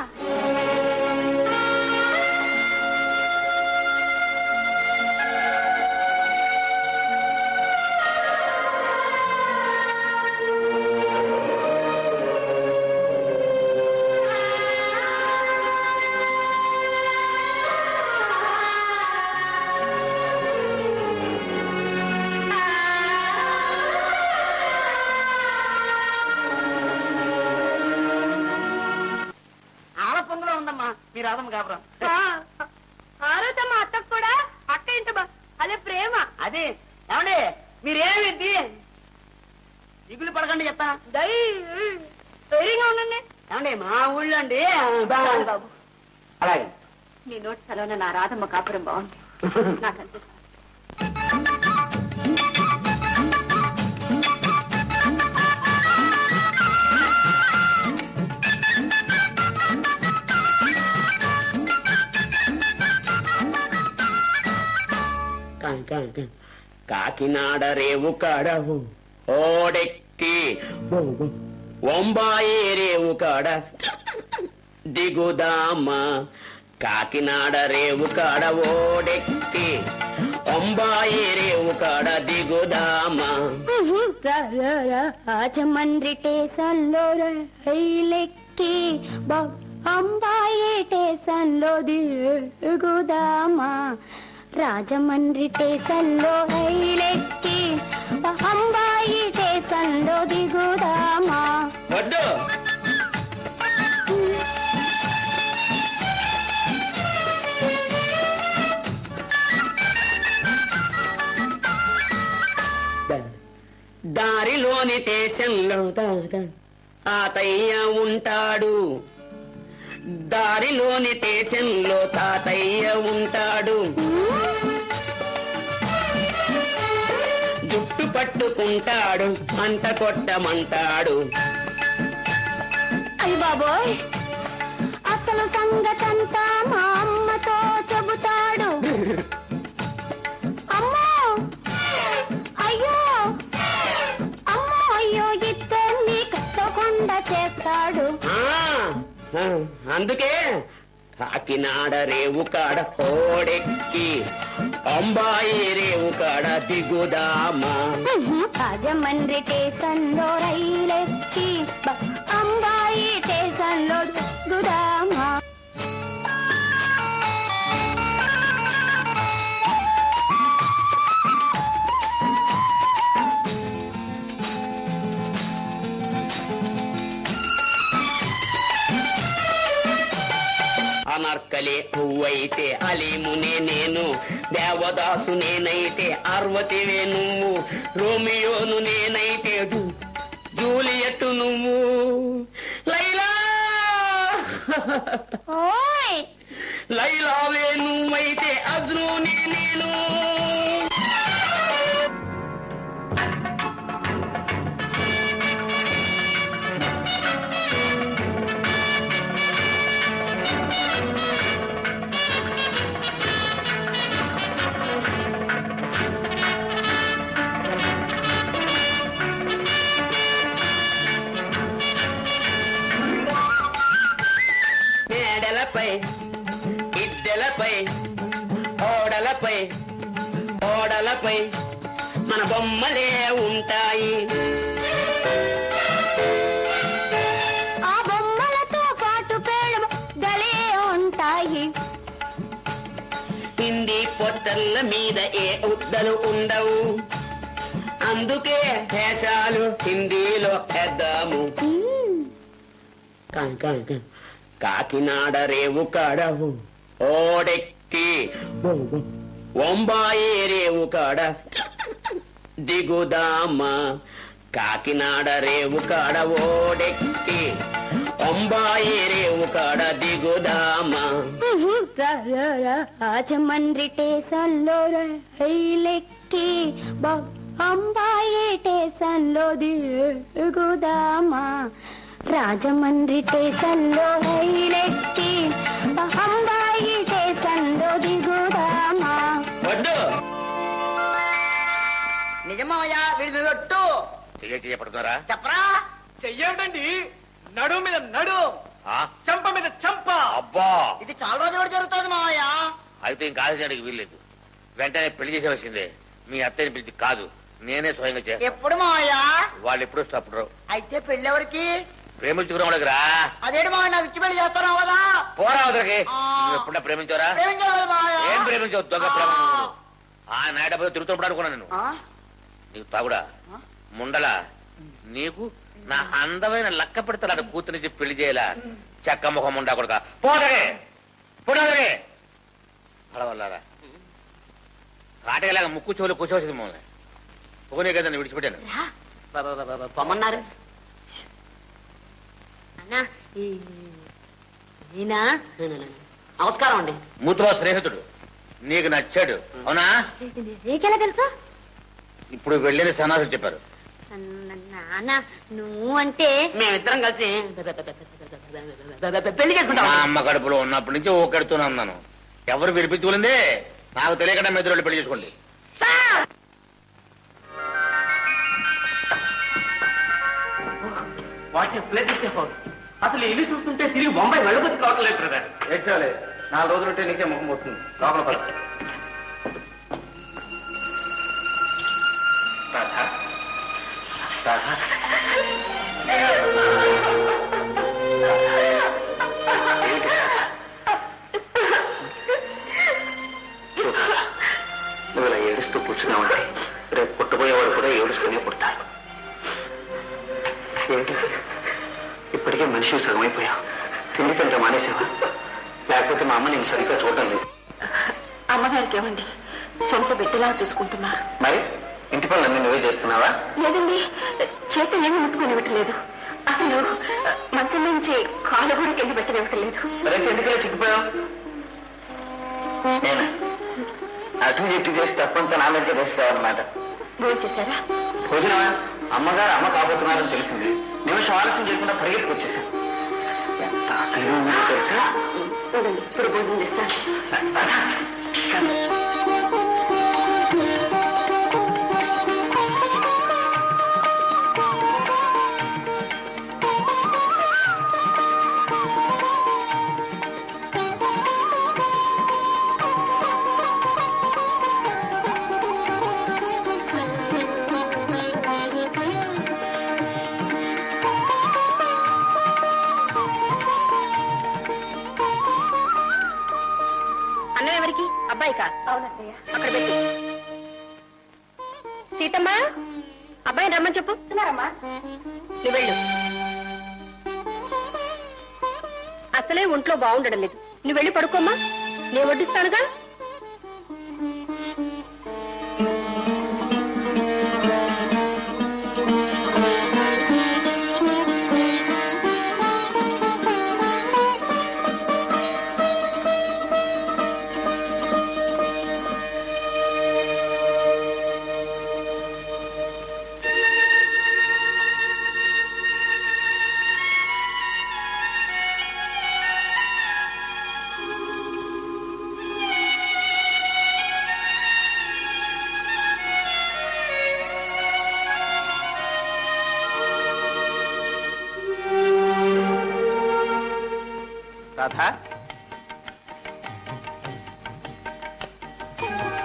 B: ఆల పొంగులో ఉందమ్మా మీ రాధమ్మ కాపురం
E: ఆరోతమ్మ అత్తకు కూడా అక్క ఇంట బా- అదే ప్రేమ
B: అదే ఏమండి మీరేమి దిగులు పడకండి చెప్తా
E: దై ధైర్యంగా ఉండండి
B: ఏమండి మా ఊళ్ళో అండి
E: చాలు బాబు
B: అలాగే
E: నీ నోటి సెలవున నా రాధమ్మ కాపురం బాగుంది నాకంతే
F: కాకినాడ రేవు కాడ ఓడెక్కి ఒంబాయి రేవు కాడ దిగుదామా కాకినాడ రేవు కాడ ఓడెక్కి ఒంబాయి రేవు కాడ దిగుదామా
G: రాజమండ్రి టేసన్లో రైలెక్కి అంబాయి టేసన్లో దిగుదామా రాజమండ్రి టేసన్లో రైలెక్కి అంబాయి టేసన్లో దిగుదామా
F: వడ్డు దారిలోని స్టేషన్లో తాత తాతయ్య ఉంటాడు దారిలోని స్టేషన్లో తాతయ్య ఉంటాడు జుట్టు పట్టుకుంటాడు అంట కొట్టమంటాడు
G: అయ్య బాబోయ్ అసలు సంగతంతా మా అమ్మతో చెబుతాడు అమ్మో అయ్యో అమ్మో అయ్యో ఇద్దరిని కట్టకుండా చేస్తాడు
F: ఆ, ఆ, అందుకే కాకినాడ రేవు కాడ కోడెక్కి అంబాయి రేవు కాడ దిగుదామా
G: రాజమండ్రి స్టేషన్లో రైలెక్కి బ- అంబాయి స్టేషన్లో దిగుదామా
F: అనర్కలి పువ్వైతే అలీమునే నేను దేవదాసు నేనైతే అర్వతివే నువ్వు రోమియోను నేనైతే జూ- జూలియట్ నువ్వు లైలా
G: ఓయ్
F: లైలావే నువ్వైతే అజ్రునే నేను ఓడలపై ఓడలపై ఓడలపై మన బొమ్మలే ఉంటాయి
G: ఆ బొమ్మలతో పాటు పేడ గలే ఉంటాయి
F: హిందీ పొట్టల్ల మీద ఏ ఉద్దలు ఉండవు అందుకే వేషాలు హిందీలో వేద్దాము కా- కా- కా- కాకినాడ రేవు కాడవు ఓడెక్కి ఒంబాయి రేవు కాడ దిగుదామా కాకినాడ రేవు కాడ ఓడెక్కి ఒంబాయి రేవు కాడ దిగుదామా
G: రాజమండ్రి స్టేషన్లో రైలెక్కి అంబాయి స్టేషన్లో దిగుదామా రాజమండ్రి స్టేషన్లో రైలెక్కి అంబాయి స్టేషన్లో దిగుదామా
F: వడ్డు
B: నిజమయ్యా వీడి లొట్టు
C: చెయ్య చెయ్యపడుతున్నారా
B: చెప్పరా
D: చెయ్యేమిటండి నడు మీద నడు చంప మీద చంప
C: అబ్బా
B: ఇది చాలా రోజులు కూడా జరుగుతుంది మావయ్య
C: అయితే ఇంకా ఆలోచించడానికి వీల్లేదు వెంటనే పెళ్లి చేసేవలసిందే మీ అత్తయ్యని పిలిచి కాదు నేనే స్వయంగా చేస్తాను
B: ఎప్పుడు మావయ్య
C: వాళ్ళు ఎప్పుడు వస్తే అప్పుడు రావు.
B: అయితే పెళ్ళెవరికి
C: ప్రేమించుకున్న వాళ్ళకి రా
B: అదేంటి మావయ్య నాకు ఇచ్చి పెళ్లి చేస్తున్నావు కదా
C: పోరా అవతలకి
B: ఆ.
C: నువ్వు ఎప్పుడన్నా ప్రేమించారా
B: ప్రేమించలేదు మావయ్య
C: ఏం ప్రేమించావు దొంగ ప్రేమ
B: ఆ.
C: ఆ నాయడపోతే తిరుగుతున్నప్పుడు అనుకున్నా నేను
B: ఆ?
C: నీకు తాగుడా
B: ఆ?
C: ముండలా నీకు నా అందమైన లక్క పెడతాడు కూతురించి పెళ్లి చేయాల చెక్క ముఖం ఉండా కొడుక పోటగే పోటగే పడవల్లారా కాటేలాగా ముక్కు చెవులు కూర్చోవచ్చింది మమ్మల్ని పోనీ కదా నేను విడిచిపెట్టాను
B: బ- బ- బ- బ- పొమ్మన్నారు అన్నా ఈయన నమస్కారం అండి
C: మూతువా స్నేహితుడు నీకు నచ్చాడు అవునా
G: నీకెలా తెలుసా
C: ఇప్పుడు వెళ్ళిన సన్నాసులు చెప్పారు
G: నాన్న నువ్వు అంటే
B: మేమిద్దరం కలిసి పెళ్లి
C: మా
B: చేసుకుంటాం
C: అమ్మ కడుపులో ఉన్నప్పటి నుంచి ఓ కడుతూనే ఉన్నాను ఎవరు వినిపించుకోలేదే నాకు తెలియకుండా మీ ఇద్దరు పెళ్లి చేసుకోండి
D: వాటి ప్లేస్ హౌస్ అసలు ఇల్లు చూస్తుంటే తిరిగి బొంబాయి వెళ్ళబోతు కావట్లేదు బ్రదర్
C: ఏడ్చాలి నాలుగు రోజులు ఉంటే నీకే ముఖం పోతుంది లోపల పద రాధా రాధా ఏంటి రాధా? చూడు, నువ్వు ఇలా ఏడుస్తూ కూర్చున్నావంటే రేపు పుట్టబోయేవాడు కూడా ఏడుస్తూనే పుడతాడు ఏంటి ఇప్పటికే మనిషి సగమైపోయావు తిండి తింటే మానేసావా లేకపోతే మా అమ్మ నేను సరిగ్గా చూడడం లేదు
I: అమ్మగారికి ఏమండి సొంత బిడ్డలా చూసుకుంటున్నారు
C: మరి ఇంటి పనులన్నీ నువ్వే చేస్తున్నావా
I: లేదండి చేత ఏమీ ముట్టుకొని ఇవ్వట్లేదు అసలు మంచం నుంచి కాలు కూడా కింద పెట్టనివ్వట్లేదు
C: మరి ఎందుకలా చిక్కిపోయావు నేనా అటు ఇటు చేసి తప్పంతా నా మీదకే తెస్తావన్నమాట
I: భోజనం చేశారా
C: భోజనమా అమ్మగారు అమ్మ కాబోతున్నారని తెలిసింది నిమిషం ఆలస్యం చేయకుండా పరిగెత్తుకు వచ్చేసాను ఎంత ఆకలిగా ఉందో తెలుసా
I: ఉండండి ఇప్పుడు భోజనం చేస్తాను అన్నం ఎవరికి అబ్బాయికా అవునయ్య అక్కడ పెట్టు సీతమ్మా అబ్బాయిని రమ్మని చెప్పు వస్తున్నారమ్మా నువ్వు వెళ్ళు అసలే ఒంట్లో బాగుండడం లేదు నువ్వు వెళ్ళి పడుకోమ్మా నేను వడ్డిస్తానుగా
C: రాధా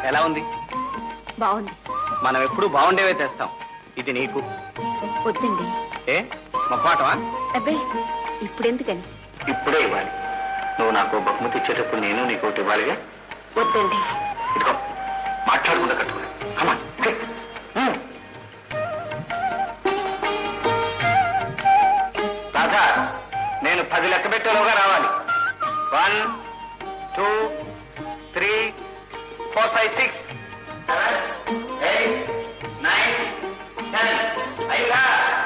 C: ఎలా ఉంది
E: బాగుంది
C: మనం ఎప్పుడు బాగుండేవే తెస్తాం ఇది నీకు
E: వద్దండి
C: ఏ మొక్కమాటమా
E: అబ్బే ఇప్పుడు ఎందుకని
C: ఇప్పుడే ఇవ్వాలి నువ్వు నాకు బహుమతి ఇచ్చేటప్పుడు నేను నీకు ఒకటి ఇవ్వాలిగా
E: వద్దండి
C: ఇదిగో మాట్లాడకుండా కట్టుకో కమా రాధా నేను పది లెక్క పెట్టేలోగా రావాలి one two three four five six seven eight nine ten అయ్యా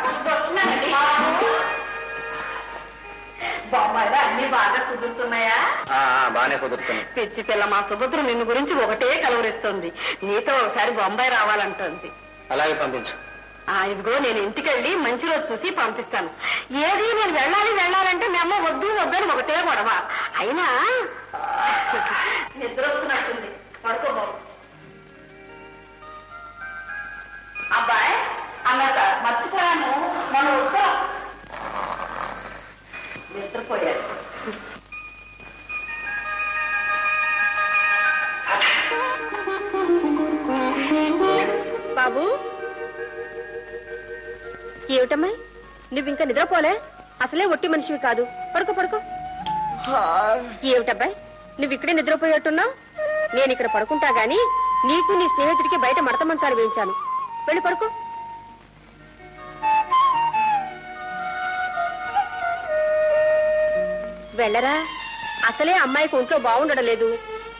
E: బామ్మాయిదా అన్ని బాగా కుదురుతున్నాయా
C: బాగానే కుదురుతుంది
E: పిచ్చి పిల్ల మా సుభద్ర నిన్ను గురించి ఒకటే కలవరిస్తోంది నీతో ఒకసారి బొంబాయి రావాలంటోంది
C: అలాగే పంపించు
E: ఆ ఇదిగో నేను ఇంటికి వెళ్ళి మంచి రోజు చూసి పంపిస్తాను ఏది నేను వెళ్ళాలి వెళ్ళాలంటే మీ అమ్మ వద్దు వద్దని ఒకటే గొడవ అయినా నిద్ర వస్తున్నట్టుంది పడుకో బాబు అబ్బాయి అన్నట మర్చిపోయాను మనం వస్తా నిద్రపోయాడు బాబు ఏమిటమ్మాయి నువ్వు ఇంకా నిద్రపోలే అసలే ఒట్టి మనిషివి కాదు పడుకో పడుకో ఏమిటబ్బాయి నువ్వు ఇక్కడే నిద్రపోయేట్టున్నావు నేను ఇక్కడ పడుకుంటా గాని నీకు నీ స్నేహితుడికి బయట మడత మంచాలు వేయించాను వెళ్ళి పడుకో వెళ్ళరా అసలే అమ్మాయికి ఒంట్లో బాగుండడం లేదు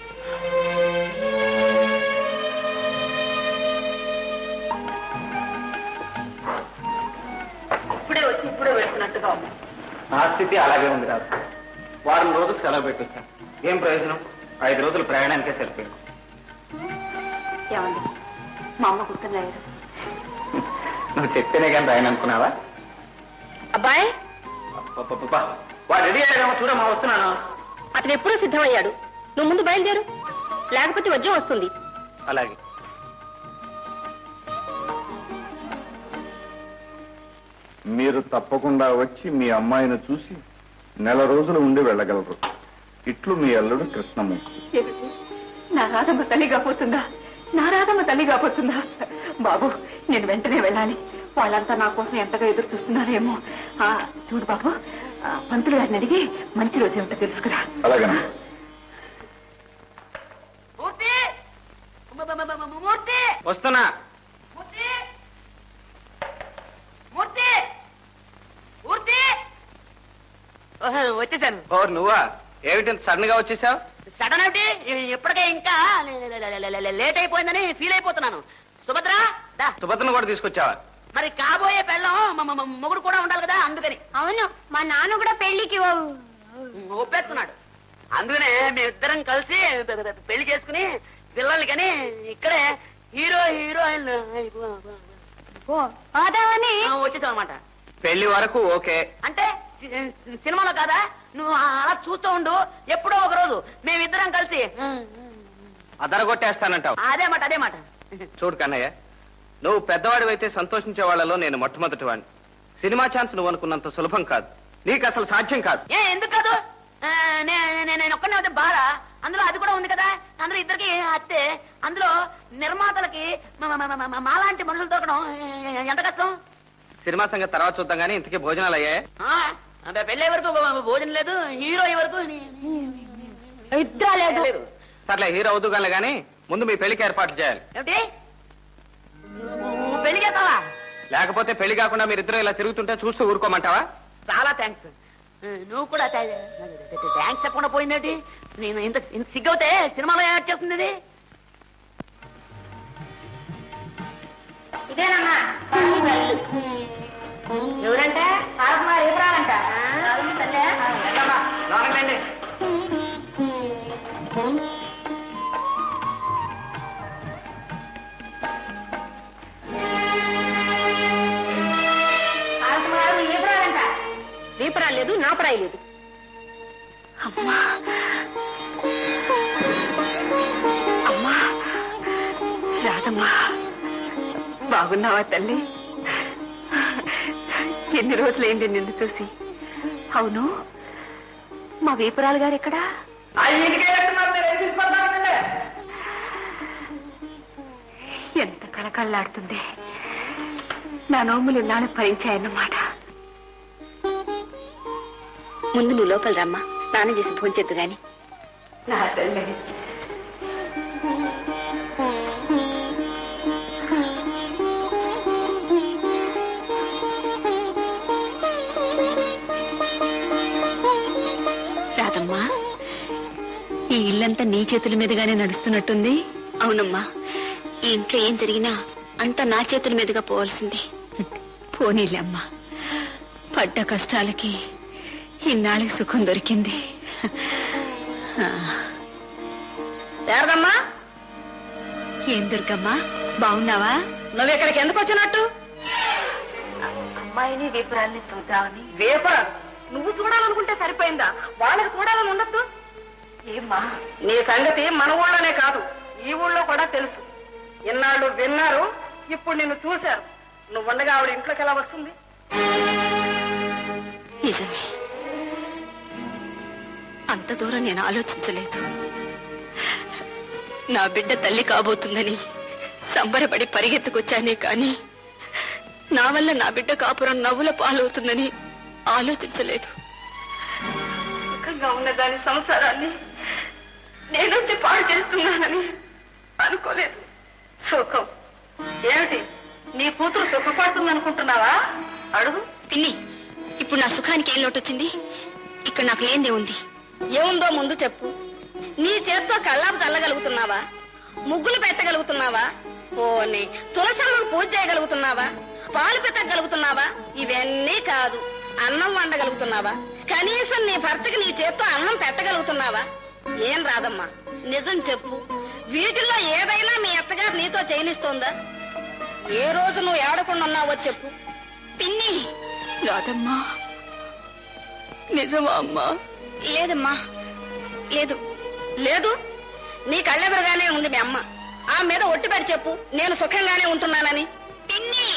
E: ఇప్పుడే వచ్చి ఇప్పుడే వెళ్తున్నట్టుగా ఉంది
C: నా స్థితి అలాగే ఉంది రాదు వారం రోజులు సెలవు పెట్టొచ్చాను ఏం ప్రయోజనం ఐదు రోజులు ప్రయాణానికే సరిపోయింది
E: ఏమండి మా అమ్మ గుర్తున్నాయారు
C: నువ్వు చెప్తేనే కానీ రాయను అనుకున్నావా
E: అబ్బాయి
C: అబ్బబ్బబ్బబ్బా. వాడు రెడీ అయ్యాడేమో చూడమ్మా వస్తున్నాను
E: అతను ఎప్పుడూ సిద్ధమయ్యాడు నువ్వు ముందు బయలుదేరు లేకపోతే వజ్రం వస్తుంది
C: అలాగే
A: మీరు తప్పకుండా వచ్చి మీ అమ్మాయిని చూసి నెల రోజులు ఉండి వెళ్ళగలరు ఇట్లు మీ అల్లుడు కృష్ణమూర్తి
I: నా రాధమ్మ తల్లి కాబోతుందా నా రాధమ్మ తల్లి కాబోతుందా బాబు నేను వెంటనే వెళ్ళాలి వాళ్ళంతా నా కోసం ఎంతగా ఎదురు చూస్తున్నారేమో ఆ, చూడు బాబు ఆ, పంతులు గారిని అడిగి మంచి రోజు ఏమిటో తెలుసుకురా
A: అలాగనే
B: మూర్తి మ- మ- మ- మ- మూర్తి
C: వస్తున్నా
B: మూర్తి మూర్తి మూర్తి ఓహో, వచ్చేసాను
C: ఓ నువ్వా ఏమిటి సడన్ గా వచ్చేసావు
B: సడన్ ఏమిటి ఇప్పటికే ఇంకా లేట్ అయిపోయిందని ఫీల్ అయిపోతున్నాను సుభద్ర దా
C: సుభద్రను కూడా తీసుకొచ్చావా
B: మరి కాబోయే పెళ్ళం మ- మ- మ- మొగుడు కూడా ఉండాలి కదా అందుకని
E: అవును మా నాన్న కూడా పెళ్లికి
B: ఒప్పేస్తున్నాడు అందుకనే మేమిద్దరం కలిసి పె- పె- పెళ్లి చేసుకుని పిల్లల్ని కానీ ఇక్కడే హీరో హీరోయిన్ వచ్చేసాం అనమాట
C: పెళ్లి వరకు ఓకే
B: అంటే సి- సినిమాలో కాదా నువ్వు అలా చూస్తూ ఉండు ఎప్పుడో ఒక రోజు మేమిద్దరం కలిసి
C: అదరగొట్టేస్తానంటావు
B: అదే మాట అదే మాట
C: చూడు కన్నయ్య నువ్వు పెద్దవాడివైతే సంతోషించే వాళ్ళలో నేను మొట్టమొదటి వాడిని సినిమా ఛాన్స్ నువ్వు అనుకున్నంత సులభం కాదు నీకు అసలు సాధ్యం కాదు
B: ఏ ఎందుకు కాదు ఆ, నే- నే- నేను ఒక్కనే అయితే బాధ అందులో అది కూడా ఉంది కదా అందులో ఇద్దరికి అత్తే అందులో నిర్మాతలకి మ- మ- మ- మ- మాలాంటి మనుషులు దొరకడం ఏ- ఎంత కష్టం
C: సినిమా సంగతి తర్వాత చూద్దాం కానీ ఇంతకీ భోజనాలు అయ్యాయి
B: ఆ, అంటే పెళ్ళే వరకు భో- భోజనం లేదు హీరో అయ్యే వరకు
E: నిద్ర లేదు
B: లేదు
C: సర్లే హీరో అవుతుగానే కానీ ముందు మీ పెళ్లికి ఏర్పాట్లు చేయాలి
B: ఏమిటి నువ్వు పెళ్లి చేస్తావా
C: లేకపోతే పెళ్లి కాకుండా మీరిద్దరు ఇలా తిరుగుతుంటే చూస్తూ ఊరుకోమంటావా
B: చాలా థ్యాంక్స్ నువ్వు కూడా థ్యాంక్స్ చెప్పకుండా పోయిందేంటి నేను ఇంత ఇంత సిగ్గవుతే సినిమాలో యాడ్ చేస్తుంది ఇది
E: ఇదేనమ్మా ఎవరంటే రాజకుమారి ఎదురాలంట తల్లే
C: రానండి
E: రాజకుమారి ఎదురాలంట దీపరాలు లేదు నాపరాయి లేదు
I: అమ్మా అమ్మా రాదమ్మా బాగున్నావా తల్లి ఎన్ని రోజులైంది నిన్ను చూసి అవును మా వీపురాలు గారు ఎక్కడా
E: కళ్ళకళ్ళాడుతుంది నా నోములు నాన్న భరించాయన్నమాట
B: ముందు నువ్వు లోపల రమ్మా స్నానం చేసి భోంచెద్దు గాని
E: నా తల్లి
B: రాదమ్మా ఈ ఇల్లంతా నీ చేతుల మీదుగానే నడుస్తున్నట్టుంది అవునమ్మా ఈ ఇంట్లో ఏం జరిగినా అంతా నా చేతుల మీదుగా పోవాల్సింది పోనీలేమ్మా పడ్డ కష్టాలకి ఇన్నాళ్ళకి సుఖం దొరికింది
E: శారదమ్మా
B: ఏం దుర్గమ్మా బాగున్నావా
E: నువ్వు ఇక్కడికి ఎందుకు వచ్చినట్టు
B: అమ్మాయిని విపురాల్ని చూద్దామని
E: వేపరాలు నువ్వు చూడాలనుకుంటే సరిపోయిందా వాళ్ళకి చూడాలని ఉండద్దు
B: ఏమ్మా
E: నీ సంగతి మన ఊళ్ళోనే కాదు ఈ ఊళ్ళో కూడా తెలుసు ఇన్నాళ్ళు విన్నారు ఇప్పుడు నిన్ను చూశారు నువ్వు ఉండగా ఆవిడ ఇంట్లోకి ఎలా వస్తుంది
B: నిజమే అంత దూరం నేను ఆలోచించలేదు నా బిడ్డ తల్లి కాబోతుందని సంబరపడి పరిగెత్తుకొచ్చానే కాని నా వల్ల నా బిడ్డ కాపురం నవ్వుల పాలవుతుందని ఆలోచించలేదు
E: సుఖంగా ఉన్న దాని సంసారాన్ని నేనొచ్చి పాడు చేస్తున్నానని అనుకోలేదు సుఖం ఏమిటి నీ కూతురు సుఖపడుతుంది అనుకుంటున్నావా అడుగు
B: పిన్ని ఇప్పుడు నా సుఖానికి ఏం లోటు వచ్చింది ఇక్కడ నాకు లేనిదే ఉంది
E: ఏముందో ముందు చెప్పు నీ చేత్తో కళ్ళాపు చల్లగలుగుతున్నావా ముగ్గులు పెట్టగలుగుతున్నావా పోనీ తులసమ్మను పూజ చేయగలుగుతున్నావా పాలు పెట్టగలుగుతున్నావా ఇవన్నీ కాదు అన్నం వండగలుగుతున్నావా కనీసం నీ భర్తకి నీ చేత్తో అన్నం పెట్టగలుగుతున్నావా ఏం రాదమ్మా నిజం చెప్పు వీటిల్లో ఏదైనా మీ అత్తగారు నీతో చేయనిస్తోందా ఏ రోజు నువ్వు ఏడకుండా ఉన్నావో చెప్పు
B: పిన్ని రాదమ్మా నిజమా అమ్మా లేదమ్మా లేదు
E: లేదు నీ కళ్ళెదురుగానే ఉంది మీ అమ్మ ఆ మీద ఒట్టి పెట్టి చెప్పు నేను సుఖంగానే ఉంటున్నానని
B: పిన్ని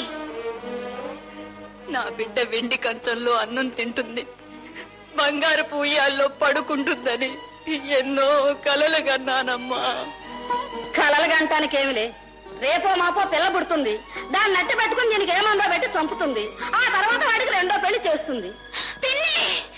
B: నా బిడ్డ వెండి కంచంలో అన్నం తింటుంది బంగారు పూయాల్లో పడుకుంటుందని ఎన్నో కలలు కన్నానమ్మా
E: కలలు గంటానికి ఏమిలే రేపో మాపో పిల్ల పుడుతుంది దాన్ని నట్టి పెట్టుకుని దీనికి ఏమందో పెట్టి చంపుతుంది ఆ తర్వాత వాడికి రెండో పెళ్లి చేస్తుంది
B: పిన్ని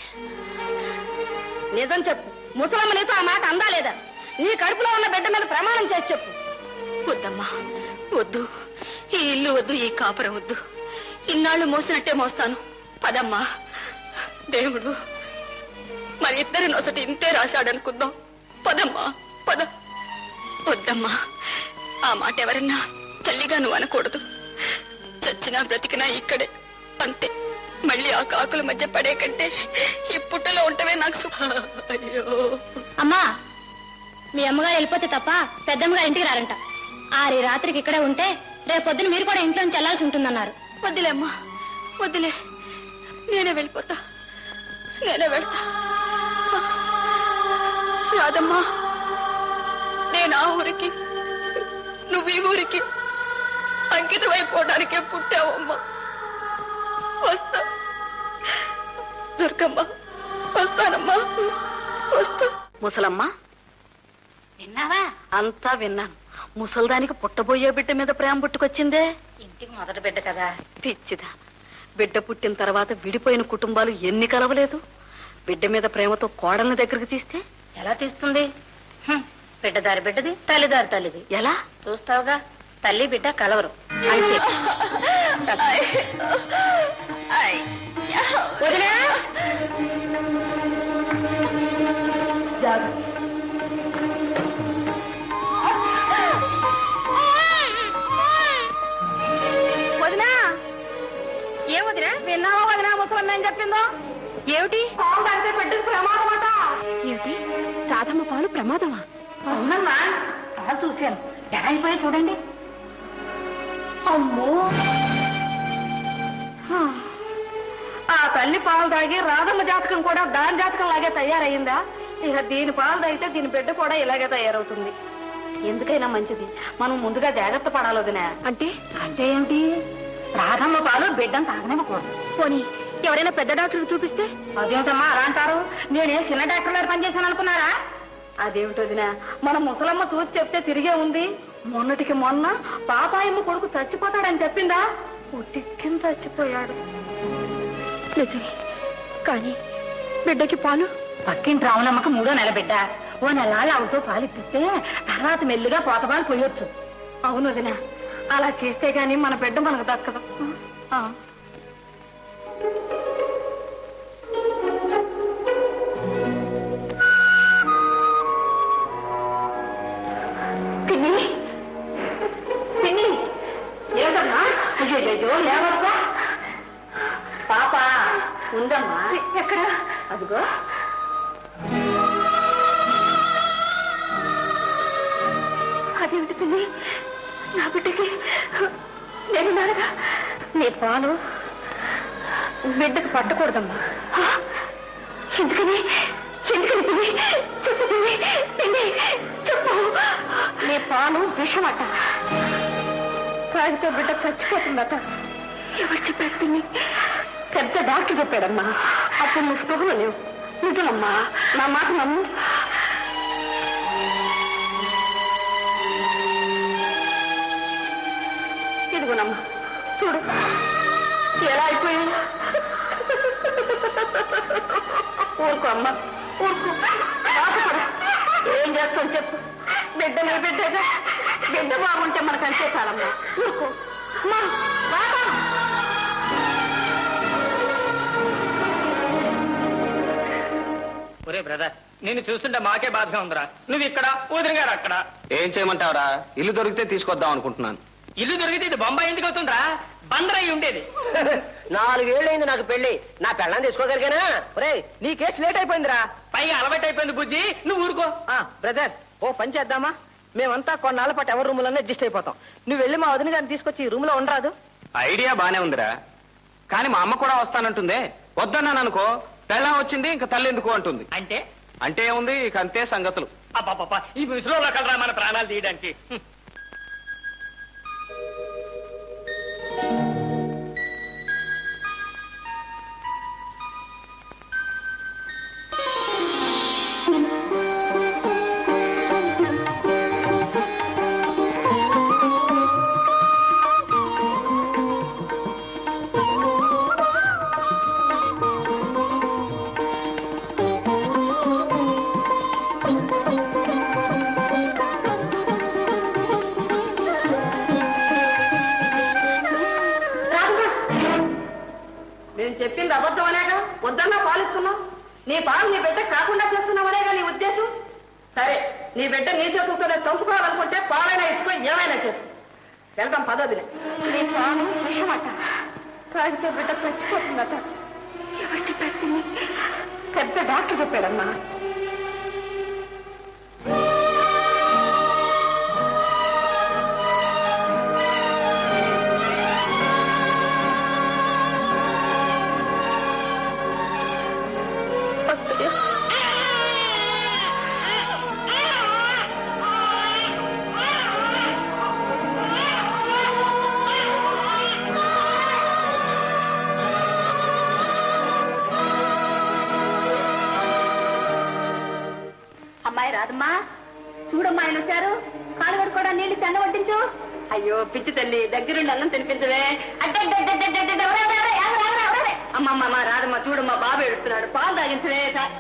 E: నిజం చెప్పు ముసలమ్మ నీతో ఆ మాట అందా లేదా నీ కడుపులో ఉన్న బిడ్డ మీద ప్రమాణం చేసి చెప్పు
B: వద్దమ్మా వద్దు ఈ ఇల్లు వద్దు ఈ కాపురం వద్దు ఇన్నాళ్ళు మోసినట్టే మోస్తాను పదమ్మా దేవుడు మరి ఇద్దరి నొసటి ఇంతే రాశాడనుకుందాం పదమ్మా పద వద్దమ్మా ఆ మాట ఎవరన్నా తల్లిగా నువ్వు అనకూడదు చచ్చినా బ్రతికినా ఇక్కడే అంతే మళ్ళీ ఆ కాకుల మధ్య పడే కంటే ఈ పుట్టలో ఉంటవే నాకు సుఖం అయ్యో
J: అమ్మా మీ అమ్మగారు వెళ్ళిపోతే తప్ప పెద్దమ్మగారు ఇంటికి రారంట ఆరి రాత్రికి ఇక్కడే ఉంటే రేపొద్దున మీరు కూడా ఇంట్లోంచి వెళ్లాల్సి ఉంటుందన్నారు
B: వద్దులే అమ్మా వద్దులే నేనే వెళ్ళిపోతా నేనే వెళ్తా రాదమ్మా నేను ఆ ఊరికి నువ్వు ఈ ఊరికి అంకితమైపోవడానికే పుట్టావమ్మా వస్తా దుర్గమ్మ వస్తానమ్మా వస్తా
E: ముసలమ్మ
J: విన్నావా
E: అంతా విన్నాను ముసల్దానికి పుట్టబోయే బిడ్డ మీద ప్రేమ పుట్టుకొచ్చిందే
J: ఇంటికి మొదటి బిడ్డ కదా
E: పిచ్చిదా బిడ్డ పుట్టిన తర్వాత విడిపోయిన కుటుంబాలు ఎన్ని కలవలేదు బిడ్డ మీద ప్రేమతో కోడల్ని దగ్గరికి తీస్తే
J: ఎలా తీస్తుంది హ్మ్, బిడ్డ దారి బిడ్డది తల్లి దారి తల్లిది
E: ఎలా
J: చూస్తావుగా తల్లి బిడ్డ కలవరు
E: అంతే వదినా? జాగ్రత్త. వదినా ఏం వదినా విన్నావా వదినా ముసలమ్మ ఏం చెప్పిందో ఏమిటి పాలు తాగితే బిడ్డకు ప్రమాదం అట
B: ఏమిటి రాధమ్మ పాలు ప్రమాదమా
E: అవునమ్మా పాలు చూశాను ఎలా అయిపోయి చూడండి అమ్మో హా. ఆ తల్లి పాలు తాగి రాధమ్మ జాతకం కూడా దాని జాతకం లాగే తయారయ్యిందా ఇక దీని పాలు తాగితే దీని బిడ్డ కూడా ఇలాగే తయారవుతుంది ఎందుకైనా మంచిది మనం ముందుగా జాగ్రత్త పడాలి వదినా
B: అంటే
E: అంటే ఏమిటి రాధమ్మ పాలు బిడ్డను తాగనివ్వకూడదు
B: పోనీ ఎవరైనా పెద్ద డాక్టర్ చూపిస్తే
E: అదేమిటమ్మా అలా అంటారు నేనేం చిన్న డాక్టర్ గారు పనిచేశాను అనుకున్నారా అదేమిటొదినా మన ముసలమ్మ చూసి చెప్తే తిరిగే ఉంది
I: మొన్నటికి మొన్న పాపాయమ్మ కొడుకు చచ్చిపోతాడని చెప్పిందా ఉట్టిక్కిన చచ్చిపోయాడు నిజమే కానీ బిడ్డకి పాలు పక్కింటి రావులమ్మకు మూడో నెల బిడ్డ ఓ నెల ఆవుతో పాలు ఇప్పిస్తే తర్వాత మెల్లిగా పోత పాలు పోయొచ్చు అవును వదిన అలా చేస్తే గాని మన బిడ్డ మనకు దక్కదు ఆ. పిన్ని పిన్ని ఏదమ్మా అయ్యో లేవచ్చా పాప ఉందమ్మా ఎక్కడ అదిగో అదేమిటి పిన్ని నా బిడ్డకి నేను నాడగా నీ పాలు బిడ్డకు పట్టకూడదమ్మా ఆ, ఎందుకని ఎందుకని పిన్ని చెప్పు పిన్ని పిన్ని చెప్పు నీ పాలు విషమట తాగితే బిడ్డ చచ్చిపోతుందట ఎవరు చెప్పారు పిన్ని పెద్ద డాక్టర్ చెప్పాడమ్మా అప్పుడు నువ్వు స్పృహలో లేవు నిజమమ్మా నా మాట నమ్ము ఇదిగోనమ్మా చూడు ఎలా అయిపోయాడు ఊరుకో అమ్మా ఊరుకో బాధపడ ఏం చేస్తాం చెప్పు బిడ్డ నీ బిడ్డగా బిడ్డ బాగుంటే మనకు అంతే చాలమ్మా ఊరుకో అమ్మా, రామా.
D: ఒరే బ్రదర్ నిన్ను చూస్తుంటే మాకే బాధగా ఉందిరా నువ్వు ఇక్కడ ఊదిరి గారు అక్కడ
C: ఏం చేయమంటావురా ఇల్లు దొరికితే తీసుకొద్దాం అనుకుంటున్నాను
D: ఇల్లు దొరికితే ఇది బొంబాయి ఎందుకు అవుతుందిరా బందరై ఉండేది
F: నాలుగేళ్ళైంది నాకు పెళ్లి నా పెళ్ళాన్ని తీసుకోగలిగానా ఒరే నీ కేసు లేట్ అయిపోయిందిరా
D: పైగా అలవాటు అయిపోయింది బుజ్జి నువ్వు ఊరుకో
F: ఆ బ్రదర్ ఓ పని చేద్దామా మేమంతా కొన్నాళ్ళ పాటు ఎవరి రూములోనే అడ్జస్ట్ అయిపోతాం నువ్వు వెళ్ళి మా వదిన గారిని తీసుకొచ్చి ఈ రూమ్ లో ఉండరాదు
C: ఐడియా బానే ఉందిరా కానీ మా అమ్మ కూడా వస్తానంటుందే వద్దన్నాను అనుకో పెళ్ళం వచ్చింది ఇంకా తల్లి ఎందుకు అంటుంది
D: అంటే
C: అంటే ఏముంది ఇక అంతే సంగతులు
D: అబ్బాబ్బా ఈ ముసలో కలరా మన ప్రాణాలు తీయడానికి హ్మ్.
I: నేను చెప్పింది అబద్ధం అనేగా వద్దన్నా పాలిస్తున్నావు నీ పాలు నీ బిడ్డ కాకుండా చేస్తున్నావనేగా నీ ఉద్దేశం సరే నీ బిడ్డ నీ చేతులతోనే చంపుకోవాలనుకుంటే పాలైనా ఇచ్చుకో ఏమైనా చేసుకో వెళ్దాం పదోదిలే నీ పాలు విషమట తాగితే బిడ్డ చచ్చిపోతుందట ఎవరు చెప్పారు పిన్ని? పెద్ద డాక్టర్ చెప్పాడమ్మా అమ్మాయి రాదమ్మా చూడమ్మా ఆయన వచ్చారు కాలు కడుకోవడా నీళ్లు చెంద వడ్డించు అయ్యో పిచ్చి తల్లి దగ్గరుండి అన్నం తినిపించవే అమ్మమ్మ రాదమ్మా చూడమ్మా బాబు ఏడుస్తున్నాడు పాలు తాగించవే తా-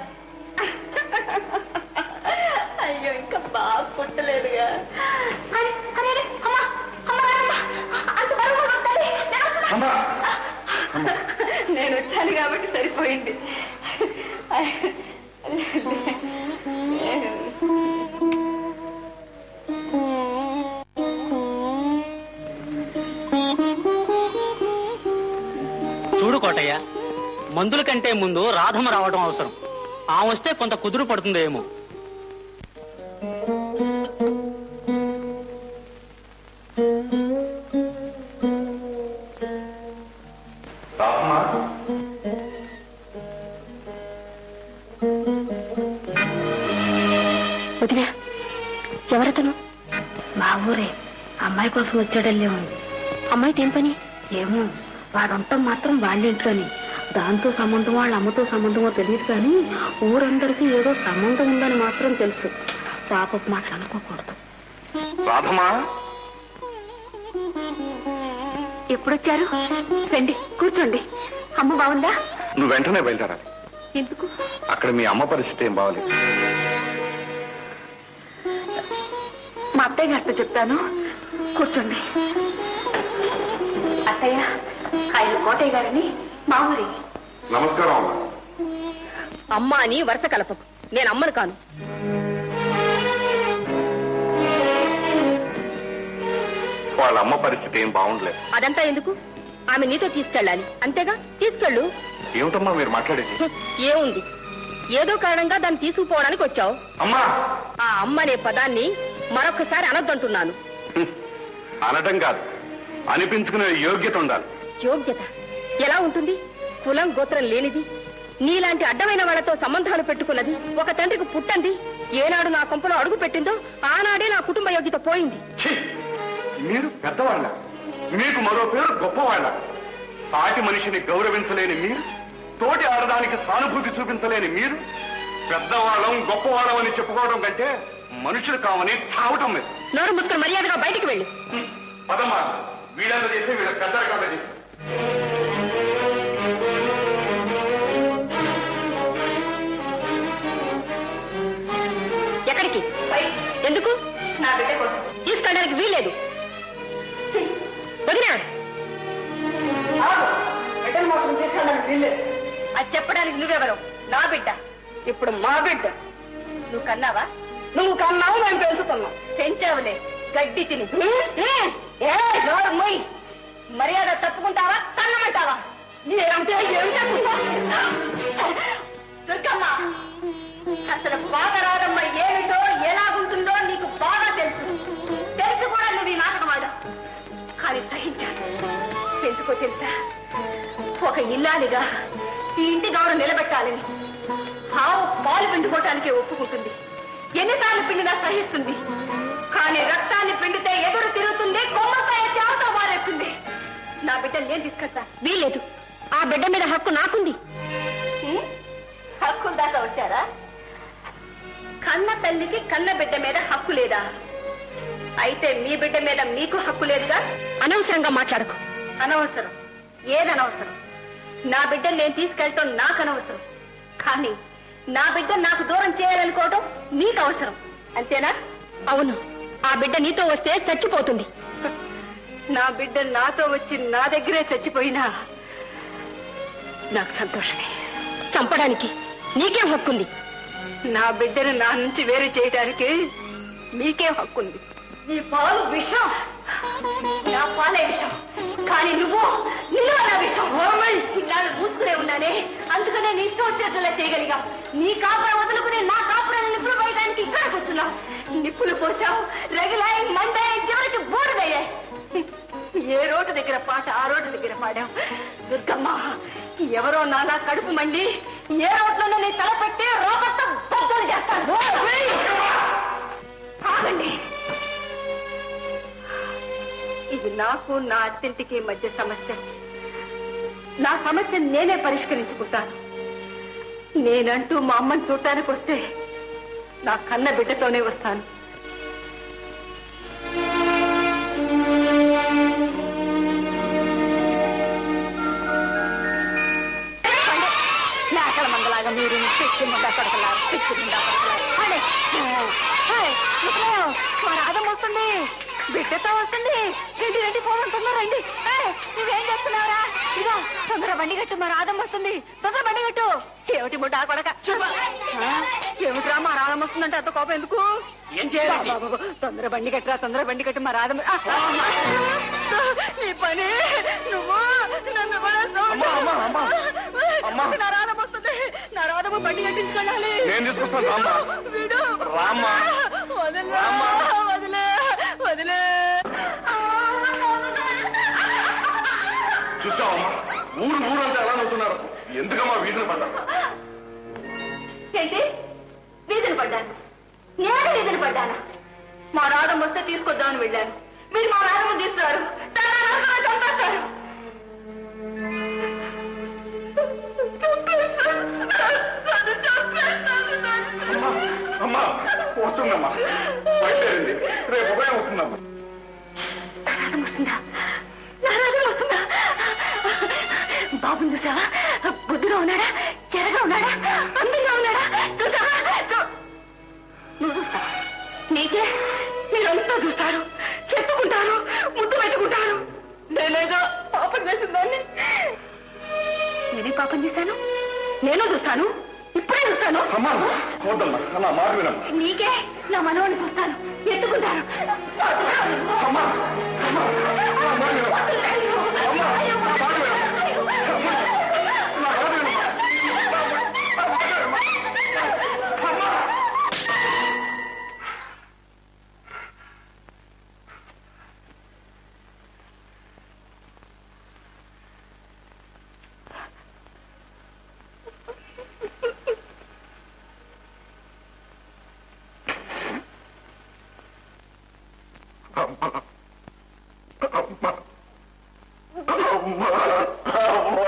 I: అయ్యో ఇంకా బాగా పుట్టలేదుగా అరే, అరే, అరే, అమ్మా, అమ్మా, రాదమ్మా. అంత బరువు ఉన్న తల్లి, నేను వస్తున్నా. నేను వచ్చాను కాబట్టి సరిపోయింది
K: చూడు కోటయ్య మందుల కంటే ముందు రాధమ రావడం అవసరం ఆమె వస్తే కొంత కుదురు పడుతుందేమో
I: వదినా ఎవరతను మా ఊరే అమ్మాయి కోసం వచ్చాడల్లేమో అమ్మాయితో ఏం పని ఏమో వాడు ఉండటం మాత్రం వాళ్ళ ఇంట్లోని దాంతో సంబంధం వాళ్ళ అమ్మతో సంబంధమో తెలియదు కానీ ఊరందరికీ ఏదో సంబంధం ఉందని మాత్రం తెలుసు పాపపు మాటలు అనుకోకూడదు
A: రాధమా
I: ఎప్పుడొచ్చారు రండి కూర్చోండి అమ్మ బాగుందా
A: నువ్వు వెంటనే బయలుదేరాలి
I: ఎందుకు
A: అక్కడ మీ అమ్మ పరిస్థితి ఏం బాగలేదు
I: మా అత్తయ్య గారితో చెప్తాను కూర్చోండి అత్తయ్య ఆయన కోటయ్య గారని మా ఊరి
A: నమస్కారం అమ్మా
E: అమ్మ అని వరుస కలపకు నేను అమ్మను కాను
A: వాళ్ళ అమ్మ పరిస్థితి ఏం బాగుండలేదు
E: అదంతా ఎందుకు ఆమె నీతో తీసుకెళ్ళాలి అంతేగా తీసుకెళ్ళు
A: ఏమిటమ్మా మీరు మాట్లాడేది
E: హ్మ్, ఏముంది ఏదో కారణంగా దాన్ని తీసుకుపోవడానికి వచ్చావు
A: అమ్మా
E: ఆ అమ్మ అనే పదాన్ని మరొకసారి అనొద్దంటున్నాను
A: హ్మ్. అనటం కాదు అనిపించుకునే యోగ్యత ఉండాలి
E: యోగ్యత ఎలా ఉంటుంది కులం గోత్రం లేనిది నీలాంటి అడ్డమైన వాళ్ళతో సంబంధాలు పెట్టుకున్నది ఒక తండ్రికి పుట్టంది ఏనాడు నా కొంపలో అడుగు పెట్టిందో ఆనాడే నా కుటుంబ యోగ్యత పోయింది
A: ఛీ! మీరు పెద్దవాళ్ళ మీకు మరో పేరు గొప్పవాళ్ళ సాటి మనిషిని గౌరవించలేని మీరు తోటి ఆడదానికి సానుభూతి చూపించలేని మీరు పెద్దవాళ్ళం గొప్పవాళ్ళం అని చెప్పుకోవడం కంటే మనుషులు కావని చావటం లేదు
E: నోరు ముసుకుని మర్యాదగా బయటికి వెళ్ళు
A: హ్మ్. పదమ్మా వీళ్ళంతా చేసి వీళ్ళ పెద్దరికంతా చేసి
E: ఎక్కడికి ఎందుకు
I: నా బిడ్డ కోసం
E: తీసుకెళ్ళడానికి వీల్లేదు వదినా
I: బిడ్డను మోసం తీసుకెళ్ళడానికి వీల్లేదు
E: అది చెప్పడానికి నువ్వెవరు నా బిడ్డ ఇప్పుడు మా బిడ్డ
I: నువ్వు కన్నావా
E: నువ్వు కన్నావు మేము పెంచుతున్నాం
I: పెంచావులే గడ్డి తిని
E: ఏ నోరు మొయ్ మర్యాద తప్పుకుంటావా తన్నమంటావా ఏమిటే ఏమిటా
I: దుర్గమ్మ అసలు పాదరాదమ్మ ఏమిటో ఎలాగుంటుందో నీకు బాగా తెలుసు తెలిసి కూడా నువ్వు ఈ నాటకం ఆడావు కానీ సహించాను ఎందుకో తెలుసా ఒక ఇల్లాలిగా ఈ ఇంటి గౌరవం నిలబెట్టాలని ఆవు పాలు పిండుకోవటానికి ఒప్పుకుంటుంది ఎన్నిసార్లు పిండినా సహిస్తుంది కానీ రక్తాన్ని పిండితే ఎదురు తిరుగుతుంది కొమ్మతో ఎత్తి ఆవుతో మారేస్తుంది నా బిడ్డను నేను తీసుకెళ్తా
E: వీలేదు ఆ బిడ్డ మీద హక్కు నాకుంది
I: ఉం? హక్కుల దాకా వచ్చారా కన్న తల్లికి కన్న బిడ్డ మీద హక్కు లేదా అయితే మీ బిడ్డ మీద మీకు హక్కు లేదుగా
E: అనవసరంగా మాట్లాడకు
I: అనవసరం ఏదనవసరం నా బిడ్డను నేను తీసుకెళ్ళటం నాకు అనవసరం కానీ నా బిడ్డ నాకు దూరం చేయాలనుకోవటం మీకు అవసరం అంతేనా
E: అవును ఆ బిడ్డ నీతో వస్తే చచ్చిపోతుంది
I: నా బిడ్డ నాతో వచ్చి నా దగ్గరే చచ్చిపోయినా నాకు సంతోషమే
E: చంపడానికి నీకేం హక్కుంది
I: నా బిడ్డను నా నుంచి వేరు చేయడానికి మీకే హక్కుంది నీ పాలు విషం నా పాలే విషం కానీ నువ్వు నిలువల విషం ఇన్నాళ్ళు మూసుకునే ఉన్నానే అందుకనే నీ ఇష్టం వచ్చినట్లా చేయగలిగా నీ కాపురం వదులుకుని నా కాపురం నిప్పులు పోయడానికి ఇక్కడ కూర్చున్నావు నిప్పులు పోసావు రగిలాయి మండాయి చివరికి బూడిదయ్యాయి ఏ రోడ్డు దగ్గర పాట ఆ రోడ్డు దగ్గర పాడాం దుర్గమ్మ ఎవరో నాలా కడుపు మండి ఏ రోడ్లోనూ నీ తల పెట్టి రోగంతో బద్దలు చేస్తాను ఆగండి ఇది నాకు నా అత్తింటికి మధ్య సమస్య నా సమస్య నేనే పరిష్కరించుకుంటాను నేనంటూ మా అమ్మని చూడటానికి వస్తే నా కన్న బిడ్డతోనే వస్తాను మేకల మందలాగా మీరు పిచ్చి ముండా కొడకలారు పిచ్చి ముండా కొడకలారు అడే. హాయ్, ఇదిగో, మా రాధం వస్తుంది బిడ్డతో వస్తుంది రండి రండి పోమంటుందో రండి ఏయ్, నువ్వేం చేస్తున్నావురా ఇదో తొందర బండి కట్టు మా రాధం వస్తుంది తొందర బండి కట్టు ఏమిటి ముడ్డా కొడక ఆ, ఏమిట్రా మా రాధం వస్తుందంటే అంత కోపం ఎందుకు
D: ఏం చేయాలి
I: బాబా, బాబా, తొందర బండి కట్టురా తొందర బండి కట్టు మా రాధం ఆ, ఆ, నీ పని నువ్వు నన్ను పడేస్తావు.
A: అమ్మా, అమ్మా, అమ్మా. అమ్మా.
I: నా రాధం వస్తుంది నా రాధము బండి కట్టించుకోవాలి
A: నేను తీసుకొస్తాను, రామ్మా.
I: వీడు
A: రామ్మా.
I: వదిలే
A: రామ్మా.
I: వదిలే వదిలే
A: చూసావమ్మా ఊరు ఊరంతా ఎలా నవ్వుతున్నారు ఎందుకమ్మా వీధులు పడ్డా
I: ఏంటి వీధులు పడ్డాను నేను వీధులు పడ్డానా మా రాగం వస్తే తీసుకొద్దామని వెళ్ళాను మీరు మా రాగం తీసుకున్నారు తన నరకన చంపేస్తారు నన్ను చంపేస్తారు.
A: అమ్మా అమ్మా వస్తుందమ్మా బయలుదేరింది రేపు ఉదయం
I: పాపం చేశాను నేను చూస్తాను ఇప్పుడే చూస్తాను
A: అమ్మా వద్దమ్మా అమ్మా మాట వినమ్మా
I: నీకే నా మనవాడిని చూస్తాను ఎత్తుకుంటాను
A: అమ్మా అమ్మా అమ్మా, మాట వినమ్మా. అమ్మా, మాట వినమ్మా. అమ్మా, నా మాట వినమ్మా. నా మాట వినమ్మా. అమ్మా. అమ్మా అమ్మా అమ్మా అమ్మా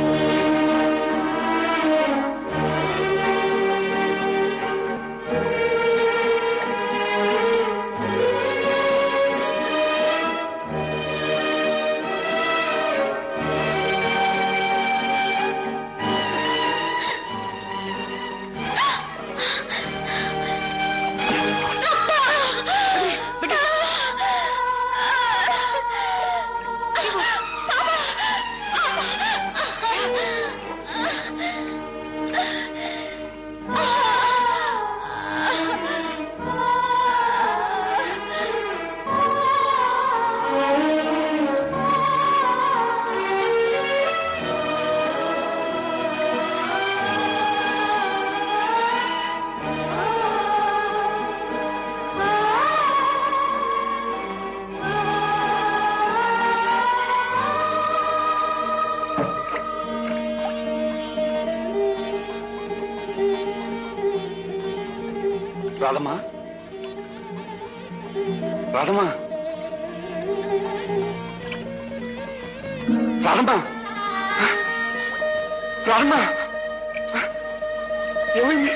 A: రాధమ్మా రాధమ్మా రాధమ్మా రాధమ్మా ఏమైంది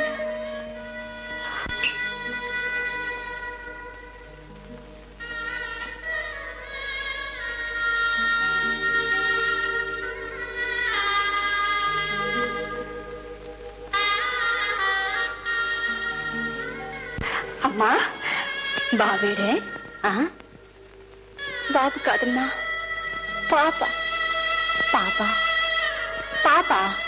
I: అమ్మా బావేడే బాబు కాదమ్మా పాప పాప పాప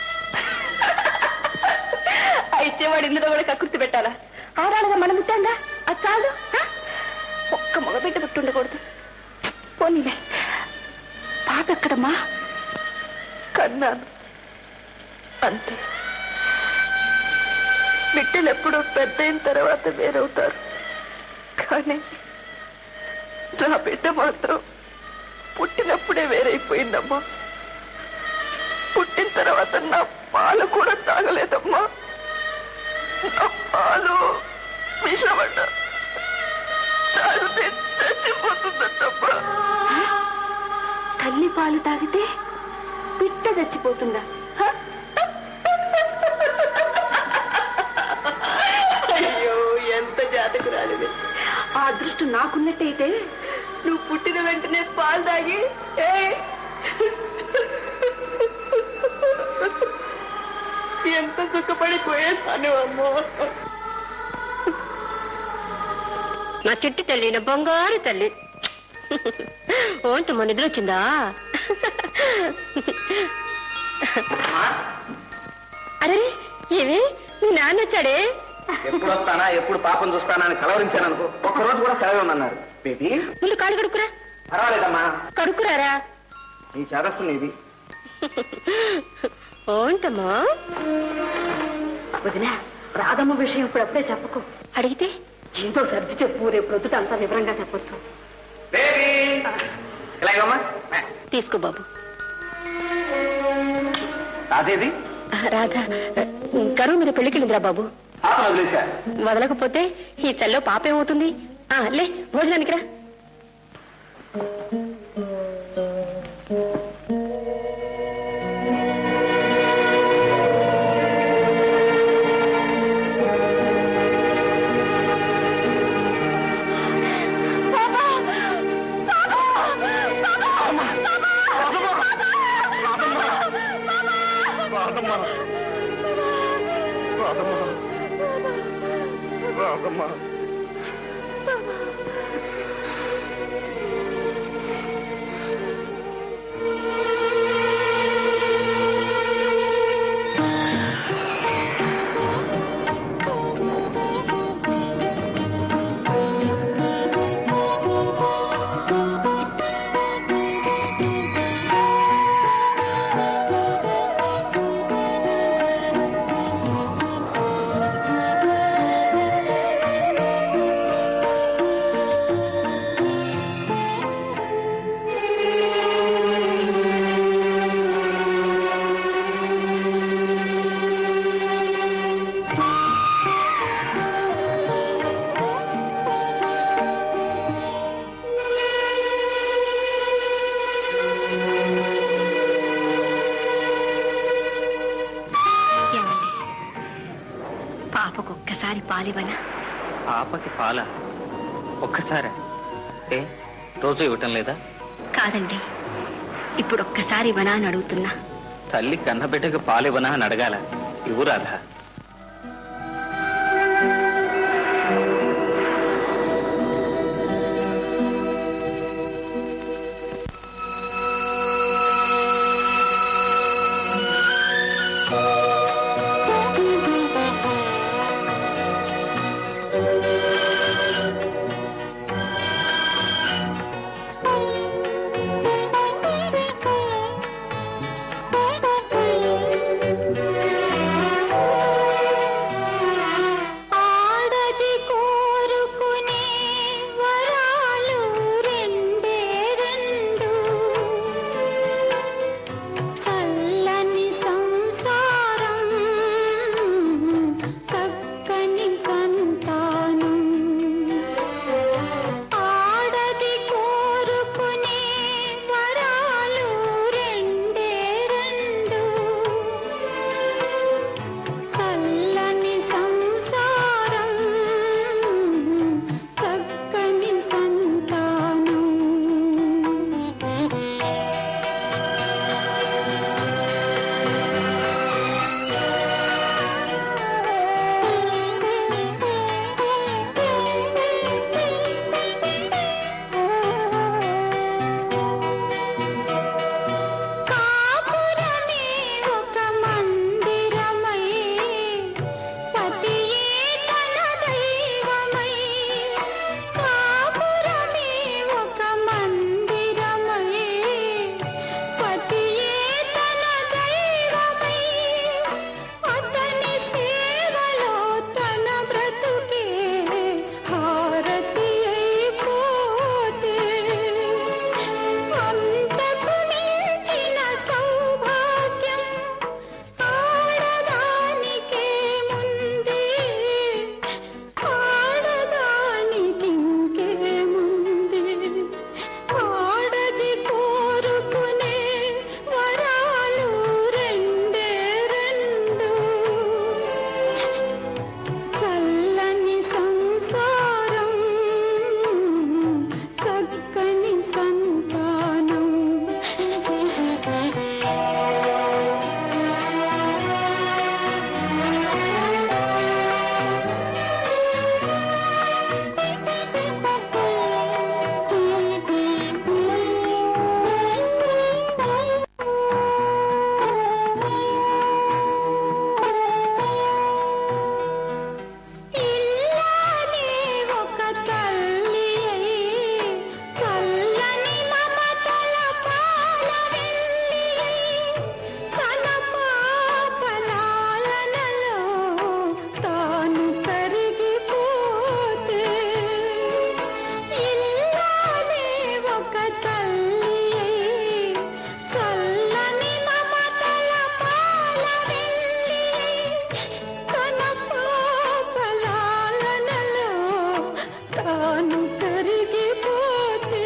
I: ఆ ఇచ్చేవాడు ఇందులో కూడా కక్కుర్తి పెట్టాలా ఆడాలుగా మనం పుట్టాంగా అది చాలు ఆ? ఒక్క మగబిడ్డ పుట్టి ఉండకూడదు పోనీలే పాప ఎక్కడమ్మా కన్నాను అంతే బిడ్డలు ఎప్పుడు పెద్ద అయిన తర్వాత వేరవుతారు కానీ నా బిడ్డ మాత్రం పుట్టినప్పుడే వేరైపోయిందమ్మా పుట్టిన తర్వాత నా పాలు కూడా తాగలేదమ్మా నా పాలు విషపడ్డ తాగితే చచ్చిపోతుందమ్మా తల్లి పాలు తాగితే బిడ్డ చచ్చిపోతుందా హ? అయ్యో ఎంత జాతకురాలివి ఆ అదృష్టం నాకున్నట్టయితే నువ్వు పుట్టిన వెంటనే పాలు తాగి ఏ ఎంత సుఖపడిపోయేదాను అమ్మో
E: నా చిట్టి తల్లి నా బంగారు తల్లి ఓంత మన నిద్ర వచ్చిందా అరే ఏమి మీ నాన్న వచ్చాడే
C: ఎప్పుడు వస్తానా ఎప్పుడు పాపం చూస్తానా అని కలవరించాను అనుకో ఒక్కరోజు కూడా సెలవు ఉందన్నారు బేబీ
E: ముందు కాళ్ళు కడుక్కురా
C: పర్వాలేదమ్మా
E: కడుక్కురారా
C: నీ చేదస్తు నీది
E: ఓంటమ్మా
I: వదినా రాధమ్మ విషయం ఇప్పుడప్పుడే చెప్పకు
E: అడిగితే
I: ఏదో సర్ది చెప్పు రేపు ప్రొద్దుట అంతా వివరంగా చెప్పొచ్చు
C: బేబీ ఇలాగమ్మా
E: తీసుకో బాబు
C: అదేది
E: ఆ, రాధా కరువు మీద పెళ్లికి వెళ్ళిందిరా బాబు
C: పాపను వదిలేశా
E: వదలకపోతే ఈ చల్లో పాప ఏమవుతుంది ఆ, లే భోజనానికి రా
A: రాధమ్మా రాధమ్మా రాధమ్మా
E: ఒక్కసారి పాలివనా
K: పాపకి పాల ఒక్కసారి ఏ రోజు ఇవ్వటం లేదా
E: కాదండి ఇప్పుడు ఒక్కసారి ఇవ్వనా అని అడుగుతున్నా
K: తల్లి కన్నబిడ్డకి పాలు ఇవ్వనా అని అడగాల ఇవ్వు రాధా
G: ఆడది కోరుకునే వరాలు రెండే రెండు చల్లని సంసారం చక్కని సంతానం ఆడది కోరుకునే వరాలు రెండే రెండు చల్లని సంసారం చక్కని సంతానం కాపురమే ఒక మందిరమై పతియే తన దైవమై కాపురమే ఒక మందిరమై పతియే తన దైవమై అతని సేవలో తన బ్రతుకే హారతి అయిపోతే అంతకు మించిన సౌభాగ్యం ఆడదానికే ముందే ఆడదానికింకే ముందే ఆడది కోరుకునే వరాలు రెండే రెండు చల్లని సంసారం చక్కని సంతానం ఇల్లాలే ఒక తల్లి అయి చల్లని మమతల పాలవెల్లి తన పాపలాలనలో తాను కరిగిపోతే ఇల్లాలే ఒక తల్లి అయి చల్లని మమతల పాలవెల్లి తన పాపలాలనలో తాను కరిగిపోతే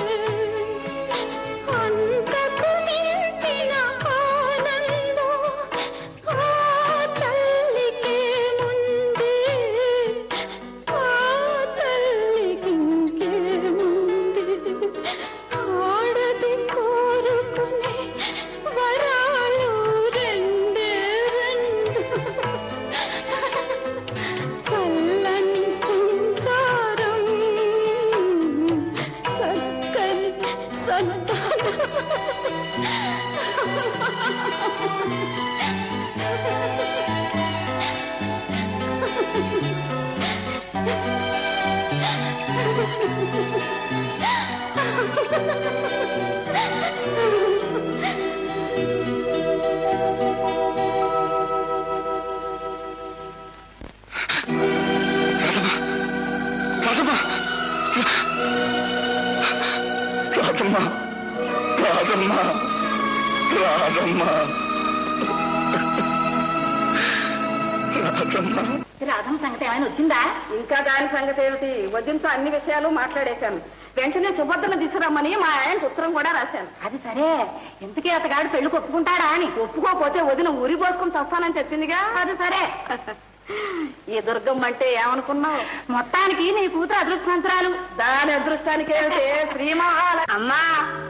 G: అంతకు మించిన ఆనందం ఆ తల్లికే ముందే ఆ తల్లికింకే ముందే ఆడది కోరుకునే వరాలు రెండే రెండు చల్లని సంసారం చక్కని
A: రాధమ్మ రాధమ్మ రాధమ్మ రాధమ్మ రాధమ్మ
E: రాధమ్మ సంగతి ఏమైనా వచ్చిందా
I: ఇంకా దాని సంగతి ఏమిటి వదినతో అన్ని విషయాలు మాట్లాడేశాను వెంటనే సుభద్రను తీసుకురమ్మని మా ఆయనకు ఉత్తరం కూడా రాశాను
E: అది సరే ఇంతకీ అతగాడు పెళ్లికి ఒప్పుకుంటాడా అని
I: ఒప్పుకోపోతే వదిన ఊరి పోసుకుని చస్తానని చెప్పిందిగా
E: అది సరే ఈ దుర్గమ్మ అంటే ఏమనుకున్నావు
J: మొత్తానికి నీ కూతురు అదృష్టవంతురాలు
E: దాని అదృష్టానికి ఏమిటి శ్రీ మహాల
J: అమ్మా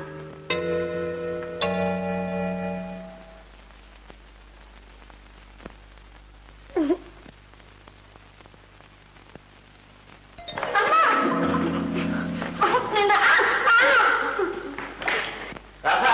C: రాధా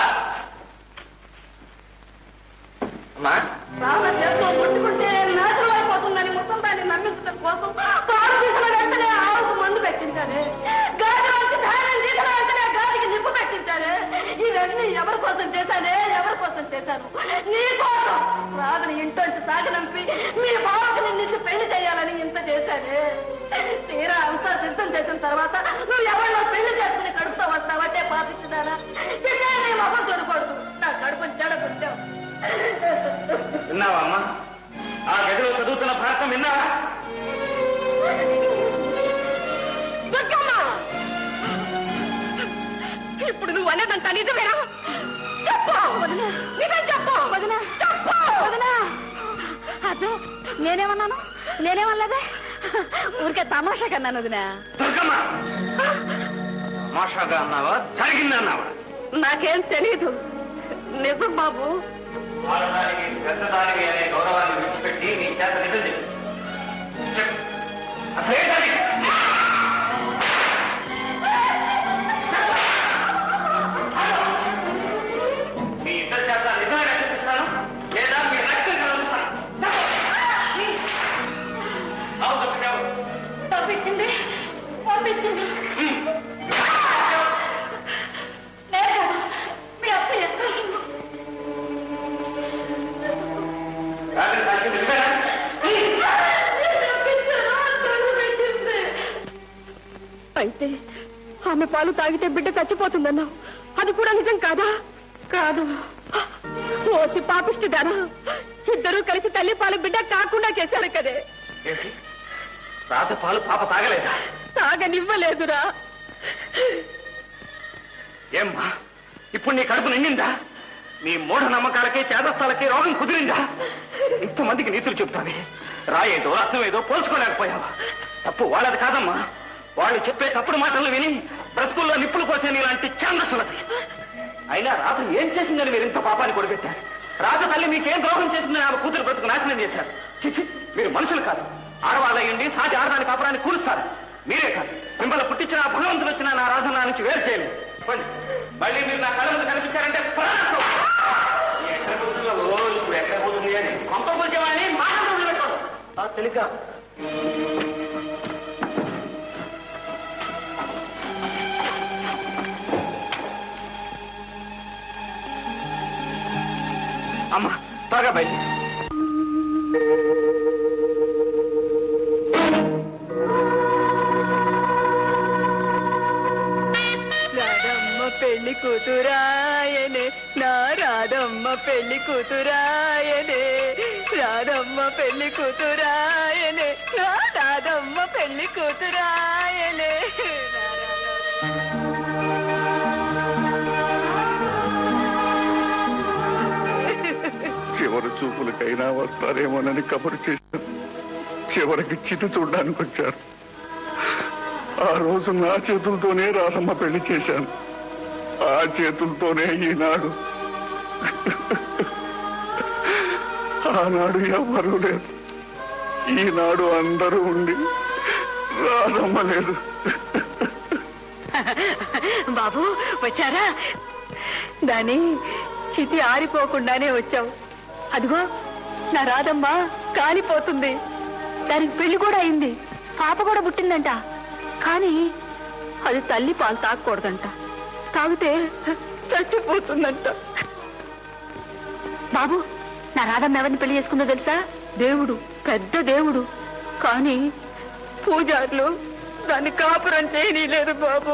C: అమ్మా
E: రామ చేతిలో ముట్టుకుంటే నాశనం అయిపోతుందని ముసల్దాన్ని నమ్మించడం కోసం పాడు తీసిన వెంటనే ఆవుకు మందు పెట్టించాను గాజు వచ్చి ధాన్యం తీసిన వెంటనే గాలికి నిప్పు పెట్టించాను ఇవన్నీ ఎవరి కోసం చేశానే ఎవరి కోసం చేశాను నీ కోసం రాదని ఇంటొంచి సాగనంపి మీ బావకు నిన్నిచ్చి పెళ్లి చేయాలని ఇంత చేశానే తీరా అంతా సిద్ధం చేసిన తర్వాత నువ్వు ఎవరినో పెళ్లి చేసుకుని కడుపుతో వస్తావంటే పాపించుదానా చిన్న నీ మొహం చూడకూడదు నా కడుపు చెడగొట్టావు
C: విన్నావా అమ్మా ఆ గదిలో చదువుతున్న భారతం విన్నావా
E: దుర్గమ్మ ఇప్పుడు నువ్వు అనేదంతా నిజమేనా చెప్పు నిజం చెప్పు చెప్పు
J: అదే నేనేమన్నాను నేనేమన్నదే ఊరికే తమాషా కన్నాను వదినా
C: దుర్గమ్మ మోషాగా అన్నావా జరిగింది అన్నావా
E: నాకేం తెలీదు నిజం బాబు
C: ఆడదానికి పెద్దదానికి అనే గౌరవాన్ని విడిచిపెట్టి నీ చేత నిజం చెప్పు చెప్పు. అసలే జరిగింది? మీ ఇద్దరి చేత నిజమైన చూపిస్తాను లేదా మీ రక్తం కలుగుతాను అవును తప్పినావు
E: తప్పించింది పంపించింది లేదు మీ అత్తయ్య
C: రాత్రి సాక్షి నిజమేనా
E: అయితే ఆమె పాలు తాగితే బిడ్డ చచ్చిపోతుందన్నావు అది కూడా నిజం కాదా కాదు ఓసి పాపిష్టిదానా ఇద్దరూ కలిసి తల్లి పాలు బిడ్డ కాకుండా చేశాడు కదే
C: ఏంటి రాత పాలు పాప తాగలేదా
E: తాగనివ్వలేదురా
C: ఏమ్మా ఇప్పుడు నీ కడుపు నిండిందా నీ మూఢ నమ్మకాలకి చేదస్తాలకి రోగం కుదిరిందా ఇంతమందికి నీతులు చెప్తానే రాయేదో రత్నం ఏదో పోల్చుకోలేకపోయావా తప్పు వాళ్ళది కాదమ్మా వాళ్ళు చెప్పే తప్పుడు మాటలు విని బ్రతుకుల్లో నిప్పులు పోసే నీలాంటి ఛాందస్సులది అయినా రాత ఏం చేసిందని మీరు ఇంత పాపాన్ని కొడిపెట్టారు రాత తల్లి మీకేం ద్రోహం చేసిందని ఆమె కూతురు బ్రతుకు నాశనం చేశారు చిచి మీరు మనుషులు కాదు ఆడవాళ్ళయ్యండి సాటి ఆడదాని కాపురాన్ని కూలుస్తారు మీరే కాదు మిమ్మల్ని పుట్టించిన ఆ భగవంతుడు వచ్చిన నా రాజు నా నుంచి వేరు చేయండి పోండి. మళ్ళీ మీరు నా కళ్ళ ముందు కనిపించారంటే ప్రాణం ఎక్కడ పోతుందో ఇప్పుడు ఎక్కడ పోతుంది అని కొంప కూర్చోవాలని మాట పెట్టాలి తెలియక అమ్మా త్వరగా బయట
E: రాధమ్మ పెళ్లి కూతురాయనే నా రాధమ్మ పెళ్లి కూతురాయనే రాధమ్మ పెళ్లి కూతురాయనే నా రాధమ్మ పెళ్లి కూతురాయనే
A: చివరి చూపులకైనా వస్తారేమోనని కబురు చేశారు చివరికి చిటి చూడడానికి వచ్చారు ఆ రోజు నా చేతులతోనే రాధమ్మ పెళ్లి చేశాను ఆ చేతులతోనే ఈనాడు ఆనాడు ఎవ్వరూ లేదు ఈనాడు అందరూ ఉండి రాధమ్మ లేదు
E: బాబు వచ్చారా దాని చితి ఆరిపోకుండానే వచ్చావు అదిగో నా రాధమ్మ కాలిపోతుంది దానికి పెళ్లి కూడా అయింది పాప కూడా పుట్టిందంట కానీ అది తల్లి పాలు తాగకూడదంట తాగితే చచ్చిపోతుందంట బాబు నా రాధమ్మ ఎవరిని పెళ్లి చేసుకుందో తెలుసా దేవుడు పెద్ద దేవుడు కానీ పూజారులు దాన్ని కాపురం చేయనీలేదు బాబు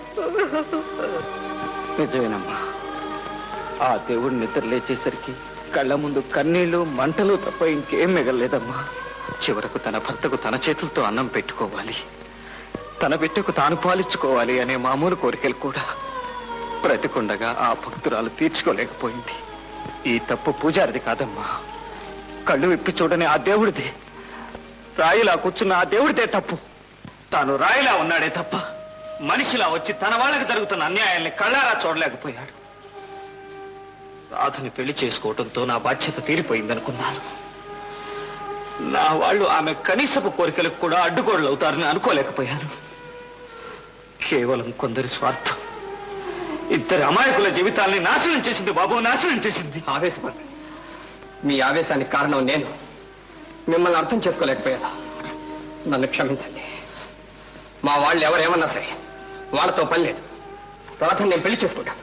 D: నిజమేనమ్మా ఆ దేవుడు నిద్ర లేచేసరికి కళ్ళ ముందు కన్నీళ్లు మంటలు తప్ప ఇంకేం మిగలలేదమ్మా చివరకు తన భర్తకు తన చేతులతో అన్నం పెట్టుకోవాలి తన బిడ్డకు తాను పాలించుకోవాలి అనే మామూలు కోరికలు కూడా బ్రతికుండగా ఆ భక్తురాలు తీర్చుకోలేకపోయింది ఈ తప్పు పూజారిది కాదమ్మా కళ్ళు విప్పి చూడని ఆ దేవుడిది
C: రాయిలా కూర్చున్న ఆ దేవుడితే తప్పు తాను రాయిలా ఉన్నాడే తప్ప మనిషిలా వచ్చి తన వాళ్ళకి జరుగుతున్న అన్యాయాల్ని కళ్ళారా చూడలేకపోయాడు రాధని పెళ్లి చేసుకోవడంతో నా బాధ్యత తీరిపోయిందనుకున్నాను నా వాళ్ళు ఆమె కనీసపు కోరికలకు కూడా అడ్డుగోడలు అవుతారని అనుకోలేకపోయాను కేవలం కొందరి స్వార్థం ఇద్దరు అమాయకుల జీవితాల్ని నాశనం చేసింది బాబు నాశనం చేసింది
D: ఆవేశపడండి మీ ఆవేశానికి కారణం నేను మిమ్మల్ని అర్థం చేసుకోలేకపోయాను నన్ను క్షమించండి మా వాళ్ళు ఎవరేమన్నా సరే వాళ్ళతో పని లేదు రాధని నేను పెళ్లి చేసుకుంటాను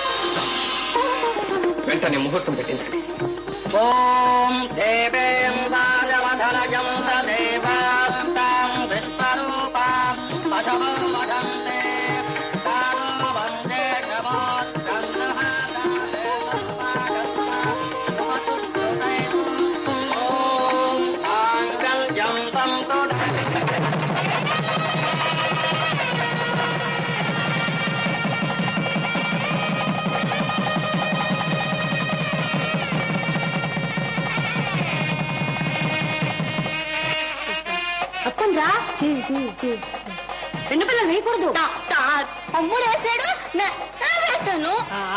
D: వెంటనే ముహూర్తం పెట్టించండి
F: ఓం దేవేం రాజమధనజం దేవాస్తాం విశ్వరూపాం పశవం వదంతే తాం వందే ఓం ఆంగల్యం తంతు
J: వస్తుండ్రా రెండు పిల్లలు వేయకూడదు తమ్ముడు వేసాడు వేసాను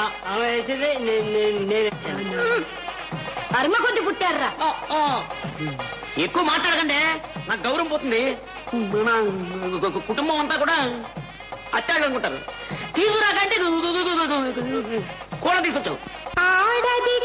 J: అర్మ కొద్ది పుట్టారా
F: ఎక్కువ మాట్లాడకండి నాకు గౌరవం పోతుంది మా కుటుంబం అంతా కూడా అత్తాళ్ళు అనుకుంటారు తీసుకురాకంటే కూడా తీసుకొచ్చావు
J: ఆడది